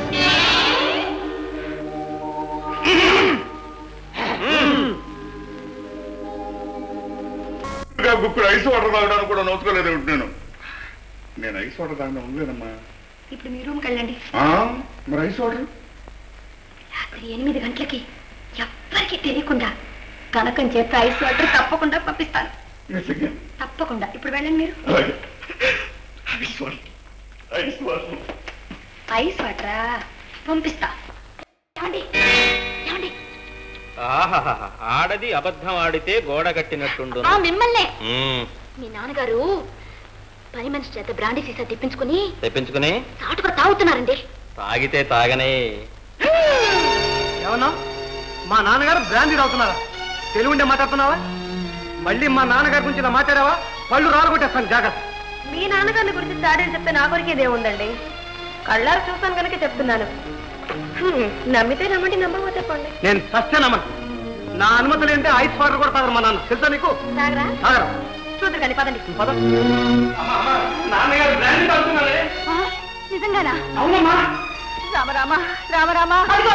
గుప్పుడు ఐస్ వాటర్ తాగడానికి కూడా నోచుకోలేదు నేను నేను ఐస్ వాటర్ తాగిన ఉండలేదమ్మా ఇప్పుడు మీ రూమ్కి వెళ్ళండి ఆ, మరి ఐస్ వాటర్ రాత్రి ఎనిమిది గంటలకి ఎవ్వరికీ తెలియకుండా కనకం చేత ఐస్ వాటర్ తప్పకుండా పంపిస్తాను నిజంగా తప్పకుండా ఇప్పుడు వెళ్ళండి మీరు అలాగే ice water ice water ice వాటరా పంపిస్తా ఏమండి ఏమండి ఆహాహా ఆడది అబద్ధం ఆడితే గోడ కట్టినట్టుండు ఆ మిమ్మల్నే మీ నాన్నగారు పని మనిషి చేత బ్రాండీ సీసా తెప్పించుకుని తెప్పించుకుని తాటుగా తాగుతున్నారండి తాగితే తాగనే ఏమన్నా మా నాన్నగారు బ్రాందీ తాగుతున్నారా తెలుగు ఉండే మాట్లాడుతున్నావా మళ్ళీ మా నాన్నగారి గురించి ఇలా మాట్లాడావా పళ్ళు రాలగొట్టేస్తాను జాగ్రత్త మీ నాన్నగారిని గురించి చాడీలు చెప్తే నా కొరికేదే ఉందండి కళ్ళారు చూసాను కనుక చెప్తున్నాను హ్మ్, నమ్మితే నమ్మండి నమ్మకపోతే పోండి నేను సత్యనమ్మను నా అనుమతి లేదంటే ఐస్ వాటర్ కూడా తాగరు మా నాన్న తెలుసా నీకు తాగరా తాగరు చూద్దరు కానీ పదండి పద నాన్నగారు బ్రాండ్ తాగుతున్నారే ఆ, నిజంగానా అవునమ్మా రామరామ రామరామ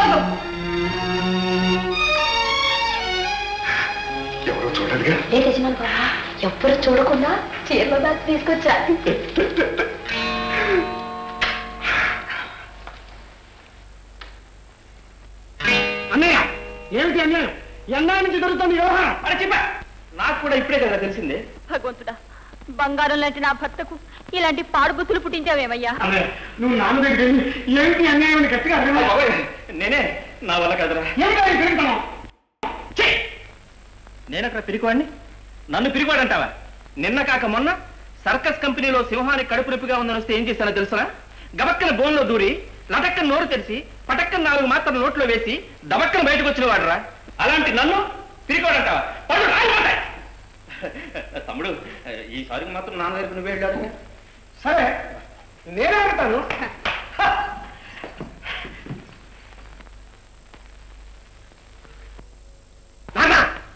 ఎవరో చూడాలిగా ఏ యజమాని బాబా ఎవ్వరు చూడకుండా చీరలో దాచి తీసుకొచ్చా అన్నయ్య ఏమిటి అన్యాయం ఎన్నాళ్ళ నుంచి జరుగుతుంది ఈ వ్యవహారం అరే చెప్పా నాకు కూడా ఇప్పుడే కదా తెలిసిందే భగవంతుడా బంగారం లాంటి నా భర్తకు ఇలాంటి పాడుబుద్ధులు పుట్టించావేమయ్యా అన్నయ్య నువ్వు నాన్న దగ్గర వెళ్ళి ఏమిటి అన్యాయం అని గట్టిగా అడగలేదు. నేనే నా వల్ల కదరా నేను అక్కడ పిరికివాడిని నన్ను పిరికివాడు అంటావా నిన్న కాక మొన్న సర్కస్ కంపెనీలో సింహానికి కడుపు నొప్పిగా ఉందని వస్తే ఏం చేశానో తెలుసా గబక్కన బోన్లో దూరి లటక్కన నోరు తెరిచి పటక్కన నాలుగు మాత్రం నోట్లో వేసి దబక్కన బయటకు వచ్చిన వాడురా అలాంటి నన్ను పిరికివాడు అంటావా పళ్ళు రాలిపోతాయి. తమ్ముడు ఈసారి మాత్రం నాన్న దగ్గర నువ్వే వెళ్ళాడు సరే నేనే అడుగుతాను నాన్న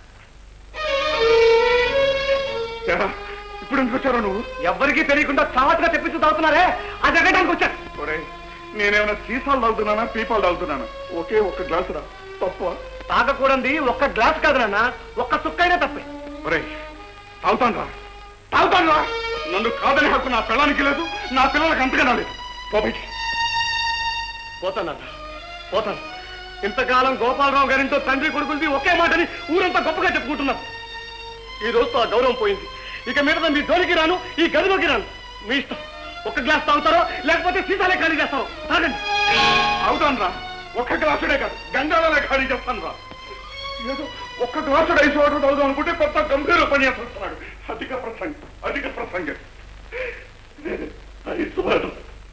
ఏరా, ఇప్పుడు ఎందుకు వచ్చారో నువ్వు ఎవ్వరికీ తెలియకుండా చావట్టుగా తెప్పించి తాగుతున్నారే అది అడగడానికి వచ్చాను ఒరేయ్, నేనేమైనా సీసాలు తాగుతున్నానా పీపాలు తాగుతున్నానా ఒకే ఒక్క గ్లాసు రా తప్ప తాగకూడదు ఒక్క గ్లాస్ కాదు నాన్న ఒక్క చుక్కైనా తప్పే ఒరే తాగుతాను రా తాగుతాను రా నన్ను కాదని హక్కు నా పిల్లలకి లేదు నా పిల్లలకి అంతగా లేదు పో బయటికి. పోతానన్న పోతాను ఇంతకాలం గోపాలరావు గారింతో తండ్రి కొడుకులది ఒకే మాటని ఊరంతా గొప్పగా చెప్పుకుంటున్నారు ఈ రోజుతో ఆ గౌరవం పోయింది ఇక మీద మీ జోలికి రాను ఈ గదిలోకి రాను మీ ఇష్టం ఒక గ్లాస్ తాగుతారో లేకపోతే సీసాలే ఖాళీ చేస్తారో తాగండి తాగుతాను రా ఒక్క గ్లాసుడే కాదు గంగాళాలే ఖాళీ చేస్తాను రా ఏదో ఒక్క గ్లాసు ఐస్ వాటర్ తాగుదాం అనుకుంటే కొత్త గంభీర పని చేస్తున్నాడు అధిక ప్రసంగం అధిక ప్రసంగం ఐస్ వాటర్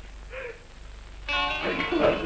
ఐస్ వాటర్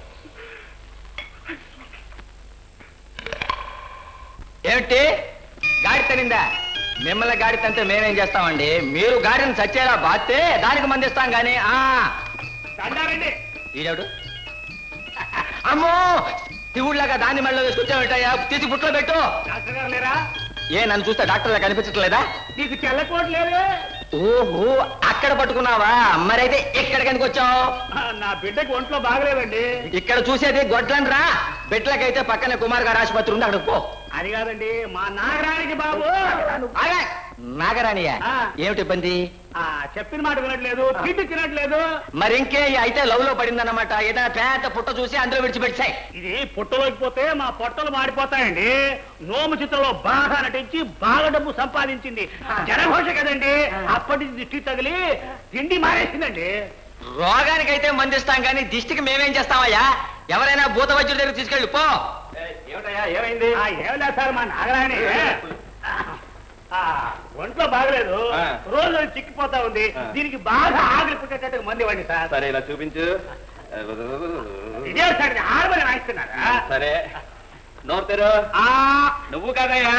ఏమిటి గాడి తనిందా మిమ్మల్ని గాడి తంతే మేమేం చేస్తామండి మీరు గాడిని చచ్చేలా బాస్తే దానికి మందిస్తాం గానీ ఆ దండారండి ఈడేవుడు అమ్మో శివుళ్ళగా దాన్ని మళ్ళీ వేసుకొచ్చావుంటాయా తీసి పుట్లో పెట్టు డాక్టర్ గారు లేరా ఏ నన్ను చూస్తే డాక్టర్ కనిపించట్లేదా నీకు తెల్లకోట్ లేదే ఓహో అక్కడ పట్టుకున్నావా మరైతే ఇక్కడికి ఎందుకు వచ్చావు ఆ, నా బిడ్డకి ఒంట్లో బాగలేదండి ఇక్కడ చూసేది గొడ్లని రా బిడ్డలకైతే పక్కనే కుమార్ గారు ఆసుపత్రి ఉంది అక్కడికి పో అది కాదండి మా నాగరానికి బాబు ఆగా. నాగరాణియా ఆ. ఏమిటి ఇబ్బంది ఆ, చెప్పిన మాట వినట్లేదు తిండి తినట్లేదు మరి ఇంకే అయితే లవ్ లో పడిందన్నమాట ఏదైనా పేద పుట్ట చూసి అందులో విడిచిపెట్టాయి ఇది పుట్టలోకి పోతే మా పొట్టలు మాడిపోతాయండి నోము చిత్రంలో బాగా నటించి బాగా డబ్బు సంపాదించింది జనఘోష కదండి అప్పటి నుంచి దిష్టి తగిలి తిండి మారేసిందండి రోగానికైతే మందిస్తాం కానీ దిష్టికి మేమేం చేస్తామయ్యా ఎవరైనా భూత వైద్యుడి దగ్గర తీసుకెళ్ళి పో ఏమిటయ్యా ఏమైంది ఏం లేదు సార్ మా నాగరాణి ఆ, ఒంట్లో బాగలేదు ఆ. రోజు చిక్కిపోతా ఉంది ఆ. దీనికి బాగా ఆకలి పుట్టేటట్టు మంది ఇవ్వండి సార్ సరే ఇలా చూపించు ఇదే సార్ హార్మోని వాయిస్తున్నారా సరే నోరు తెరు ఆ, నువ్వు కాదయ్యా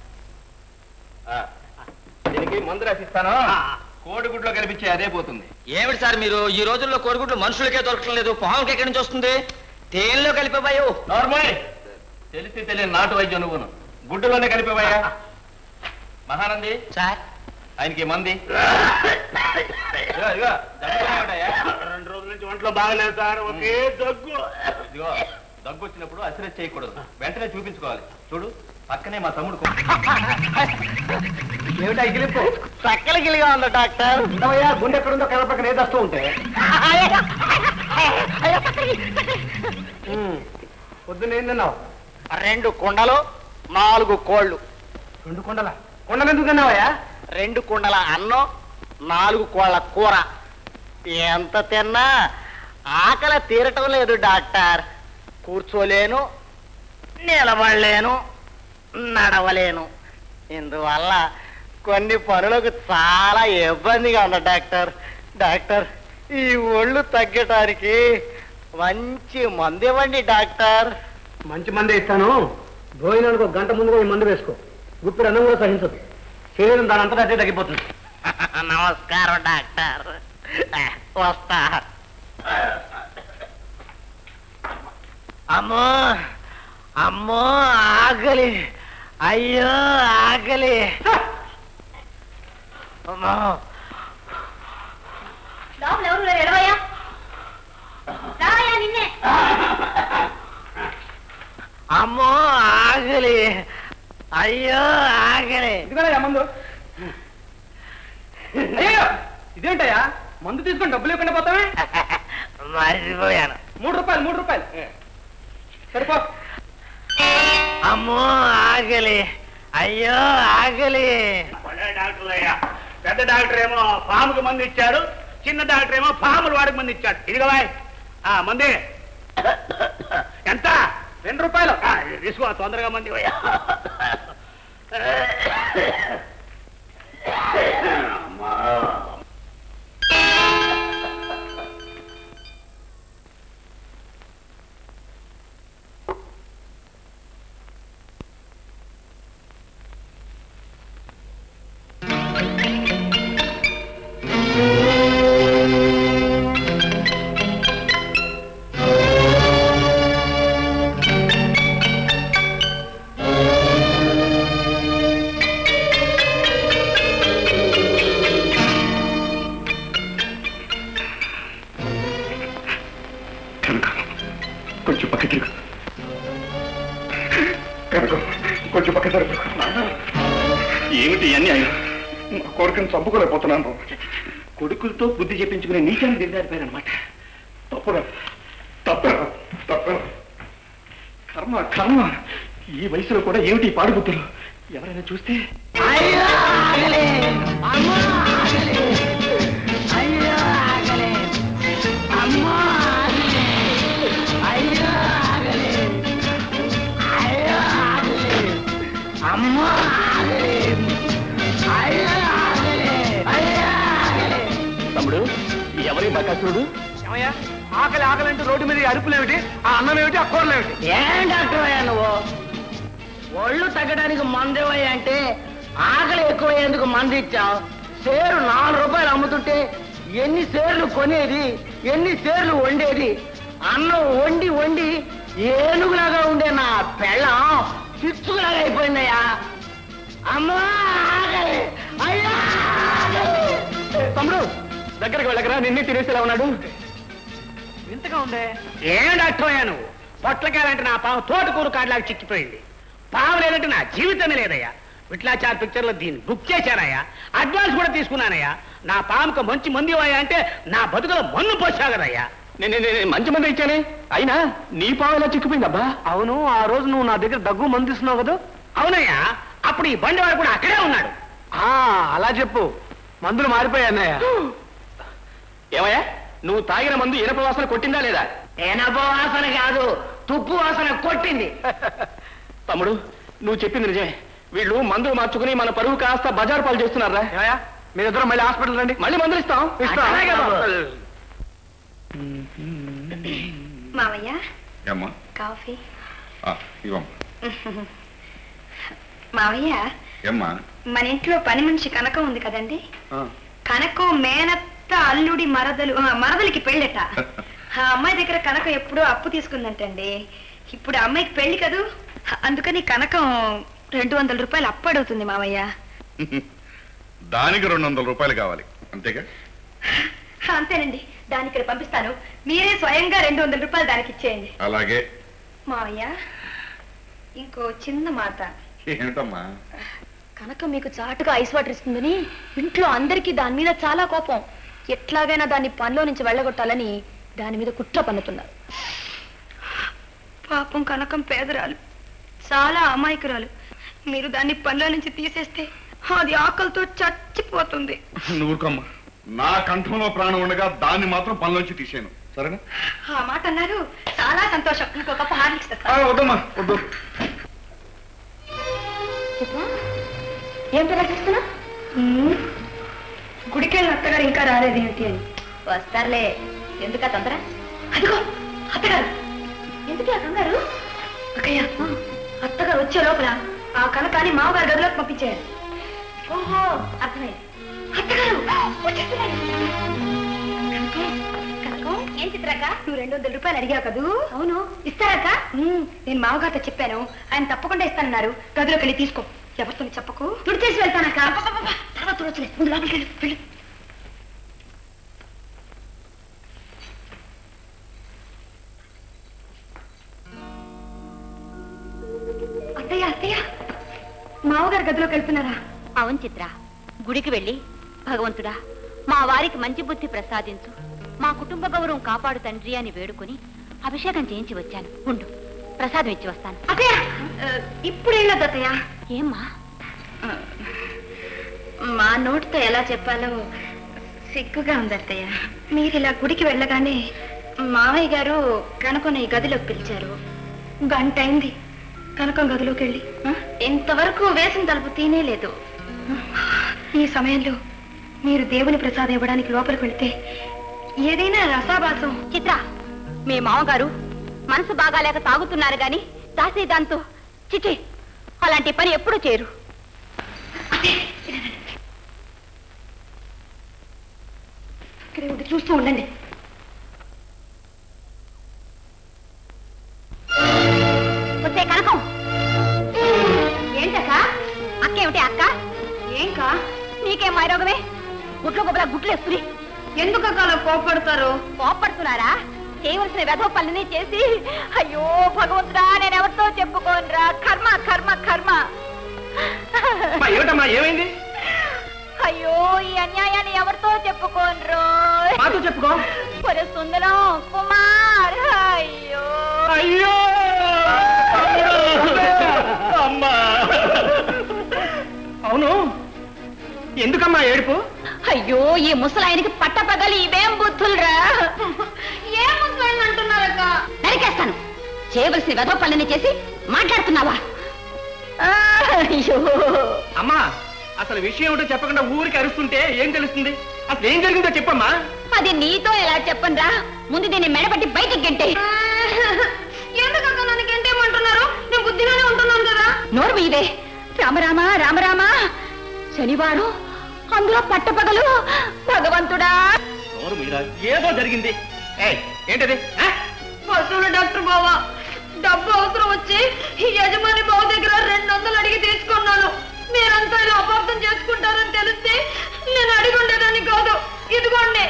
దీనికి మందు రాసిస్తాను కోడిగుడ్లో కనిపించే అదే పోతుంది ఏమిటి సార్ మీరు ఈ రోజుల్లో కోడిగుడ్లు మనుషులకే దొరకడం లేదు పాముకి ఎక్కడి నుంచి వస్తుంది తేనెలో కలిపిపోయావు నార్మల్ తెలిసి తెలియని నాటు వైద్యం నువ్వును గుడ్డులోనే కలిపిపోయా మహానంది సార్ ఆయనకి మంది ఇదిగో, ఇదిగో, దగ్గునే ఉంటాయా? రెండు రోజుల నుంచి ఒంట్లో బాగలేదు సార్ ఒకే దగ్గు ఇదిగో దగ్గు వచ్చినప్పుడు అసిరెట్ చేయకూడదు వెంటనే చూపించుకోవాలి చూడు పక్కనే మా తమ్ముడు ఏమిటా ఇగిలింపు చక్కల గిలిగా ఉంది డాక్టర్ ఉండవయ్యా గుండె ఎక్కడుందో కళ్ళ పక్కన ఏది వస్తూ ఉంటే ఉమ్. పొద్దున్న ఏం తిన్నావు రెండు కుండలు నాలుగు కోళ్ళు రెండు కొండల కొండలు ఎందుకు తిన్నావయ్యా రెండు కుండల అన్నం నాలుగు కోళ్ళ కూర ఎంత తిన్నా ఆకలి తీరటం లేదు డాక్టర్ కూర్చోలేను నిలబడలేను నడవలేను ఇందువల్ల కొన్ని పనులకు చాలా ఇబ్బందిగా ఉంది డాక్టర్ డాక్టర్ ఈ ఒళ్ళు తగ్గటానికి మంచి మందు ఇవ్వండి డాక్టర్ మంచి మందే ఇస్తాను భోజనానికి ఒక గంట ముందుగా ఈ మందు వేసుకో గుప్పిడి అన్నం కూడా సహించదు శరీరం దాని అంతటా అదే తగ్గిపోతుంది నమస్కారం డాక్టర్ వస్తా అమ్మో అమ్మో ఆకలి అయ్యో ఆకలి అమ్మో లోపల ఎవరు లేరు, ఎడవయ్యా రావయ్యా నిన్నే అమ్మో ఆకలి అయ్యో ఆకలి ఇదిగోనయ్యా మందు అయ్యో ఇదేంటయ్యా మందు తీసుకొని డబ్బులు ఇవ్వకుండా పోతామే మర్చిపోయాను మూడు రూపాయలు మూడు రూపాయలు సరిపో అమ్మో ఆకలి అయ్యో ఆకలి డాక్టర్ అయ్యా పెద్ద డాక్టర్ ఏమో పాముకు మంది ఇచ్చాడు చిన్న డాక్టర్ ఏమో పాములు వాడికి మంది ఇచ్చాడు ఇదిగో బాయ్ ఆ మంది ఎంత రెండు రూపాయలు ఆ, తీసుకో తొందరగా మంది పోయా కనుక కొంచెం పక్క తిరుగు కనుక కొంచెం పక్క తిరుగు ఏమిటి అన్ని ఆయన నా కోరికను చంపుకోలేకపోతున్నాను కొడుకులతో బుద్ధి చెప్పించుకునే నీచాన్ని దిగజారిపోయారనమాట తప్పరా తప్పరా తప్పరా కర్మ కర్మ ఈ వయసులో కూడా ఏమిటి ఈ పాడు బుద్ధులు ఎవరైనా చూస్తే అయ్యో ఆకలి అమ్మో ఆకలి అయ్యో ఆకలి అమ్మో ఆకలి అయ్యో ఆకలి అయ్యో ఆకలి అమ్మో ఆకలి అయ్యో ఆకలి అయ్యో ఆకలి తమ్ముడు ఎవరి బకాసురుడు ఏమయ్యా ఆకలి ఆకలి అంటూ రోడ్డు మీద ఈ అరుపులు ఏమిటి ఆ అన్నం ఏమిటి ఆ కూరలు ఏమిటి ఏం డాక్టర్ అయ్యా నువ్వు ఒళ్ళు తగ్గడానికి మందేవయ్యా అంటే ఆకలి ఎక్కువయ్యేందుకు మంది ఇచ్చావు సేరు నాలుగు రూపాయలు అమ్ముతుంటే ఎన్ని సేర్లు కొనేది ఎన్ని సేర్లు వండేది అన్నం వండి వండి ఏనుగులాగా ఉండే నా పెళ్ళం పిచ్చుకులాగా అయిపోయిందయ్యా అమ్మా ఆకలి! అయ్యా ఆకలి! తమ్ముడు దగ్గరకు వెళ్ళకరా నిన్నే తినేసేలా ఉన్నాడు వింతగా ఉందే ఏం డాక్టర్ అయ్యా నువ్వు పొట్లకాయలంటే నా పాము తోటకూరు కాడలాగా చిక్కిపోయింది పాము లేదంటే నా జీవితమే లేదయ్యా విట్లాచార్ పిక్చర్ లో దీన్ని బుక్ చేశానయ్యా అడ్వాన్స్ కూడా తీసుకున్నానయ్యా నా పాముకు మంచి మంది ఇవ్వయ్యా అంటే నా బతుకులో మన్ను పోసావు కదయ్యా నేను నేను- నేను మంచి మంది ఇచ్చానే అయినా నీ పావు ఎలా చిక్కిపోయిందబ్బా అవును ఆ రోజు నువ్వు నా దగ్గర దగ్గు మంది ఇస్తున్నావు కదా అవునయ్యా అప్పుడు ఈ బండి వాడు కూడా అక్కడే ఉన్నాడు ఆ, అలా చెప్పు మందులు మారిపోయాన్నయ్య ఏమయ్యా నువ్వు తాగిన మందు ఇనప వాసన కొట్టిందా లేదా ఎనభ వాసన కాదు తుప్పు వాసన కొట్టింది తమ్ముడు నువ్వు చెప్పింది నిజమే వీళ్ళు మందులు మార్చుకుని మన పరువు కాస్త బజార్ పాలు చేస్తున్నారా మీరిద్దరం మళ్ళీ హాస్పిటల్ రండి మళ్ళీ మందులు ఇస్తాం అలాగే బాబు. మావయ్య ఏమ్మా కాఫీ ఆ, ఇవ్వమ్మా మావయ్య ఏమ్మా మన ఇంట్లో పని మనిషి కనకం ఉంది కదండి ఆ. కనకం మేనత్త అల్లుడి మరదలు ఆ, మరదలికి పెళ్ళట ఆ అమ్మాయి దగ్గర కనకం ఎప్పుడో అప్పు తీసుకుందంటండి ఇప్పుడు ఆ అమ్మాయికి పెళ్లి కదూ అందుకని కనకం రెండు వందల రూపాయలు అప్పు అడుగుతుంది మావయ్య దానికి రెండు వందల రూపాయలు కావాలి అంతేగా ఆ, అంతేనండి దాన్ని ఇక్కడ పంపిస్తాను మీరే స్వయంగా రెండు వందల రూపాయలు దానికి ఇచ్చేయండి అలాగే మావయ్య ఇంకో చిన్న మాట ఏమిటమ్మా కనుక మీకు చాటుగా ఐస్ వాటర్ ఇస్తుందని ఇంట్లో అందరికీ దాని మీద చాలా కోపం ఎట్లాగైనా దాన్ని పనిలో నుంచి వెళ్ళగొట్టాలని దాని మీద కుట్ర పన్నుతున్నారు పాపం కనకం పేదరాలు చాలా అమాయకురాలు మీరు దాన్ని పనిలో నుంచి తీసేస్తే అది ఆకలితో చచ్చిపోతుంది నువ్వు ఊరుకోమ్మా నా కంఠంలో ప్రాణం ఉండగా దాన్ని మాత్రం పనిలోంచి తీసాను సరేనా ఆ మాట అన్నారు చాలా సంతోషం ఇంకో కప్ప హార్లిక్స్ ఆ, తెస్తాను వద్దమ్మా వద్దు ఏం ప్రదర్శిస్తున్నా గుడికెళ్ళిన అత్తగారు ఇంకా రాలేదేంటి అని వస్తారులే ఎందుక తొందర అదిగో అత్తగారు ఎందుకు ఆ కంగారు అక్కయ్య అత్తగారు వచ్చే లోపల ఆ కనకాన్ని మామగారు గదిలోకి పంపించారు ఓహో అర్థమైంది అత్తగారు వచ్చేస్తున్నారు. కనకం, కనకం, ఏం చిత్రక్క నువ్వు రెండు వందల రూపాయలు అడిగావు కదూ అవును ఇస్తారక్క నేను మామగారితో చెప్పాను ఆయన తప్పకుండా ఇస్తానన్నారు గదిలోకి వెళ్ళి తీసుకో ఎవరితో చెప్పకు తుడిచేసి వెళ్తానక్క తర్వాత తుడచలే ముందు లోపలికి వెళ్ళు వెళ్ళు అత్తయ్య అత్తయ్య మామగారు గదిలోకి వెళ్తున్నారా అవును చిత్ర గుడికి వెళ్ళి భగవంతుడా మా వారికి మంచి బుద్ధి ప్రసాదించు మా కుటుంబ గౌరవం కాపాడు తండ్రి అని వేడుకొని అభిషేకం చేయించి వచ్చాను ఉండు ప్రసాదం ఇచ్చి వస్తాను అత్తయ్య ఆ, ఇప్పుడు వెళ్ళొద్దు అత్తయ్య ఏమ్మా మా నోటితో ఎలా చెప్పాలో సిగ్గుగా ఉంది అత్తయ్య మీరు ఇలా గుడికి వెళ్ళగానే మామయ్య గారు కనకొన ఈ గదిలోకి పిలిచారు గంట అయింది కనకం గదిలోకి వెళ్ళి ఇంతవరకు వేసిన తలుపు తీనేలేదు ఈ సమయంలో మీరు దేవుని ప్రసాదం ఇవ్వడానికి లోపలికి వెళితే ఏదైనా రసాభాసం చిత్ర మీ మామగారు మనసు బాగాలేక తాగుతున్నారు గాని దాసి దాంతో చిచి అలాంటి పని ఎప్పుడూ చేయరు ఇక్కడే ఉండి చూస్తూ ఉండండి వచ్చే కనకం ఏంటక్క అక్క ఏమిటి అక్క ఏం కా నీకేం మైరోగమే గుడ్లు గుబల గుడ్లు ఎత్తురి ఎందుకు అలా కోపడతారు కోపడుతున్నారా చేయవలసిన వెధవ పనులని చేసి అయ్యో భగవంతుడా నేను ఎవరితో చెప్పుకోనరా కర్మ కర్మ కర్మ అమ్మా, ఏమిటమ్మా ఏమైంది అయ్యో ఈ అన్యాయాన్ని ఎవరితో చెప్పుకోనరు మాతో చెప్పుకో ఒరే సుందరం కుమార్ అయ్యో అయ్యో అమ్మా అవును ఎందుకమ్మా ఏడుపు అయ్యో ఈ ముసలాయనకి పట్టపగలి ఇవేం బుద్ధులరా ఏం ముసలాయన అంటున్నారక్క నరికేస్తాను చేయవలసిన వెధవ పనులని చేసి మాట్లాడుతున్నావా ఆ, అయ్యో అమ్మా అసలు విషయం ఏమిటో చెప్పకుండా ఊరికి అరుస్తుంటే ఏం తెలుస్తుంది అసలు ఏం జరిగిందో చెప్పమ్మా అది నీతో ఎలా చెప్పనురా ముందు దీన్ని మెడపట్టి బయటికి గంటే ఎందుకక్క నన్ను గంటేమంటున్నారు నేను బుద్ధిగానే ఉంటున్నాను కదా నోరు మీదే రామరామ రామరామ శనివారం అందులో పట్టపగలు భగవంతుడా నోరు మీరా ఏదో జరిగింది ఏయ్, ఏంటది ఆ? పశువుల డాక్టర్ బావా డబ్బు అవసరం వచ్చి ఈ యజమాని బావ దగ్గర రెండు వందలు అడిగి తీసుకున్నాను మీరంతా ఇలా అపార్థం చేసుకుంటారని తెలిస్తే నేను అడిగి ఉండేదాన్ని కాదు ఇదిగోండి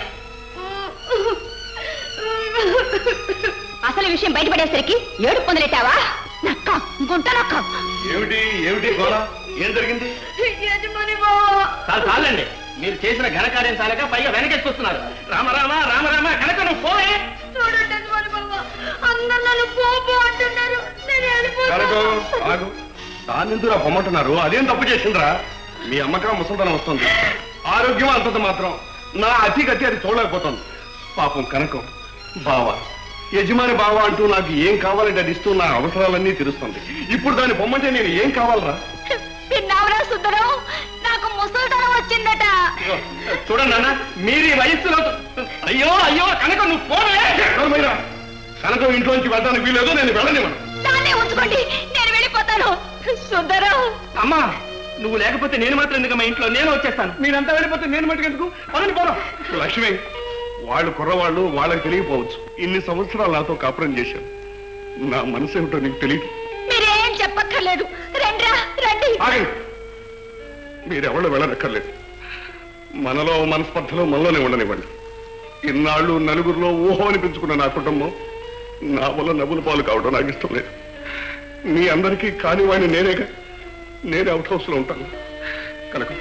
అసలు విషయం బయటపడేసరికి ఏడు పొందలెట్టావా నక్క గుంట నక్క ఏమిటి ఏమిటి గోళ ఏం జరిగింది యజమాని బావ చాలు చాలండి మీరు చేసిన ఘనకార్యం చాలక పైగా వెనకేసుకొస్తున్నారు రామ రామ రామ రామ కనుక నువ్వు పోయే చూడండి యజమాని బావ అందరు నన్ను పోపు అంటున్నారు నేను కనకం వెళ్ళిపోతాను ఆగు దాన్నెందుకు పొమ్మంటున్నారు అదేం తప్పు చేసిండ్రా మీ అమ్మకం ముసల్తనం వస్తుంది ఆరోగ్యం అంతంత మాత్రం నా అతి గతి అది చూడలేకపోతుంది పాపం కనకం బావా యజమాని బావా అంటూ నాకు ఏం కావాలంటే అది ఇస్తూ నా అవసరాలన్నీ తీరుస్తుంది ఇప్పుడు దాన్ని పొమ్మంటే నేను ఏం కావాలరా విన్నావురా సుందరం నాకు ముసల్తనం వచ్చిందట ఇదిగో, చూడండి నాన్న మీరు ఈ వయస్సులో అయ్యో అయ్యో కనుక నువ్వు పోవే ఎవరమైనా కనకం ఇంట్లోంచి వెళ్ళడానికి వీలేదు నేను వెళ్ళనివ్వను దాన్నే ఉంచుకోండి నేను వెళ్ళిపోతాను సుందరం అమ్మా నువ్వు లేకపోతే నేను మాత్రం ఎందుకమ్మా ఇంట్లో నేను వచ్చేస్తాను మీరంతా వెళ్ళిపోతే నేను మట్టుకెందుకు పదని పోరా లక్ష్మి వాళ్ళు కుర్రవాళ్ళు వాళ్ళకి తెలియకపోవచ్చు ఇన్ని సంవత్సరాలు నాతో కాపురం చేశారు నా మనసు ఏమిటో నీకు తెలియదు మీరేం చెప్పక్కర్లేదు రండ్రా రండి ఆగండి మీరెవళ్ళు వెళ్ళనక్కర్లేదు మనలో మనస్పర్ధలో మనలోనే ఉండనివ్వండి ఇన్నాళ్ళు నలుగురిలో ఊహం అనిపించుకున్న నా కుటుంబం నా వల్ల నవ్వుల పాలు కావడం నాకు ఇష్టం లేదు మీ అందరికీ కానివాడిని నేనేగా నేనే అవుట్ హౌస్ లో ఉంటాను కనుక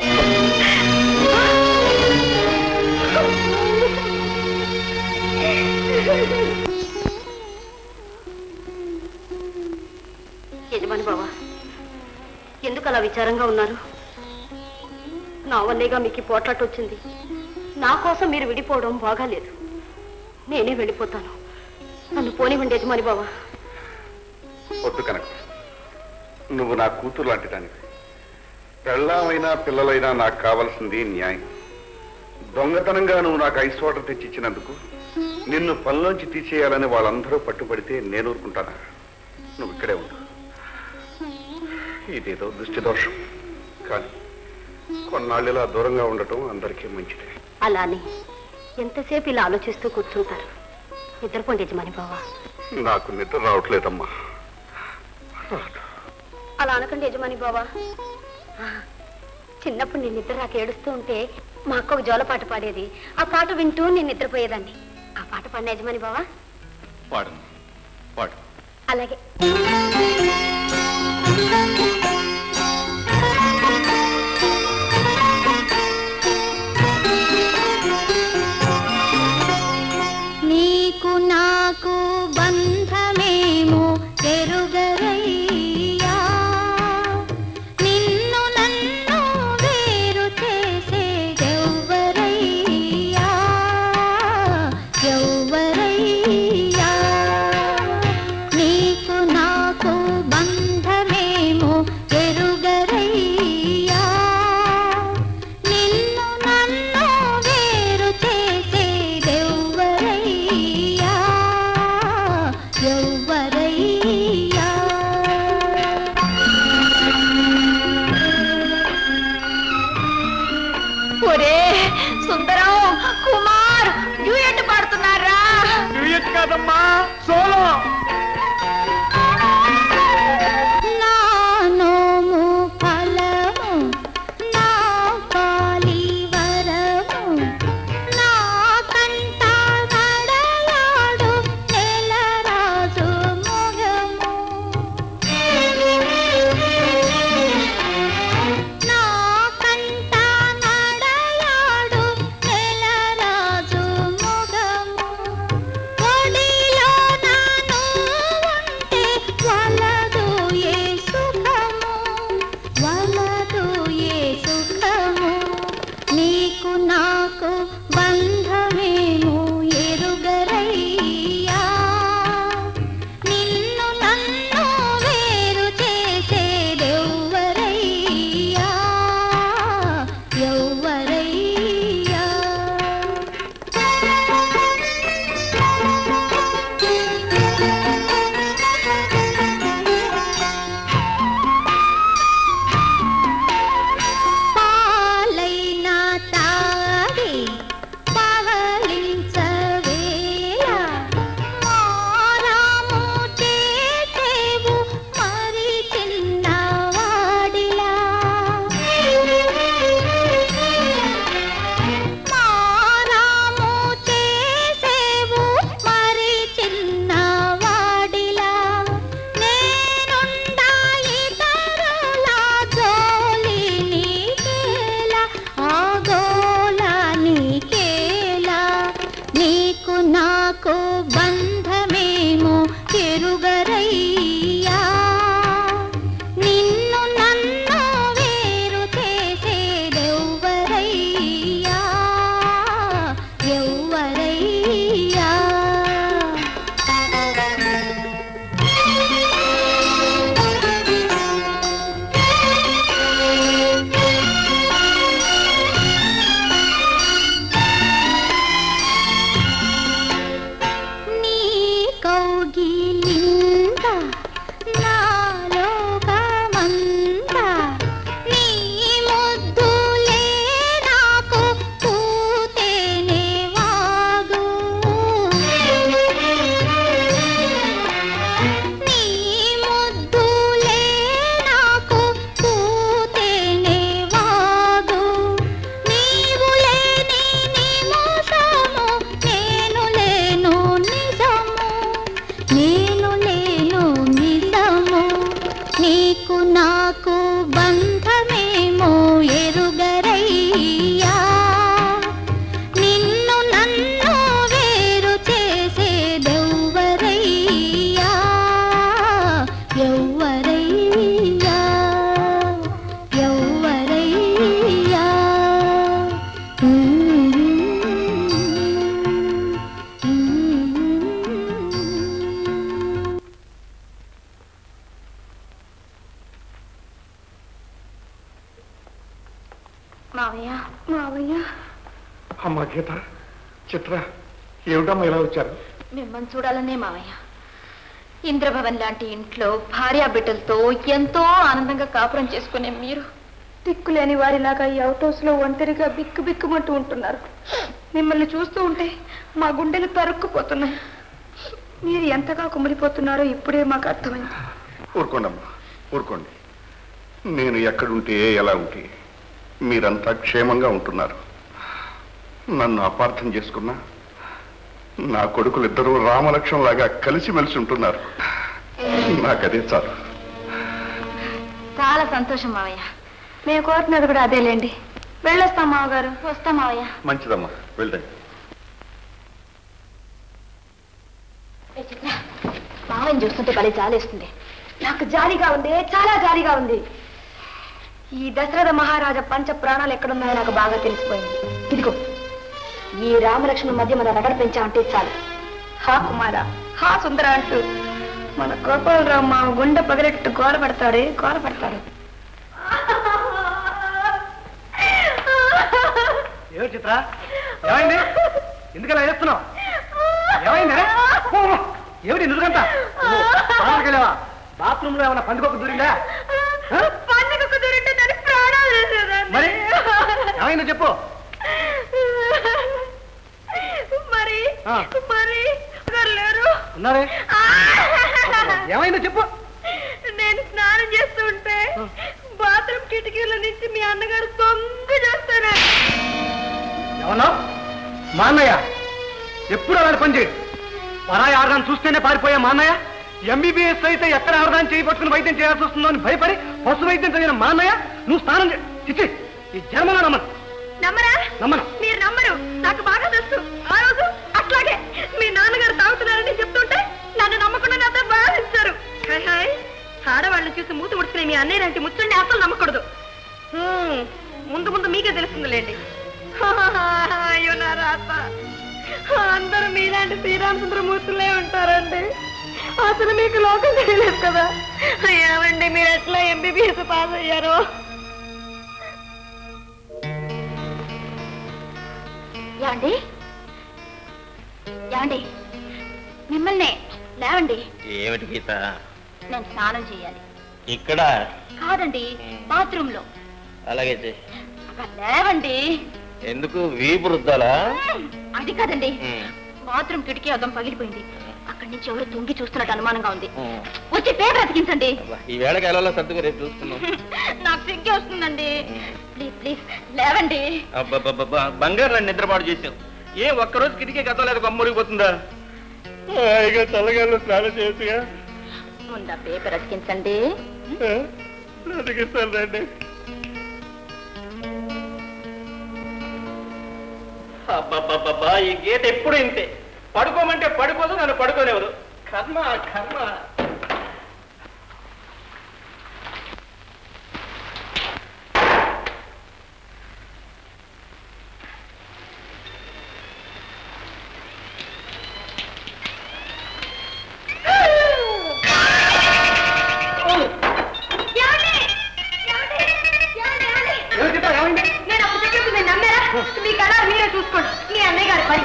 యజమాని బావా ఎందుకు అలా విచారంగా ఉన్నారు నా వల్లేగా మీకు ఈ పోట్లాట వచ్చింది నా కోసం మీరు విడిపోవడం బాగాలేదు నేనే వెళ్ళిపోతాను నన్ను పోనివ్వండి యజమాని బావా వద్దు కనుక నువ్వు నా కూతురు లాంటి దానివి పెళ్ళామైనా పిల్లలైనా నాకు కావలసింది న్యాయం దొంగతనంగా నువ్వు నాకు ఐస్ వాటర్ తెచ్చిచ్చినందుకు నిన్ను పనిలోంచి తీసేయాలని వాళ్ళందరూ పట్టుబడితే నేను ఊరుకుంటానా నువ్వు ఇక్కడే ఉండు ఇదేదో దృష్టి దోషం కానీ కొన్నాళ్ళు ఇలా దూరంగా ఉండటం అందరికీ మంచిదే అలానే ఎంతసేపు ఇలా ఆలోచిస్తూ కూర్చుంటారు నిద్రపోండి యజమాని బావా నాకు నిద్ర రావట్లేదమ్మా అలా అనకండి యజమాని బావా ఆ, చిన్నప్పుడు నేను నిద్ర రాక ఏడుస్తూ ఉంటే మా అక్క ఒక జోలపాట పాడేది ఆ పాట వింటూ నేను నిద్రపోయేదాన్ని ఆ పాట పాడిన యజమాని బావా పాడు పాడు అలాగే నీకు నాకు బంధమేమో ఎరుగరయ్యా నిన్ను నన్ను వేరు చేసేదెవ్వరయ్యా ఎవ్వరయ్యా నీకు నాకు బంధమేమో ఎరుగరయ్యా నిన్ను నన్ను వేరు చేసేదెవ్వరయ్యా ఎవ్వరయ్యా ఒరే సుందరం కుమార్ డ్యూయట్ పాడుతున్నారా డ్యూయట్ కాదమ్మా సోలో నా నోము ఫలము నా పాలి వరము నా కంట నడయాడు నెలరాజు మొగము నా కంట నడయాడు నెలరాజు మొగము ఒడిలో నాను మావయ్య మావయ్య అమ్మా గీత చిత్ర ఏమిటమ్మా ఇలా వచ్చారు మిమ్మల్ని చూడాలనే మావయ్య ఇంద్రభవన్ లాంటి ఇంట్లో భార్యా బిడ్డలతో ఎంతో ఆనందంగా కాపురం చేసుకునే మీరు దిక్కులేని వారిలాగా ఈ అవుట్ హౌస్ లో ఒంటరిగా బిక్కు బిక్కుమంటూ ఉంటున్నారు మిమ్మల్ని చూస్తూ ఉంటే మా గుండెలు తరుక్కుపోతున్నాయి మీరు ఎంతగా కుమిలిపోతున్నారో ఇప్పుడే మాకు అర్థమైంది ఊరుకోండమ్మా ఊరుకోండి నేను ఎక్కడుంటే ఎలా ఉంటే మీరంతా క్షేమంగా ఉంటున్నారు నన్ను అపార్థం చేసుకున్నా నా కొడుకులిద్దరూ రామలక్ష్మణలాగా కలిసిమెలిసి ఉంటున్నారు నాకదే చాలు చాలా సంతోషం మావయ్య మేము కోరుతున్నది కూడా అదేలేండి వెళ్ళొస్తాం మావగారు వస్తాం మావయ్య మంచిదమ్మా వెళ్ళండి ఏ చిత్ర మావయ్యని చూస్తుంటే భలే జాలేస్తుంది నాకు జాలిగా ఉంది చాలా జాలిగా ఉంది ఈ దశరథ మహారాజా పంచ ప్రాణాలు ఎక్కడున్నాయో నాకు బాగా తెలిసిపోయింది ఇదిగో ఈ రామలక్ష్మణ మధ్య మన రగడ పెంచామంటే చాలు హా కుమార హా సుందర అంటూ మన గోపాలరావు మా గుండె పగలెట్టు గోల పడతాడే గోల పడతాడు ఏమిటి చిత్ర ఏమైంది ఎందుకలా చేస్తున్నావు ఏమైంది ఏమిటి ఎందుకంత వెళ్ళావా బాత్రూమ్ లో ఏమైనా పండుగకు దూరిందా ఆ? పండుగకు దొరికితే దాని ప్రాణాలు తీసేదాన్ని. మరి ఏమైందో చెప్పు మరి ఆ. మరి ఎవరు లేరు ఉన్నారే ఏమైందో చెప్పు నేను స్నానం చేస్తుంటే బాత్రూమ్ కిటికీల నుంచి మీ అన్నగారు దొంగ చేస్తారా ఏమన్నా మా అన్నయ్య ఎప్పుడు అలాంటి పని చేయడు పరాయి ఆడదాన్ని చూస్తేనే పారిపోయా మా అన్నయ్య ఎంబీబీఎస్ అయితే ఎక్కడ ఆడదాన్ని చేయి పట్టుకుని వైద్యం చేయాల్సి వస్తుందో అని భయపడి పశు వైద్యం చదివిన మా అన్నయ్య నువ్వు స్నానం చే- చిచ్చి ఈ జన్మలో నమ్మను నమ్మరా నమ్మను మీరు నమ్మరు నాకు బాగా తెలుసు ఆ రోజు అట్లాగే మీ నాన్నగారు తాగుతున్నారని చెప్తుంటే నన్ను నమ్మకుండా నాతో బాధించారు హాయ్ హాయ్ ఆడవాళ్ళని చూసి మూతి ముడుచుకునే మీ అన్నయ్య లాంటి ముచ్చండి అసలు నమ్మకూడదు హ్మ్, ముందు ముందు మీకే తెలుస్తుందిలేండి అయ్యో నా రాత అందరూ మీలాంటి శ్రీరామచంద్రమూర్తులే ఉంటారండి అసలు మీకు లోకం తెలియలేదు కదా ఏమండి మీరు ఎట్లా ఎంబీబీఎస్ పాస్ అయ్యారో యాండి యాండి మిమ్మల్ని లేవండి ఏమిటి గీత నేను స్నానం చేయాలి ఇక్కడ కాదండి బాత్రూమ్ లో అలాగే చెయ్. అబ్బా, లేవండి ఎందుకు వీపు రుద్దాలా అది కాదండి ఉమ్. బాత్రూమ్ కిటికీ అద్దం పగిలిపోయింది అక్కడి నుంచి ఎవరు తొంగి చూస్తున్నట్టు అనుమానంగా ఉంది ఉమ్. వచ్చి పేపర్ అతికించండి అబ్బా, ఈ వేళకి ఎలా సర్దుకు రేపు చూసుకున్నాం నాకు సిగ్గే వస్తుందండి ప్లీజ్ ప్లీజ్ లేవండి అబ్బబ్బబ్బబ్బా, బంగారు నన్ను నిద్రపాటు చేసావు ఏ ఒక్కరోజు కిటికీ గతం లేదు గమ్మురిగిపోతుందా హాయిగా చల్లగాల్లో స్నానం చేయొచ్చుగా ముందా పేపర్ అతికించండి అతికిస్తాను రండి అబ్బబ్బబ్బబ్బా, ఈ గీత ఎప్పుడు ఇంతే పడుకోమంటే పడుకోదు నన్ను పడుకోలేవదు కర్మ కర్మ నేను అప్పుడు చెప్పినప్పుడు మీరు నమ్మారా మీ కళ మీరే చూసుకోండి మీ అన్నయ్య గారి పని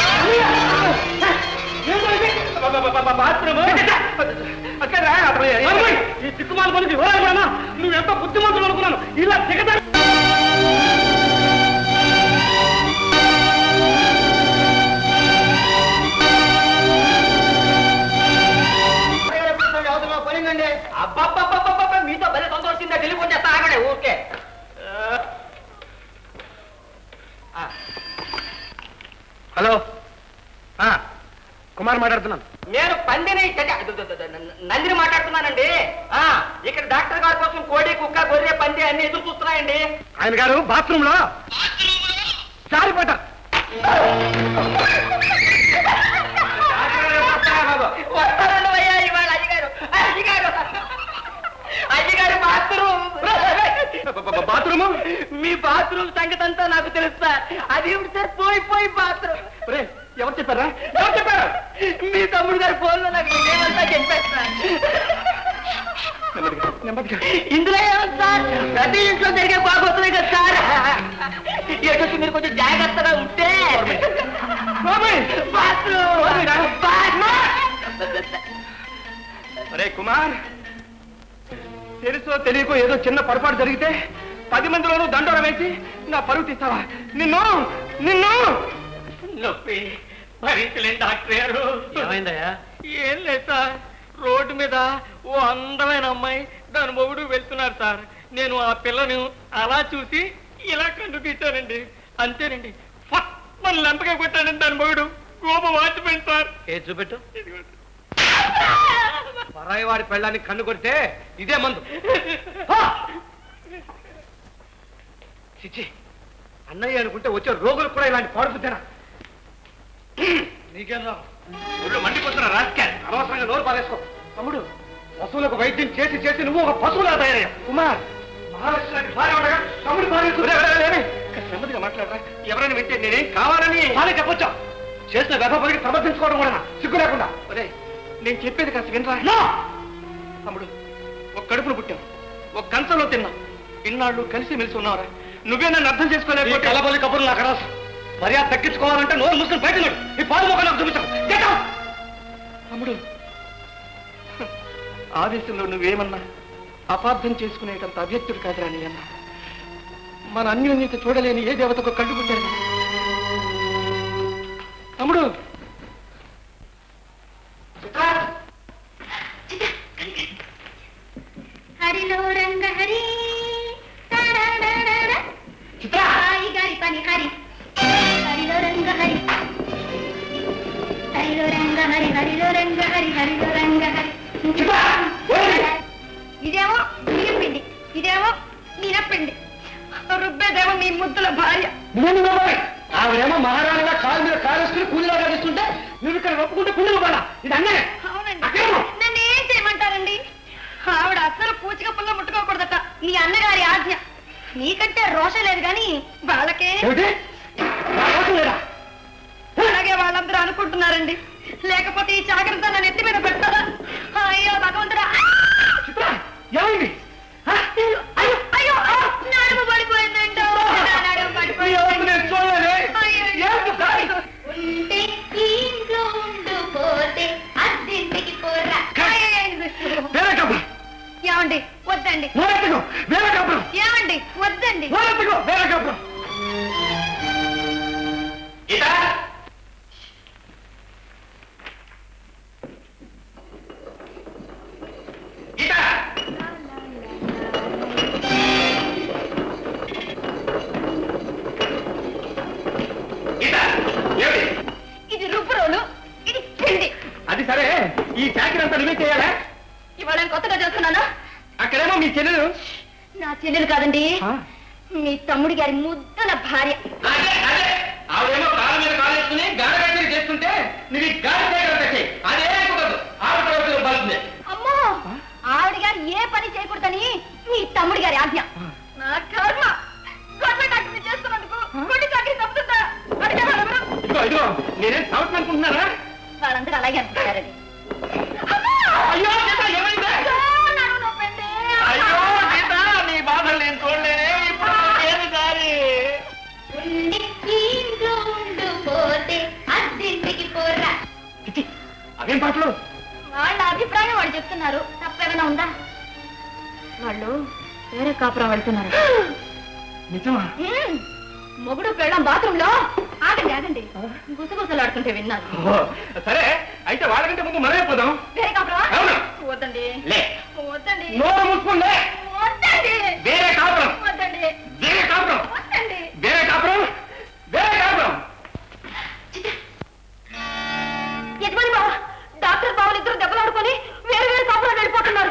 బాత్రూమ్ అక్కడ ఈ సిక్కుమాల పనికి నువ్వు ఎంత బుద్ధిమంతులు అనుకున్నాను ఇలా దిగదా పోయిందండి అబ్బబ్బబ్బబ్బబ్బ మీతో భలే తొందర వచ్చిందా టెలిఫోన్ చేస్తా ఆగడే ఊరికే హలో ఆ, కుమార్ మాట్లాడుతున్నాను నేను పందిని చ- చ- ద- ద- ద- న- నందిని మాట్లాడుతున్నానండి ఆ ఇక్కడ డాక్టర్ గారి కోసం కోడి కుక్క గొర్రె పంది అన్ని ఎదురు చూస్తున్నాయండి ఆయన గారు బాత్రూమ్ లో జారిపడ్డ వస్తానండి అయ్యా ఇవాళ అయ్యగారు అయ్యగారు అయ్యగారు బాత్రూమ్ బాత్రూమ్ మీ బాత్రూమ్ సంగతి అంతా నాకు తెలుస్తా అది ఏమిటి సార్ పోయి పోయి బాత్రూమ్ ఎవరు చెప్పారా ఎవరు చెప్పారు మీ తమ్ముడు గారి ఫోన్ లో నాకు ఏమంతా చెప్పేస్తా నెమ్మదిగా నెమ్మదిగా ఇందులో ఏముంది సార్ ప్రతి ఇంట్లో జరిగే బాగోతుంది కదా సార్ ఎటువంటి మీరు కొంచెం జాగ్రత్తగా ఉంటే బాత్రూమ్, బాత్రూమ్. అరే కుమార్ తెలుసో తెలియకో ఏదో చిన్న పొరపాటు జరిగితే పది మందిలోనూ దండోర వేసి నా పరువు తీస్తావా నిన్ను నిన్ను నొప్పి భరించలేని డాక్టర్ గారు ఏమైందయ్యా ఏం లేదు సార్ రోడ్డు మీద ఓ అందమైన అమ్మాయి దాని మొగుడు వెళ్తున్నారు సార్ నేను ఆ పిల్లను అలా చూసి ఇలా కండు తీశానండి అంతేనండి ఫట్ మన లంపగా కొట్టానండి దాని మొగుడు కోపం వాచిపోయింది సార్ ఏ చూపెట్టు ఇదిగోండి. పరాయి వాడి పెళ్ళాన్ని కన్ను కొడితే ఇదే మందు చిచ్చి అన్నయ్య అనుకుంటే వచ్చే రోగులకు కూడా ఇలాంటి పాడుపుతారా నీకేం రా ఊళ్ళో మండిపోతున్నా రాస్కాల్ అనవసరంగా నోరు పారేసుకో తమ్ముడు పశువులకు వైద్యం చేసి చేసి నువ్వు ఒక పశువులా తయారయ్యా కుమార్ మహాలక్ష్మి భార్య ఉండగా తమ్ముడు భార్య నెమ్మదిగా మాట్లాడరా ఎవరైనా వింటే నేనేం కావాలని భార్య చెప్పొచ్చా చేసిన గర్భపడికి సమర్థించుకోవడం కూడా సిగ్గు లేకుండా ఒరే నేను చెప్పేది కాస్త వినరా తమ్ముడు ఒక కడుపును పుట్టాం ఒక కంచంలో తిన్నాం ఇన్నాళ్ళు కలిసి మెలిసి ఉన్నావరా నువ్వే నన్ను అర్థం ఈ చేసుకోలేకపోతే కలబలి కబుర్లు నాకు రాసు మర్యాద తగ్గించుకోవాలంటే నోరు మూసుకుని బయట నిలబడు. ఈ పాలు మొక్క నాకు చూపించు Get out! తమ్ముడు ఆవేశంలో నువ్వేమన్నా అపార్థం చేసుకునేటంత అభ్యర్థుడు కాదురా నీ అన్న మన అన్యోన్యత చూడలేని ఏ దేవతకు కళ్ళు పుట్టారు తమ్ముడు హరిలో రంగ హరి తారారారారా. హాయి గారి పని హరి హరిలో రంగ హరి హరిలో రంగ హరి హరిలో రంగ హరి హరిలో రంగ హరి ఇదేమో బియ్యపిండి ఇదేమో మినపిండి రుబ్బేదేమో మీ ముద్దుల భార్య నేను నమ్మను. ఆవిడేమో మహారాణిగా కాలు మీద కాలేసుకుని కూలీలా కనిపిస్తుంటే నువ్వు ఇక్కడ ఒప్పుకుంటే కూలీలు పడా ఇది అన్నే అవునండి అక్రమం. నన్ను ఏం చేయమంటారండి ఆవిడ అస్సలు పూచిక పుల్ల ముట్టుకోకూడదట మీ అన్నగారి ఆజ్ఞ నీకంటే రోషం లేదు కానీ వాళ్ళకే ఏమిటి నా కోసం లేదా అలాగే వాళ్ళందరూ అనుకుంటున్నారండి లేకపోతే ఈ జాగ్రత్త నన్ను ఎత్తి మీద పెడతారా అయ్యో భగవంతుడా చిత్ర ఏమైంది ఆ? అయ్యో అయ్యో ఆ, నడుము పడిపోయిందండి నా నడుము అయ్యో, నేను చూడలేదే. పడిపోయింది ఏమిటి సాయి? ఉంటే ఈ ఇంట్లో ఉండిపోతే అద్దెంటికి పోరా వేరే కబురు ఏమండి వద్దండి నోరెత్తుకో వేరే కబురు ఏమండి వద్దండి నోరెత్తుకో వేరే కబురు గీత గీత గీత ఏమిటి ఇది రుబ్బురోలు ఇది పిండి అది సరే ఈ చాకరీ అంతా నువ్వే చేయాలా ఇవాళ నేను కొత్తగా చేస్తున్నానా అక్కడేమో మీ చెల్లెలు నా చెల్లెలు కాదండి ఆ? మీ తమ్ముడి గారి ముద్దల భార్య అదే అదే ఆవిడేమో కాళ్ళ మీద కాలు వేసుకుని గాడ కట్టేది చేస్తుంటే నువ్వు ఈ గాడి చేయగల కట్టే అదే కుదరదు ఆవిడ ప్రవర్తన పడుతుంది అమ్మో ఆవిడ గారు ఏ పని చేయకూడదని మీ తమ్ముడి గారి ఆజ్ఞ నా కర్మ గవర్నమెంట్ డాక్టర్ చేస్తున్నందుకు గుడి చాకరీ తప్పుతుందా అడిగే వాళ్ళెవరు? ఇదిగో ఇదిగో నేనేం సంవత్సరం అనుకుంటున్నారా వాళ్ళందరూ అలాగే అనుకుంటారని అయ్యో గీత ఏమైంది నడుము నొప్పండి. అయ్యో గీత నీ బాధలు నేను చూడలేనే ఇప్పుడు ఏమి దారి ఉండి ఈ ఇంట్లో ఉండిపోతే అద్దెంటికి పోరా చిచి, అవేం పాటలు వాళ్ళ అభిప్రాయం వాళ్ళు చెప్తున్నారు తప్పేమైనా ఉందా వాళ్ళు వేరే కాపురం వెళ్తున్నారు నిజమా హ్మ్. మొగుడు పెళ్ళం బాత్రూమ్ లో ఆగండి ఆగండి గుసగుసలాడుతుంటే విన్నాను ఓ, సరే అయితే వాళ్ళకంటే ముందు మనమే పోదాం వేరే కాపురం అవును. వద్దండి లే వద్దండి నోరు మూసుకుందే వద్దండి వేరే కాపురం వద్దండి వేరే కాపురం వద్దండి వేరే కాపురం వేరే కాపురం యజమాని బావ డాక్టర్ బావలు ఇద్దరు దెబ్బలాడుకొని వేరు వేరు కాపురం వెళ్ళిపోతున్నారు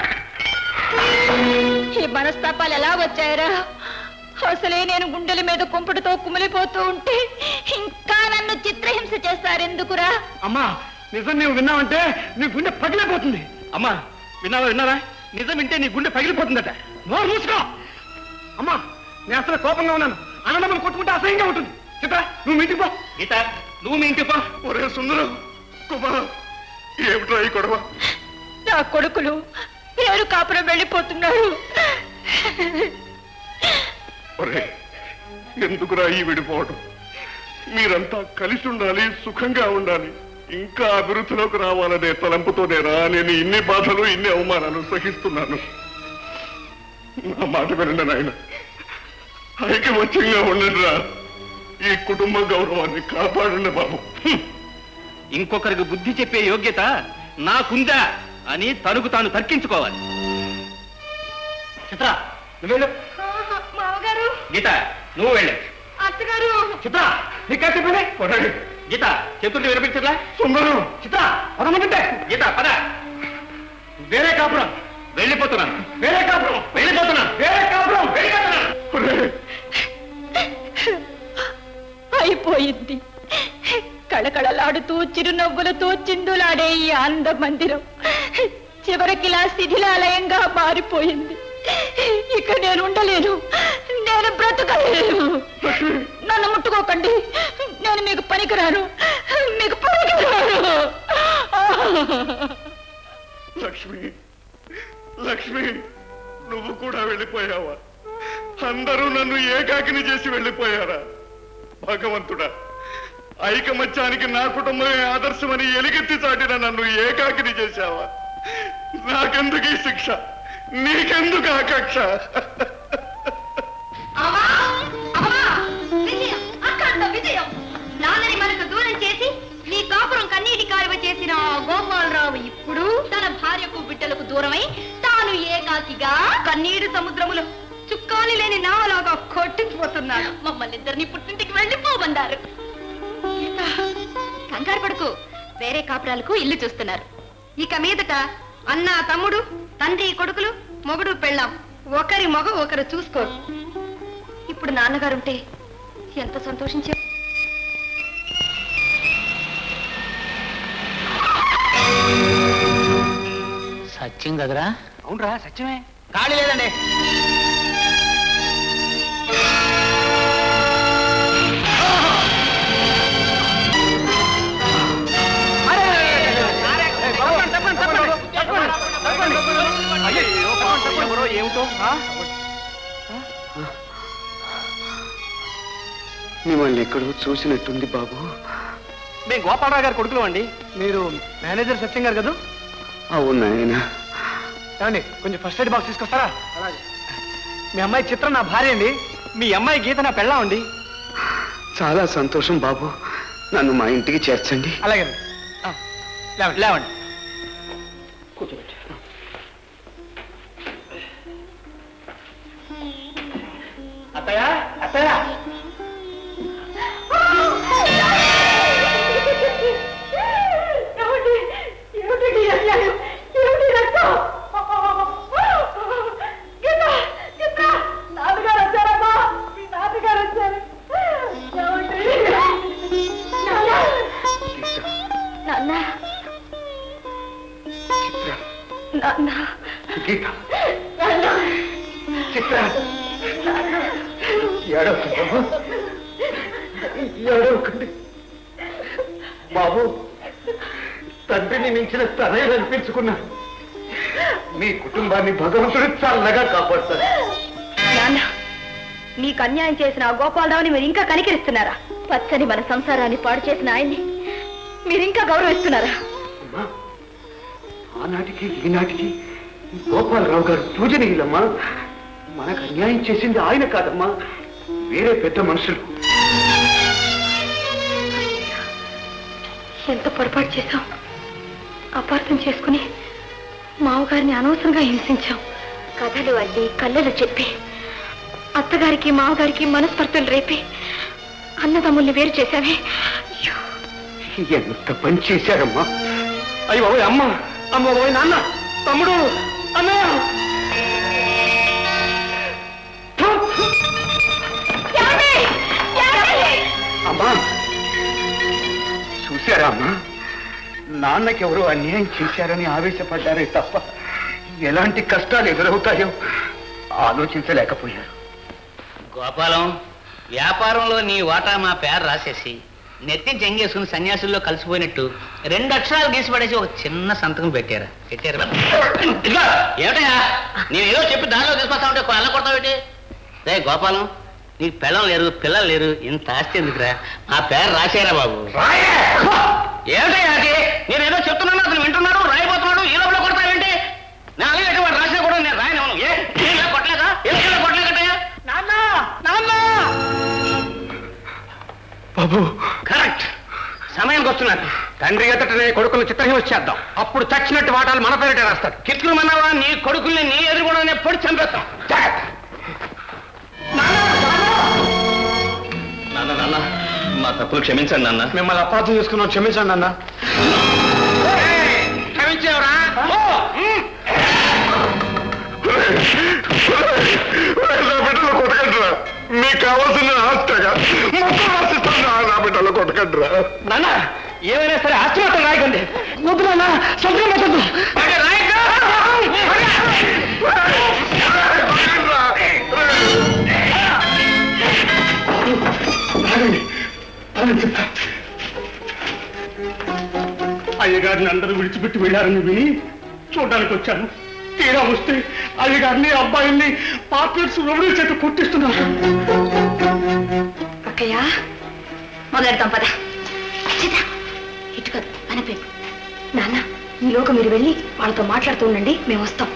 ఈ మనస్తాపాలు ఎలా వచ్చాయరా అసలే నేను గుండెల మీద కుంపుడుతో కుమిలిపోతూ ఉంటే ఇంకా నన్ను చిత్రహింస చేస్తారెందుకురా అమ్మా నిజం నువ్వు విన్నావంటే నీ గుండె పగిలిపోతుంది అమ్మా విన్నావా విన్నారా నిజం వింటే నీ గుండె పగిలిపోతుందట నోరు మూసుకో అమ్మా నేను అసలు కోపంగా ఉన్నాను అన్నదమ్మని కొట్టుకుంటే అసహ్యంగా ఉంటుంది చిత్ర నువ్వు మీ ఇంటికి పో గీత నువ్వు మీ ఇంటికి పో ఒరే సుందరం కుమార్ ఏమిట్రా ఈ గొడవ నా కొడుకులు పేరు కాపురం వెళ్ళిపోతున్నారు ఒరే ఎందుకురా ఈ విడిపోవడం మీరంతా కలిసి ఉండాలి సుఖంగా ఉండాలి ఇంకా అభివృద్ధిలోకి రావాలనే తలంపుతోనేరా నేను ఇన్ని బాధలు ఇన్ని అవమానాలు సహిస్తున్నాను నా మాట వినండి నాయన ఐకమత్యంగా ఉండండి రా ఈ కుటుంబ గౌరవాన్ని కాపాడండి బాబు ఇంకొకరికి బుద్ధి చెప్పే యోగ్యత నాకుందా అని తనకు తాను తర్కించుకోవాలి చిత్ర నువ్వు వెళ్ళు మామగారు గీత నువ్వు వెళ్ళే అత్తగారు చిత్ర నీకే చెప్పింది కొట్టండి గీత చెప్తుంటే వినిపించట్లా సుందరం చిత్ర పదమంటుంటే గీత పద వేరే కాపురం వెళ్ళిపోతున్నాను వేరే కాపురం వెళ్ళిపోతున్నాను వేరే కాపురం వెళ్ళిపోతున్నాను ఒరే, అయిపోయింది కళకళలాడుతూ చిరునవ్వులతో చిందులాడే ఈ ఆనంద మందిరం చివరికిలా శిథిలాలయంగా మారిపోయింది ఇక నేను ఉండలేను నేను బ్రతకలేను నన్ను ముట్టుకోకండి నేను మీకు పనికిరాను మీకు పనికిరాను లక్ష్మి లక్ష్మి నువ్వు కూడా వెళ్ళిపోయావా అందరూ నన్ను ఏకాకిని చేసి వెళ్ళిపోయారా భగవంతుడా ఐకమత్యానికి నా కుటుంబమే ఆదర్శమని ఎలుగెత్తి చాటిన నన్ను ఏకాకిని చేశావా నాకెందుకు ఈ శిక్ష నీకెందుకు ఆ కక్ష అమ్మా అమ్మా విజయం అఖండ విజయం నాన్నని మనకు దూరం చేసి నీ కాపురం కన్నీటి కాలువ చేసిన ఆ గోపాలరావు ఇప్పుడు తన భార్యకు బిడ్డలకు దూరమై తాను ఏకాకిగా కన్నీరు సముద్రములో చుక్కాలి లేని నావలాగా కొట్టుకుపోతున్నాడు మమ్మల్ని ఇద్దరిని పుట్టింటికి వెళ్ళిపోమన్నారు గీత, కంగారు పడుకు వేరే కాపురాలకు ఇల్లు చూస్తున్నారు ఇక మీదట అన్న తమ్ముడు తండ్రి కొడుకులు మొగుడు పెళ్ళాం ఒకరి మొగ ఒకరు చూసుకోరు ఇప్పుడు నాన్నగారుంటే ఎంత సంతోషించే సత్యం కదరా అవునరా సత్యమే ఖాళీ లేదండి ఏమిటో మిమ్మల్ని ఎక్కడో చూసినట్టుంది బాబు మేము గోపాలరావు గారి కొడుకులు అండి మీరు మేనేజర్ సత్యం గారు కదా అవును ఆయన ఏమండి కొంచెం ఫస్ట్ ఎయిడ్ బాక్స్ తీసుకొస్తారా మీ అమ్మాయి చిత్రం నా భార్య అండి మీ అమ్మాయి గీత నా పెళ్ళాం అండి చాలా సంతోషం బాబు నన్ను మా ఇంటికి చేర్చండి అలాగే లేవండి లేవండి కూర్చోబెట్టి అత్తయ్య అత్తయ్య నాన్న నాన్న గీత చిత్ర ఏడవకు బాబు ఏడవకండి బాబు తండ్రిని మించిన తనయులు అనిపించుకున్నా మీ కుటుంబాన్ని భగవంతుడు చల్లగా కాపాడుతాడు నాన్న మీకు అన్యాయం చేసిన ఆ గోపాలరావుని మీరు ఇంకా కనికరిస్తున్నారా పచ్చని మన సంసారాన్ని పాడు చేసిన ఆయన్ని మీరు ఇంకా గౌరవిస్తున్నారా అమ్మా, ఆనాటికి ఈనాటికి గోపాలరావు గారు పూజనీయులమ్మా మనకు అన్యాయం చేసింది ఆయన కాదమ్మా వేరే పెద్ద మనుషులు ఎంత పొరపాటు చేశాం అపార్థం చేసుకుని మామగారిని అనవసరంగా హింసించాం కథలు అల్లి కళ్ళలు చెప్పి అత్తగారికి మామగారికి మనస్పర్ధలు రేపి అన్నదమ్ముల్ని వేరు చేశావే అయ్యో, ఎంత పని చేశారమ్మా అయ్యి బాబోయ్ అమ్మ అమ్మ బాబోయ్ నాన్న తమ్ముడు అన్నయ్య అమ్మా చూశారా అమ్మా నాన్నకెవరో అన్యాయం చేశారని ఆవేశపడ్డారే తప్ప ఎలాంటి కష్టాలు ఎదురవుతాయో ఆలోచించలేకపోయారు గోపాలం వ్యాపారంలో నీ వాటా మా పేరు రాసేసి నెత్తి చెంగేసుకుని సన్యాసుల్లో కలిసిపోయినట్టు రెండు అక్షరాలు గీసి పడేసి ఒక చిన్న సంతకం పెట్టారా పెట్టారా ఇదిగో, ఏమిటయ్యా నేను ఏదో చెప్పి దానిలో తీసుకొస్తా ఉంటే అలా కొడతావేటి రే గోపాలం నీకు పిల్లలు లేరు పిల్లలు లేరు ఇంత ఆస్తి ఎందుకురా ఆ పేరు రాసేరా బాబు ఏమిటయ్యా అది నేను ఏదో చెప్తున్నాను అతను వింటున్నాడు రాయబోతున్నాడు ఈ లోపల కొడతావేంటి నేను అలాగే వాడు రాసినా కూడా నేను రాయను ఏ ఇలా కొట్టలేదా ఇలా ఇలా కొట్టలేకట్టయ్యా నాన్న నాన్న బాబు కరెక్ట్ సమయానికి వస్తున్నారు తండ్రి ఎదుటనే కొడుకులు చిత్రహింస చేద్దాం అప్పుడు చచ్చినట్టు వాటాలు మన పేరిట రాస్తాడు కిట్లు మన్నావా నీ కొడుకుల్ని నీ ఎదురుగుడనే పొడి చంపేస్తాం జాగ్రత్త నాన్న నాన్న మా తప్పులు క్షమించండి నాన్న మిమ్మల్ని అపార్థం చేసుకున్నాం క్షమించండి అన్న క్షమించేవరా ఓ, ఉమ్. నా బిడ్డలు కొట్టకండిరా మీకు కావాల్సిన ఆస్తిగా మొత్తం రాసిస్తాను నా బిడ్డలు కొట్టకండిరా నాన్న ఏమైనా సరే ఆస్తి మాత్రం రాయకండి వద్దు నాన్న సంతకం పెట్టద్దు అయ్యగారిని అందరూ విడిచిపెట్టి వెళ్ళారని విని చూడడానికి వచ్చాను తీరా వస్తే అయ్యగారిని అబ్బాయిల్ని పార్ట్నర్స్ రౌడీ చేత కొట్టిస్తున్నారు అక్కయ్య మొదలెడతాం పద చిత్ర ఇటు కాదు అనపేపు నాన్న ఈలోగా మీరు వెళ్ళి వాళ్ళతో మాట్లాడుతూ ఉండండి మేము వస్తాం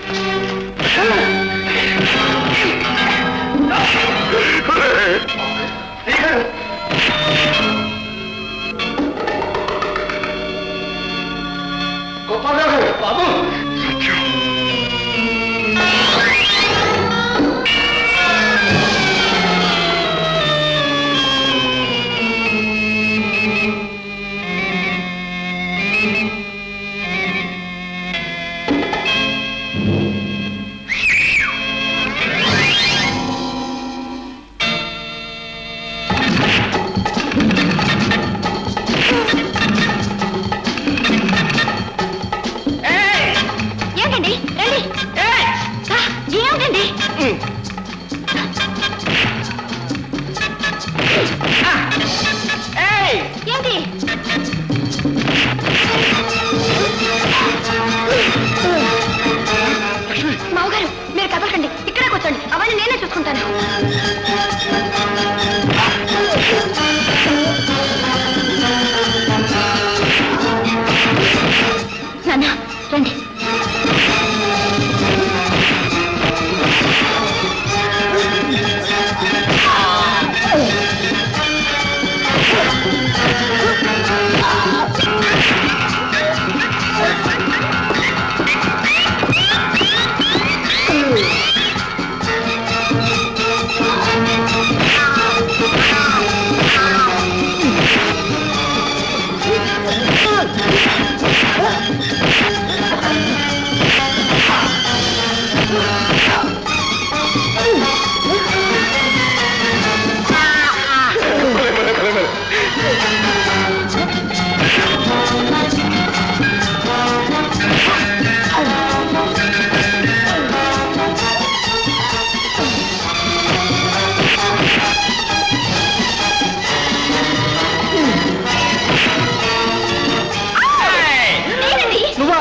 ఏంటండి రండి ఆ, ఏమిటండి ఏంటి మామగారు మీరు కదలకండి ఇక్కడే కూర్చోండి అవన్నీ నేనే చూసుకుంటాను నాన్న రండి నువ్వా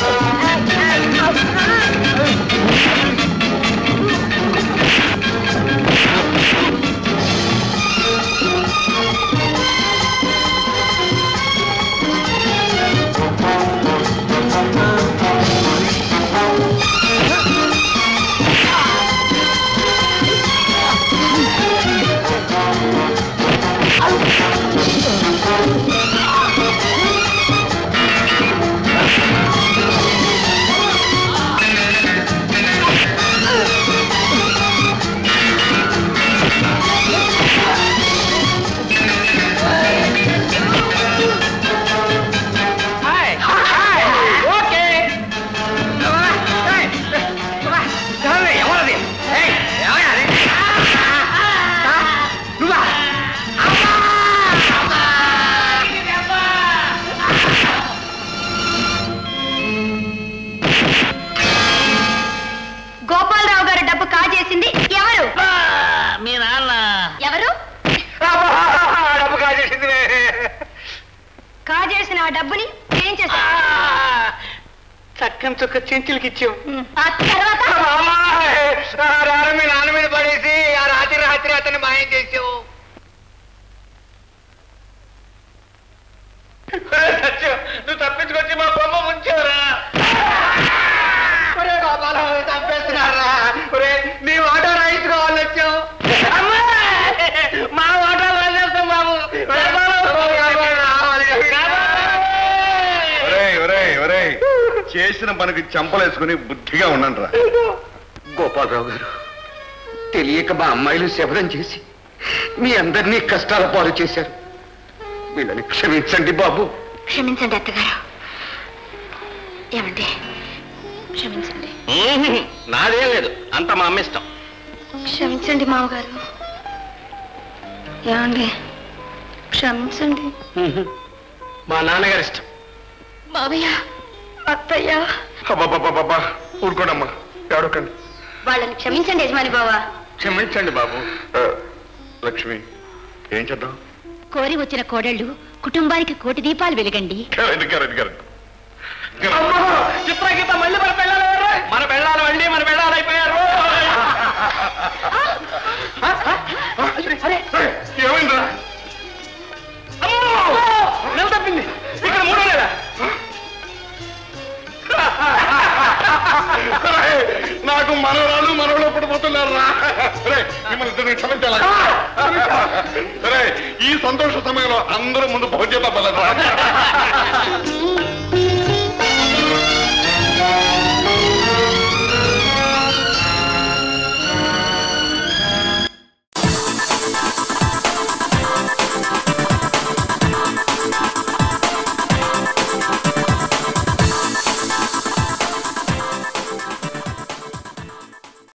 ఆ డబ్బుని ఏం చేశా చక్కని చుక్క చెంచులకి ఇచ్చావు ఆ తర్వాత మీ నాన్న మీద పడేసి ఆ రాత్రి రాత్రి అతన్ని మాయం చేసావు నువ్వు తప్పించుకొచ్చి మా బొమ్మ ముంచావురా ఒరే గోపాలం చంపేస్తున్నారా ఒరే నీ వాటా రాయించుకోవాలి వచ్చావు అమ్మా! మా వాటా రాసేస్తాం బాబు ఒరేయ్ ఒరేయ్ ఒరేయ్ చేసిన పనికి చంపలేసుకుని బుద్ధిగా ఉండండి రా గోపాలరావు గారు తెలియక మా అమ్మాయిలు శబరం చేసి మీ అందరినీ కష్టాల పాలు చేశారు వీళ్ళని క్షమించండి బాబు క్షమించండి అత్తగారు ఏమండి క్షమించండి నాదేం లేదు అంత మా అమ్మ ఇష్టం క్షమించండి మామగారు ఏమండి క్షమించండి మా నాన్నగారి ఇష్టం మావయ్య అత్తయ్య అబ్బబ్బబ్బబ్బా ఊరుకోండమ్మా ఏడవకండి వాళ్ళని క్షమించండి యజమాని బావా క్షమించండి బాబు ఆ, లక్ష్మి ఏం చేద్దాం కోరి వచ్చిన కోడళ్ళు కుటుంబానికి కోటి దీపాలు వెలగండి కరెక్ట్ కరెక్ట్ కరెక్ట్ చిత్రగీత మళ్ళీ మన పెళ్ళాలి ఎవరు? మన పెళ్ళాలి మళ్ళీ మన పెళ్ళాలి అయిపోయారు ఏమైందా నెల తప్పింది ఇక్కడ మూడో నెల ఒరేయ్, నాకు మనవరాలు మనవలు పడిపోతున్నారు రా ఒరేయ్, మిమ్మల్ని ఇద్దరిని క్షమించాలా ఒరేయ్, ఈ సంతోష సమయంలో అందరూ ముందు భోజనం పల్లరా